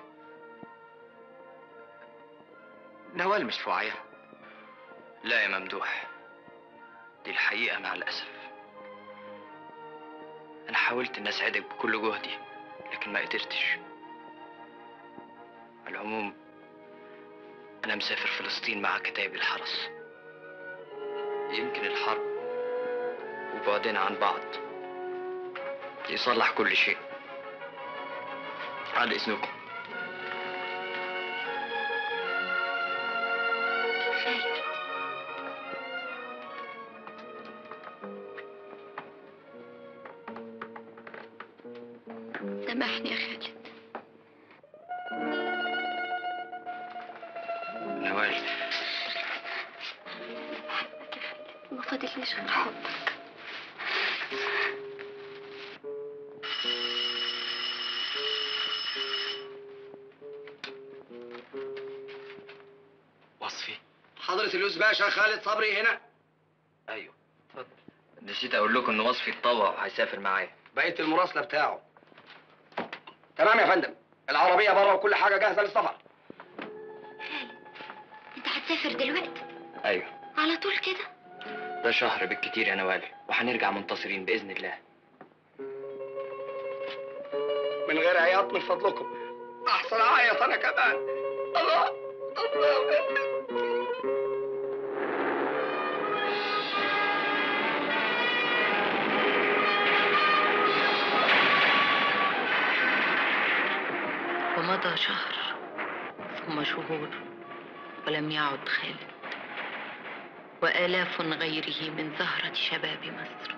نوال مش في وعيها لا يا ممدوح دي الحقيقة مع الأسف أنا حاولت إن أسعدك بكل جهدي لكن ما قدرتش على العموم أنا مسافر فلسطين مع كتائب الحرس يمكن الحرب وبعدنا عن بعض يصلح كل شيء على إذنكم سامحني يا خالد نوال ما فاضليش غير حبك وصفي حضرة اليوسف باشا خالد صبري هنا أيوه اتفضل نسيت أقول لكم إن وصفي اتطوع وهيسافر معايا بقيت المراسلة بتاعه تمام يا فندم العربية بره وكل حاجة جاهزة للسفر انت هتسافر دلوقتي أيوه على طول كده ده شهر بالكتير يا نوال وهنرجع منتصرين بإذن الله من غير عياط من فضلكم احسن اعيط انا كمان الله الله ومضى شهر ثم شهور ولم يعد خالد وآلاف غيره من زهرة شباب مصر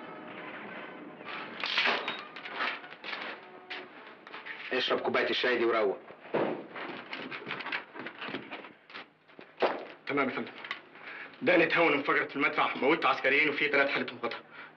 اشرب كوباية الشاي دي وروق تمام يا فندم دقنة هون انفجرت في المدفع موتوا عسكريين وفي ثلاث حالة انقطاع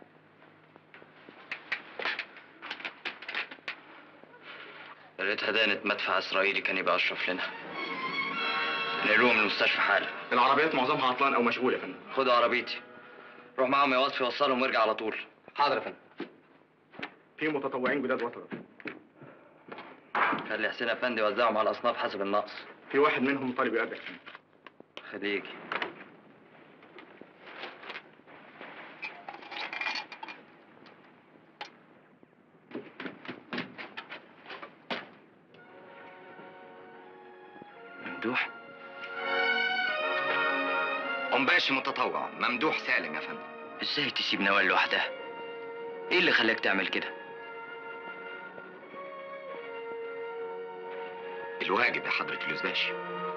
يا ريتها دانت مدفع إسرائيلي كان يبقى أشرف لنا نقلوهم المستشفى حالا العربيات معظمها عطلان او مشغول يا فندم خدوا عربيتي روح معاهم يا وصفي وصلهم وارجع على طول حاضر يا فندم في متطوعين جداد وصلوا خلي حسين افندي يوزعهم على الاصناف حسب النقص في واحد منهم طالب يقابلك خليه يجي ممدوح قنباشي متطوع ممدوح سالم يا فندم ازاي تسيب نوال لوحدها ايه اللي خلاك تعمل كده الواجب يا حضرة اليوزباشي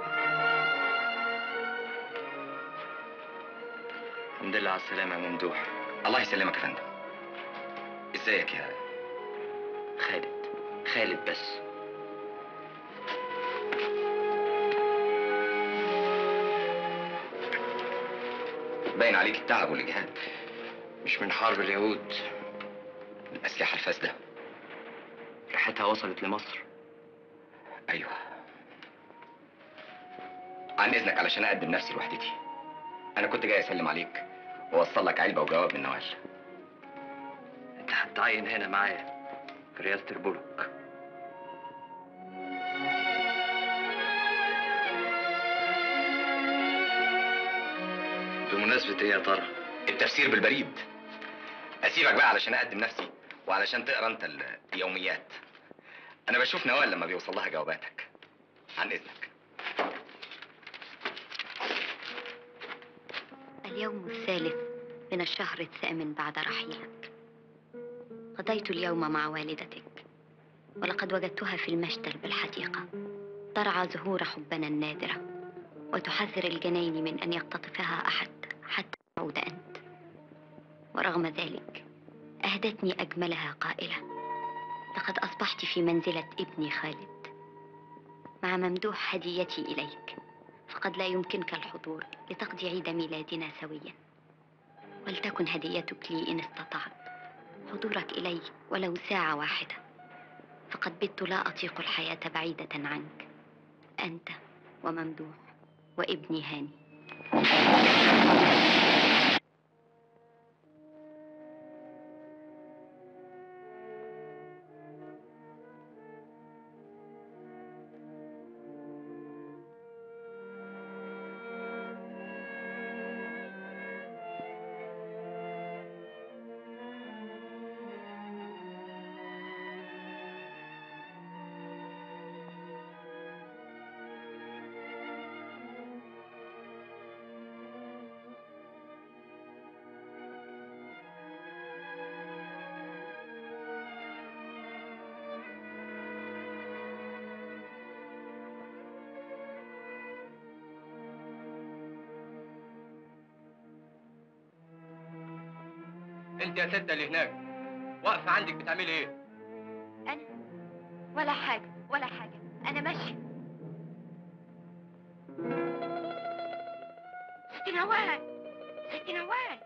الحمد لله على السلامة يا ممدوح الله يسلمك يا فندم ازيك يا خالد خالد بس باين عليك التعب والاجهاد مش من حرب اليهود الاسلحه الفاسده ريحتها وصلت لمصر ايوه عن اذنك علشان اقدم نفسي لوحدتي انا كنت جاي اسلم عليك واوصل لك علبه وجواب من نوال انت هتعين هنا معايا في رياسة البلوك بمناسبة ايه يا ترى؟ التفسير بالبريد اسيبك بقى علشان اقدم نفسي وعلشان تقرا انت اليوميات انا بشوف نوال لما بيوصل لها جواباتك عن اذنك اليوم الثالث من الشهر الثامن بعد رحيلك قضيت اليوم مع والدتك ولقد وجدتها في المشتل بالحديقة ترعى زهور حبنا النادرة وتحذر الجنين من أن يقتطفها أحد حتى تعود أنت ورغم ذلك أهدتني أجملها قائلة لقد أصبحت في منزلة ابني خالد مع ممدوح هديتي إليك فقد لا يمكنك الحضور لتقضي عيد ميلادنا سويا ولتكن هديتك لي إن استطعت حضورك إلي ولو ساعة واحدة فقد بت لا أطيق الحياة بعيدة عنك أنت وممدوح وابني هاني انت يا ستة اللي هناك واقفة عندك بتعملي ايه؟ أنا ولا حاجة ولا حاجة أنا ماشية ست نوال ست نوال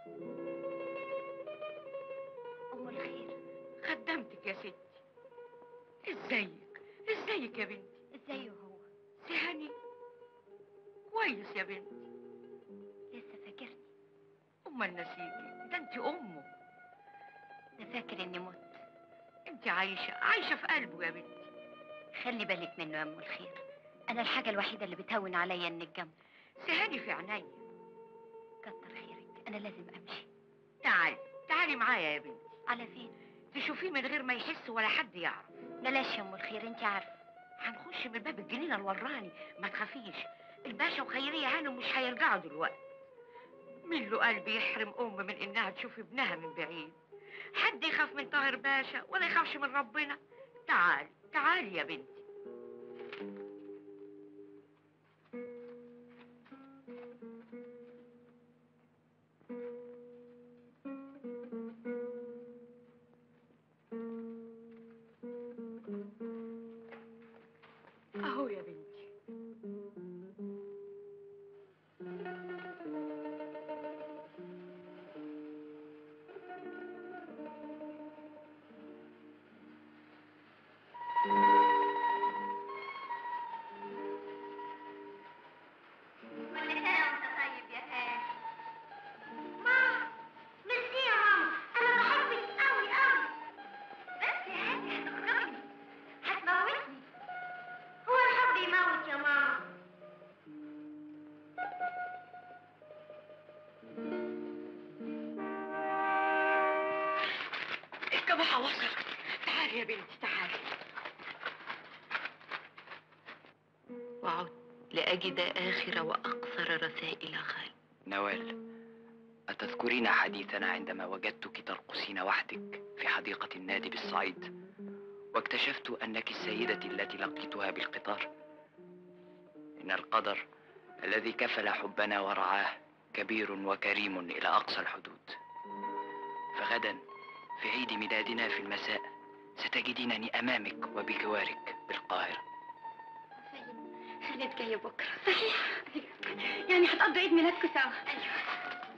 أم الخير خدمتك يا ستي ازيك ازيك يا بنتي ازاي هو سهاني كويس يا بنتي لسه فاكرني امال نسيكي ده انت امه ده فاكر اني مت انت عايشه عايشه في قلبه يا بنتي خلي بالك منه يا ام الخير انا الحاجه الوحيده اللي بتهون عليا انك جنبي سهاني في عينيا كتر خيرك انا لازم امشي تعالي تعالي معايا يا بنتي على فين تشوفيه من غير ما يحس ولا حد يعرف بلاش يا ام الخير انت عارفه هنخش من باب الجنينه الوراني ما تخافيش الباشا وخيريه هانم مش هيرجعوا دلوقتي مين له قلب يحرم ام من انها تشوف ابنها من بعيد حد يخاف من طاهر باشا ولا يخافش من ربنا تعالي تعالي يا بنتي اهو يا بنتي كل سنة وانت طيب يا هاني ماما ميرسي يا ماما أنا بحبك أوي أوي بس يا هاني هتخنقني هتموتني هو الحب يموت يا ماما الجماعة وصلت تعالي يا بنتي تعالي وعدت لأجد آخر وأقصر رسائل خالد نوال أتذكرين حديثنا عندما وجدتك ترقصين وحدك في حديقة النادي بالصعيد واكتشفت أنك السيدة التي لقيتها بالقطار إن القدر الذي كفل حبنا ورعاه كبير وكريم إلى أقصى الحدود فغدا في عيد ميلادنا في المساء ستجدينني أمامك وبجوارك بالقاهرة خالد جاي بكرة صحيح يعني هتقضوا عيد ميلادكم سوا أيوه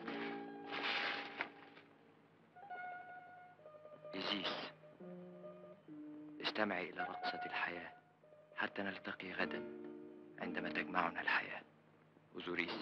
إزيس استمعي إلى رقصة الحياة حتى نلتقي غدا عندما تجمعنا الحياة أوزوريس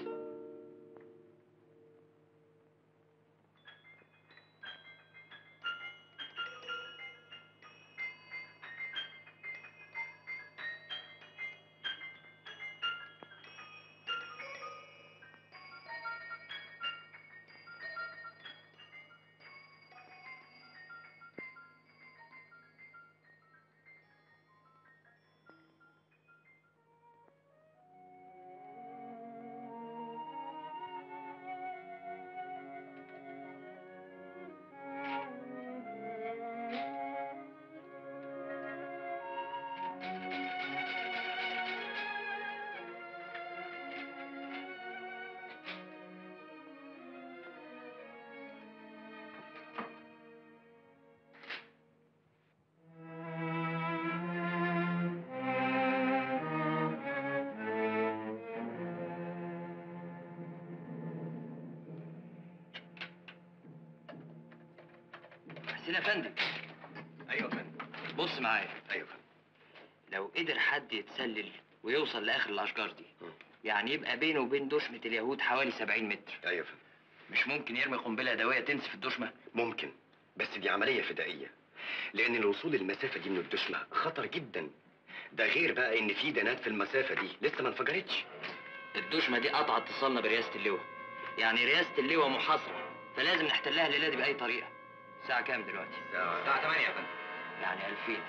محسن افندي ايوه يا فندم بص معايا ايوه يا فندم لو قدر حد يتسلل ويوصل لاخر الاشجار دي يعني يبقى بينه وبين دشمة اليهود حوالي 70 متر ايوه يا فندم مش ممكن يرمي قنبله يدويه تنسف الدشمه ممكن بس دي عمليه فدائيه لان الوصول للمسافه دي من الدشمه خطر جدا ده غير بقى ان في دانات في المسافه دي لسه ما انفجرتش الدشمه دي قطع اتصالنا برئاسه اللواء يعني رئاسه اللواء محاصره فلازم نحتلها الليله دي باي طريقه الساعه كام دلوقتي الساعه 8 يا فندم يعني 2000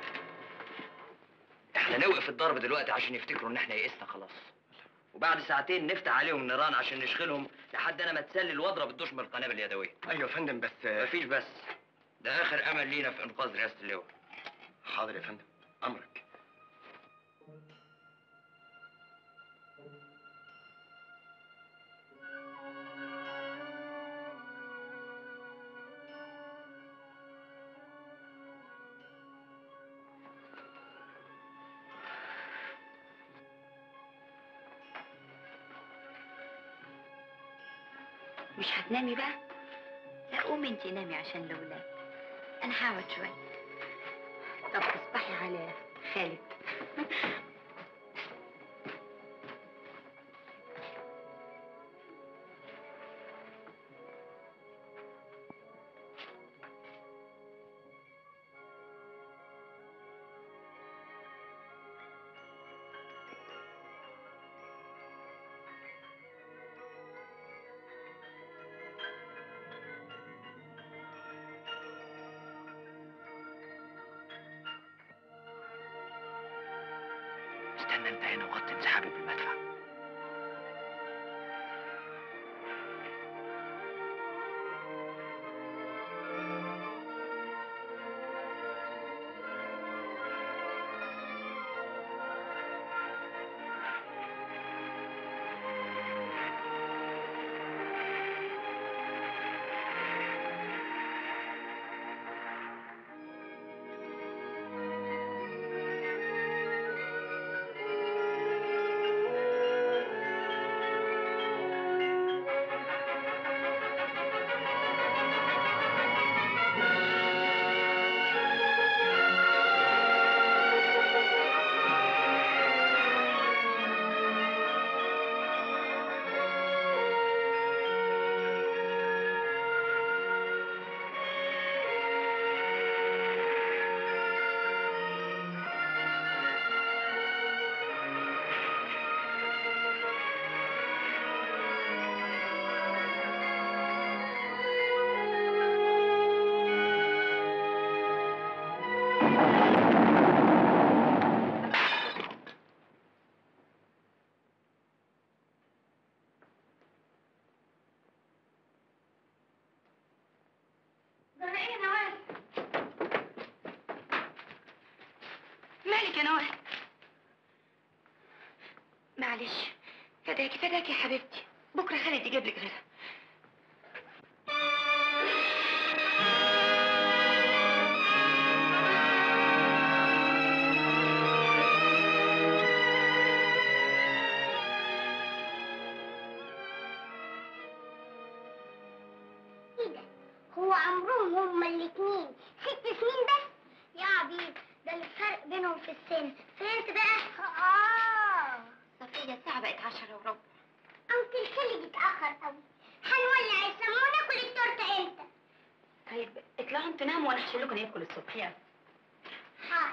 احنا نوقف الضرب دلوقتي عشان يفتكروا ان احنا يئسنا خلاص وبعد ساعتين نفتح عليهم نيران عشان نشغلهم لحد انا ما اتسلل واضرب الدشمه القنابل اليدويه ايوه يا فندم بس مفيش بس ده اخر امل لينا في انقاذ رئاسه اللواء حاضر يا فندم امرك مش هتنامي بقى لا قومي انت نامي عشان الاولاد انا هقعد شويه طب تصبحي على خالد استنى انت هنا وغطي انسحابي بالمدفع جرى ايه يا نوال مالك يا نوال معلش فداكي فداكي يا حبيبتي بكره خالد يجيب لك غيرها ايه ده هو عمرهم هما الاتنين ست سنين بس يا عبيد ده الفرق بينهم في السن فهمت بقى اه صفية الساعة بقت عشرة وربع انكل خالد اتاخر قوي هنولع السماء وناكل التورته امتى طيب اطلعوا انتوا ناموا وانا هشيل لكم ناكل الصبح يلا حاضر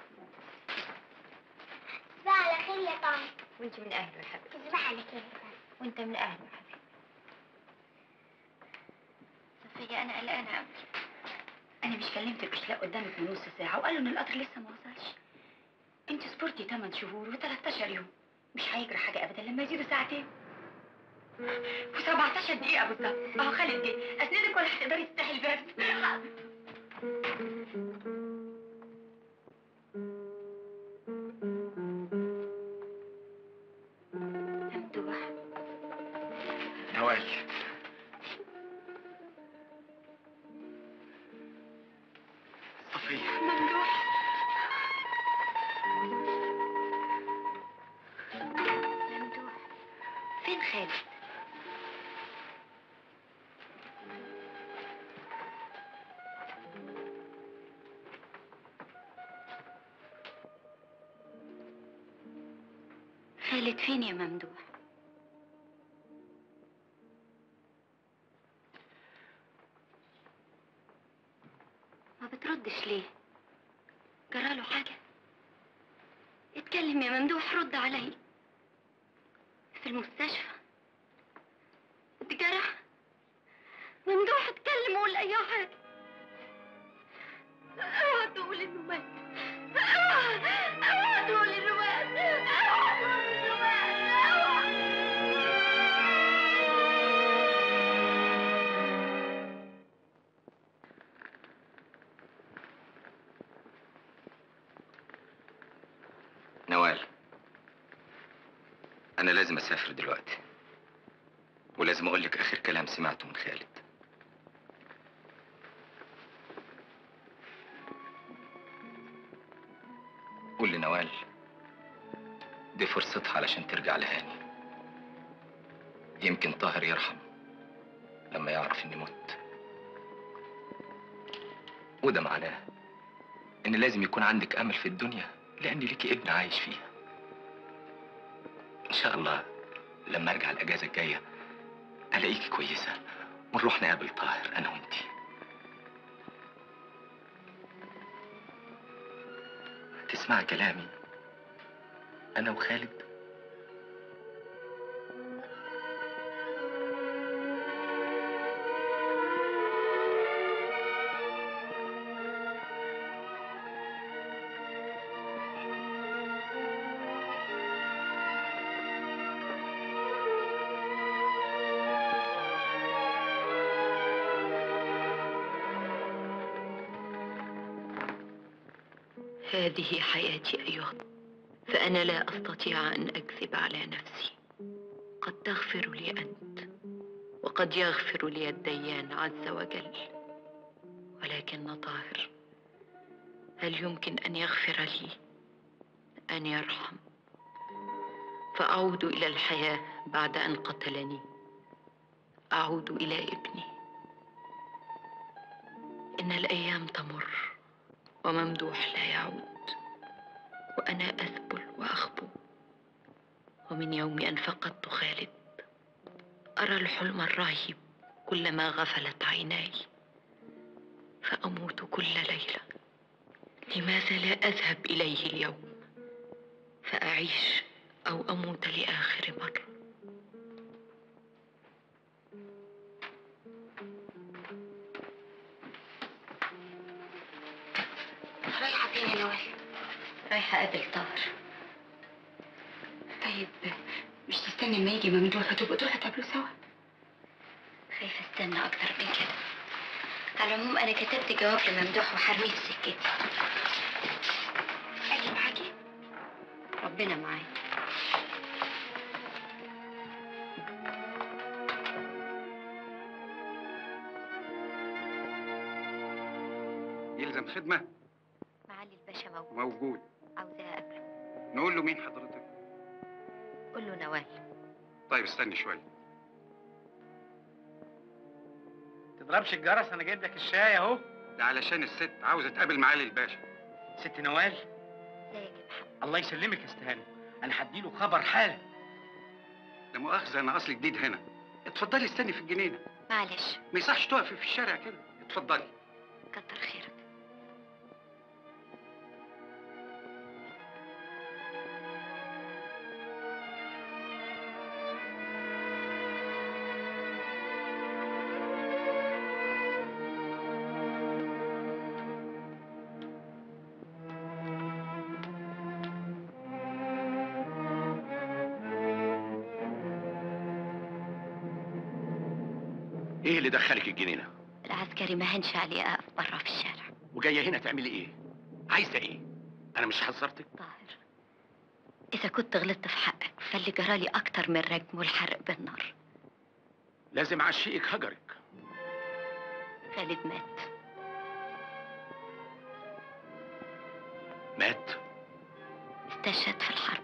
تصبح على خير يا طنط وانت من اهله يا حبيبي تصبح على خير يا طنط وانت من اهله يا حبيبي صفية انا قلقانة قوي انا مش كلمت الاشلاء قدامك من نص ساعة وقالوا ان القطر لسه ما وصلش انت صبرتي 8 شهور و13 يوم مش هيجرى حاجة ابدا لما يزيدوا ساعتين و17 دقيقة بالظبط اهو خالد جه اسندك ولا هتقدري تفتحي الباب ممدوح نوال صفية ممدوح ممدوح فين خالد خالد فين يا ممدوح ما بتردش ليه جراله حاجة اتكلم يا ممدوح رد علي في المستشفى اتجرح ممدوح اتكلم وقول اي حاجة اوعى تقول انه مات اوعى اوعى تقول انه مات اوعى تقول انه مات اوعى نوال أنا لازم أسافر دلوقتي ولازم أقول لك آخر كلام سمعته من خالد قول لنوال دي فرصتها علشان ترجع لهاني يمكن طاهر يرحم لما يعرف إني مت وده معناه إن لازم يكون عندك أمل في الدنيا لأن ليكي ابن عايش فيها إن شاء الله لما أرجع الأجازة الجاية ألاقيكي كويسة ونروح نقابل طاهر أنا وإنتي تسمع كلامي أنا وخالد هذه حياتي أيها فأنا لا أستطيع أن أكذب على نفسي قد تغفر لي أنت وقد يغفر لي الديان عز وجل ولكن طاهر هل يمكن أن يغفر لي أن يرحم فأعود إلى الحياة بعد أن قتلني أعود إلى ابني إن الأيام تمر وممدوح لا يعود وأنا أذبل وأخبو ومن يوم أن فقدت خالد أرى الحلم الرهيب كلما غفلت عيناي فأموت كل ليلة لماذا لا أذهب إليه اليوم فأعيش أو أموت لآخر مرة رايحة فين يا نوال؟ رايحة أقابل طاهر طيب مش تستني لما يجي ممدوح وتبقوا تروحوا تقابلوا سوا خايفة استنى أكتر من كده على العموم أنا كتبت جواب لممدوح وحرميه في سكتي أجي معاكي؟ ربنا معاك يلزم خدمة معالي الباشا موجود موجود عاوزة أقابله نقول له مين حضرتك قول له نوال طيب استني شوية تضربش الجرس انا جايب لك الشاي اهو ده علشان الست عاوزة تقابل معالي الباشا ست نوال الله يسلمك يا استهاني انا هديله خبر حالا لا مؤاخذة أنا أصلي جديد هنا اتفضلي استني في الجنينة معلش ما يصحش تقفي في الشارع كده اتفضلي كتر خيرك ايه اللي دخلك الجنينه العسكري ما هنش علي أقف برا في الشارع وجايه هنا تعملي ايه عايزه ايه انا مش حذرتك طاهر إذا كنت غلطت في حقك فاللي جرالي أكتر من رجم والحرق بالنار لازم اعشقك هجرك خالد مات مات استشهد في الحرب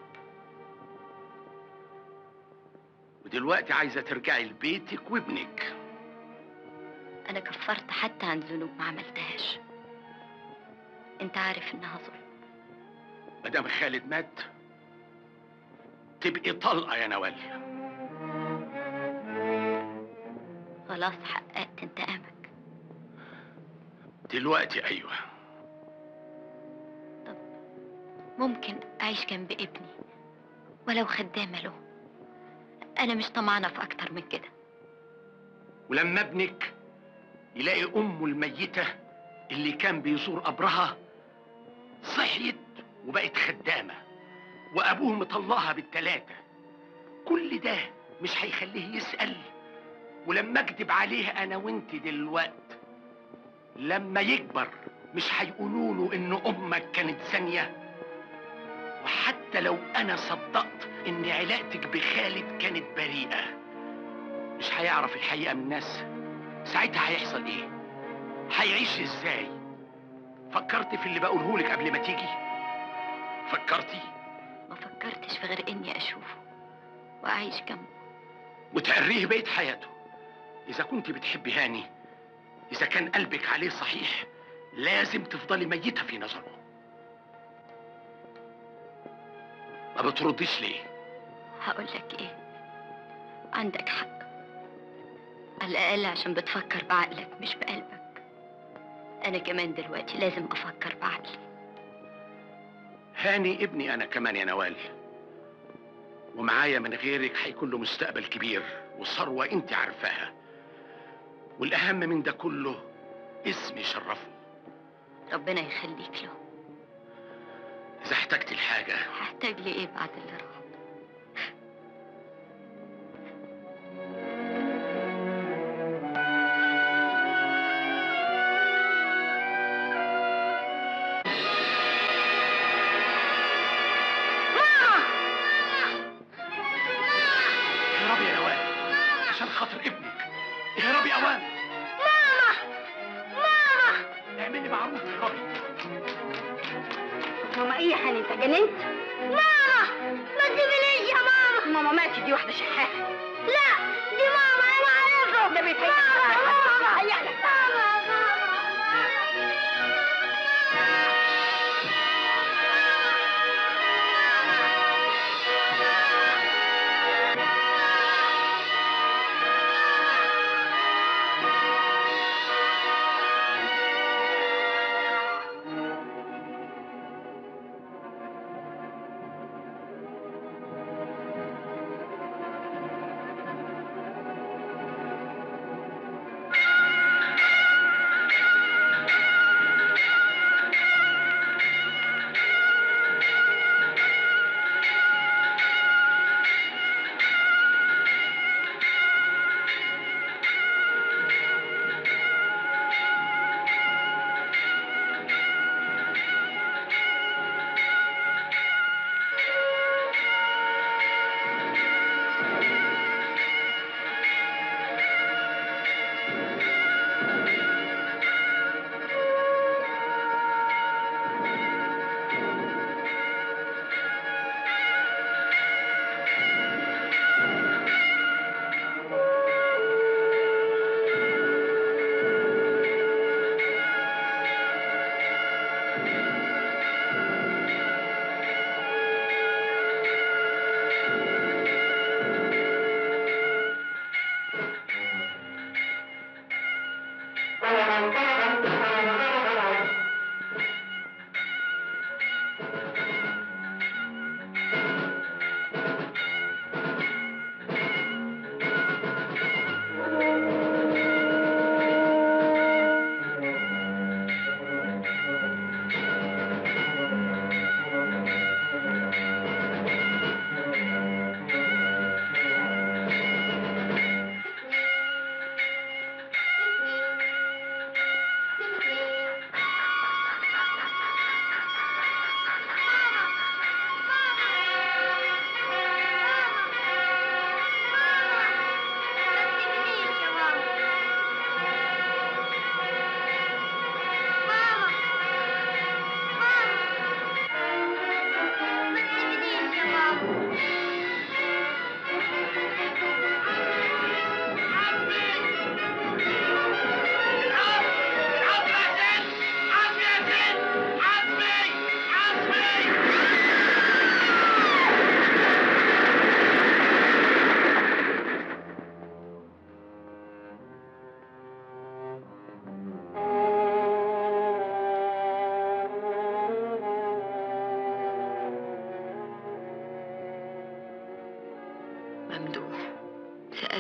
ودلوقتي عايزه ترجعي لبيتك وابنك أنا كفرت حتى عن ذنوب ما عملتهاش أنت عارف إنها ظلم مدام خالد مات تبقي طلقه يا نوال خلاص حققت انتقامك دلوقتي ايوه ممكن أعيش جنب ابني ولو خدامة له أنا مش طمعانة في أكتر من كده ولما ابنك يلاقي امه الميته اللي كان بيزور قبرها صحيت وبقت خدامه وابوه مطلعها بالتلاته كل ده مش هيخليه يسال ولما اكدب عليه انا وانت دلوقت لما يكبر مش هيقولوا له ان امك كانت زانيه وحتى لو انا صدقت ان علاقتك بخالد كانت بريئه مش هيعرف الحقيقه من الناس ساعتها هيحصل ايه هيعيش ازاي فكرت في اللي بقوله لك قبل ما تيجي فكرتي ما فكرتش في غير إني أشوفه وأعيش جنبه وتقريه بقية حياته إذا كنت بتحبي هاني إذا كان قلبك عليه صحيح لازم تفضلي ميتة في نظره ما بترديش ليه هقول لك إيه عندك حق على الأقل عشان بتفكر بعقلك مش بقلبك أنا كمان دلوقتي لازم أفكر بعقلي هاني ابني أنا كمان يا نوال ومعايا من غيرك هيكون له مستقبل كبير وثروة أنت عارفاها والأهم من ده كله اسم يشرفه ربنا يخليك له إذا احتجت الحاجة هحتاج لإيه بعد اللي راح اهربي يا نوال عشان خاطر ابنك اهربي اوام ماما ماما اعملي معروف اهربي ماما ايه يا حنين انت جننت ماما ما تسيبنيش يا ماما ماما ماتت دي واحده شحاحه لا دي ماما انا عارفه ده بيتهيأ ماما ماما بيتهيأ لك. ماما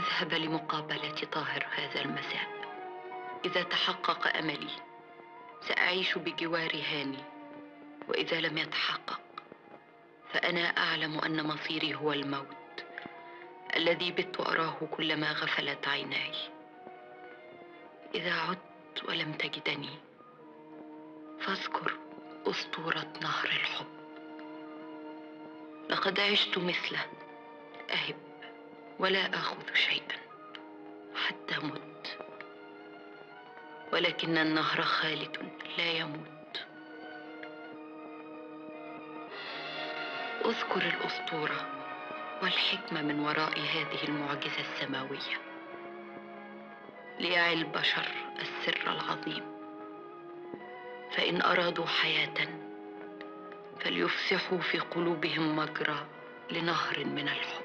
أذهب لمقابلة طاهر هذا المساء إذا تحقق أملي سأعيش بجوار هاني وإذا لم يتحقق فأنا أعلم أن مصيري هو الموت الذي بت أراه كلما غفلت عيناي إذا عدت ولم تجدني فاذكر أسطورة نهر الحب لقد عشت مثله أهب ولا آخذ شيئا حتى مت ولكن النهر خالد لا يموت اذكر الأسطورة والحكمة من وراء هذه المعجزة السماوية ليعي البشر السر العظيم فإن أرادوا حياة فليفسحوا في قلوبهم مجرى لنهر من الحب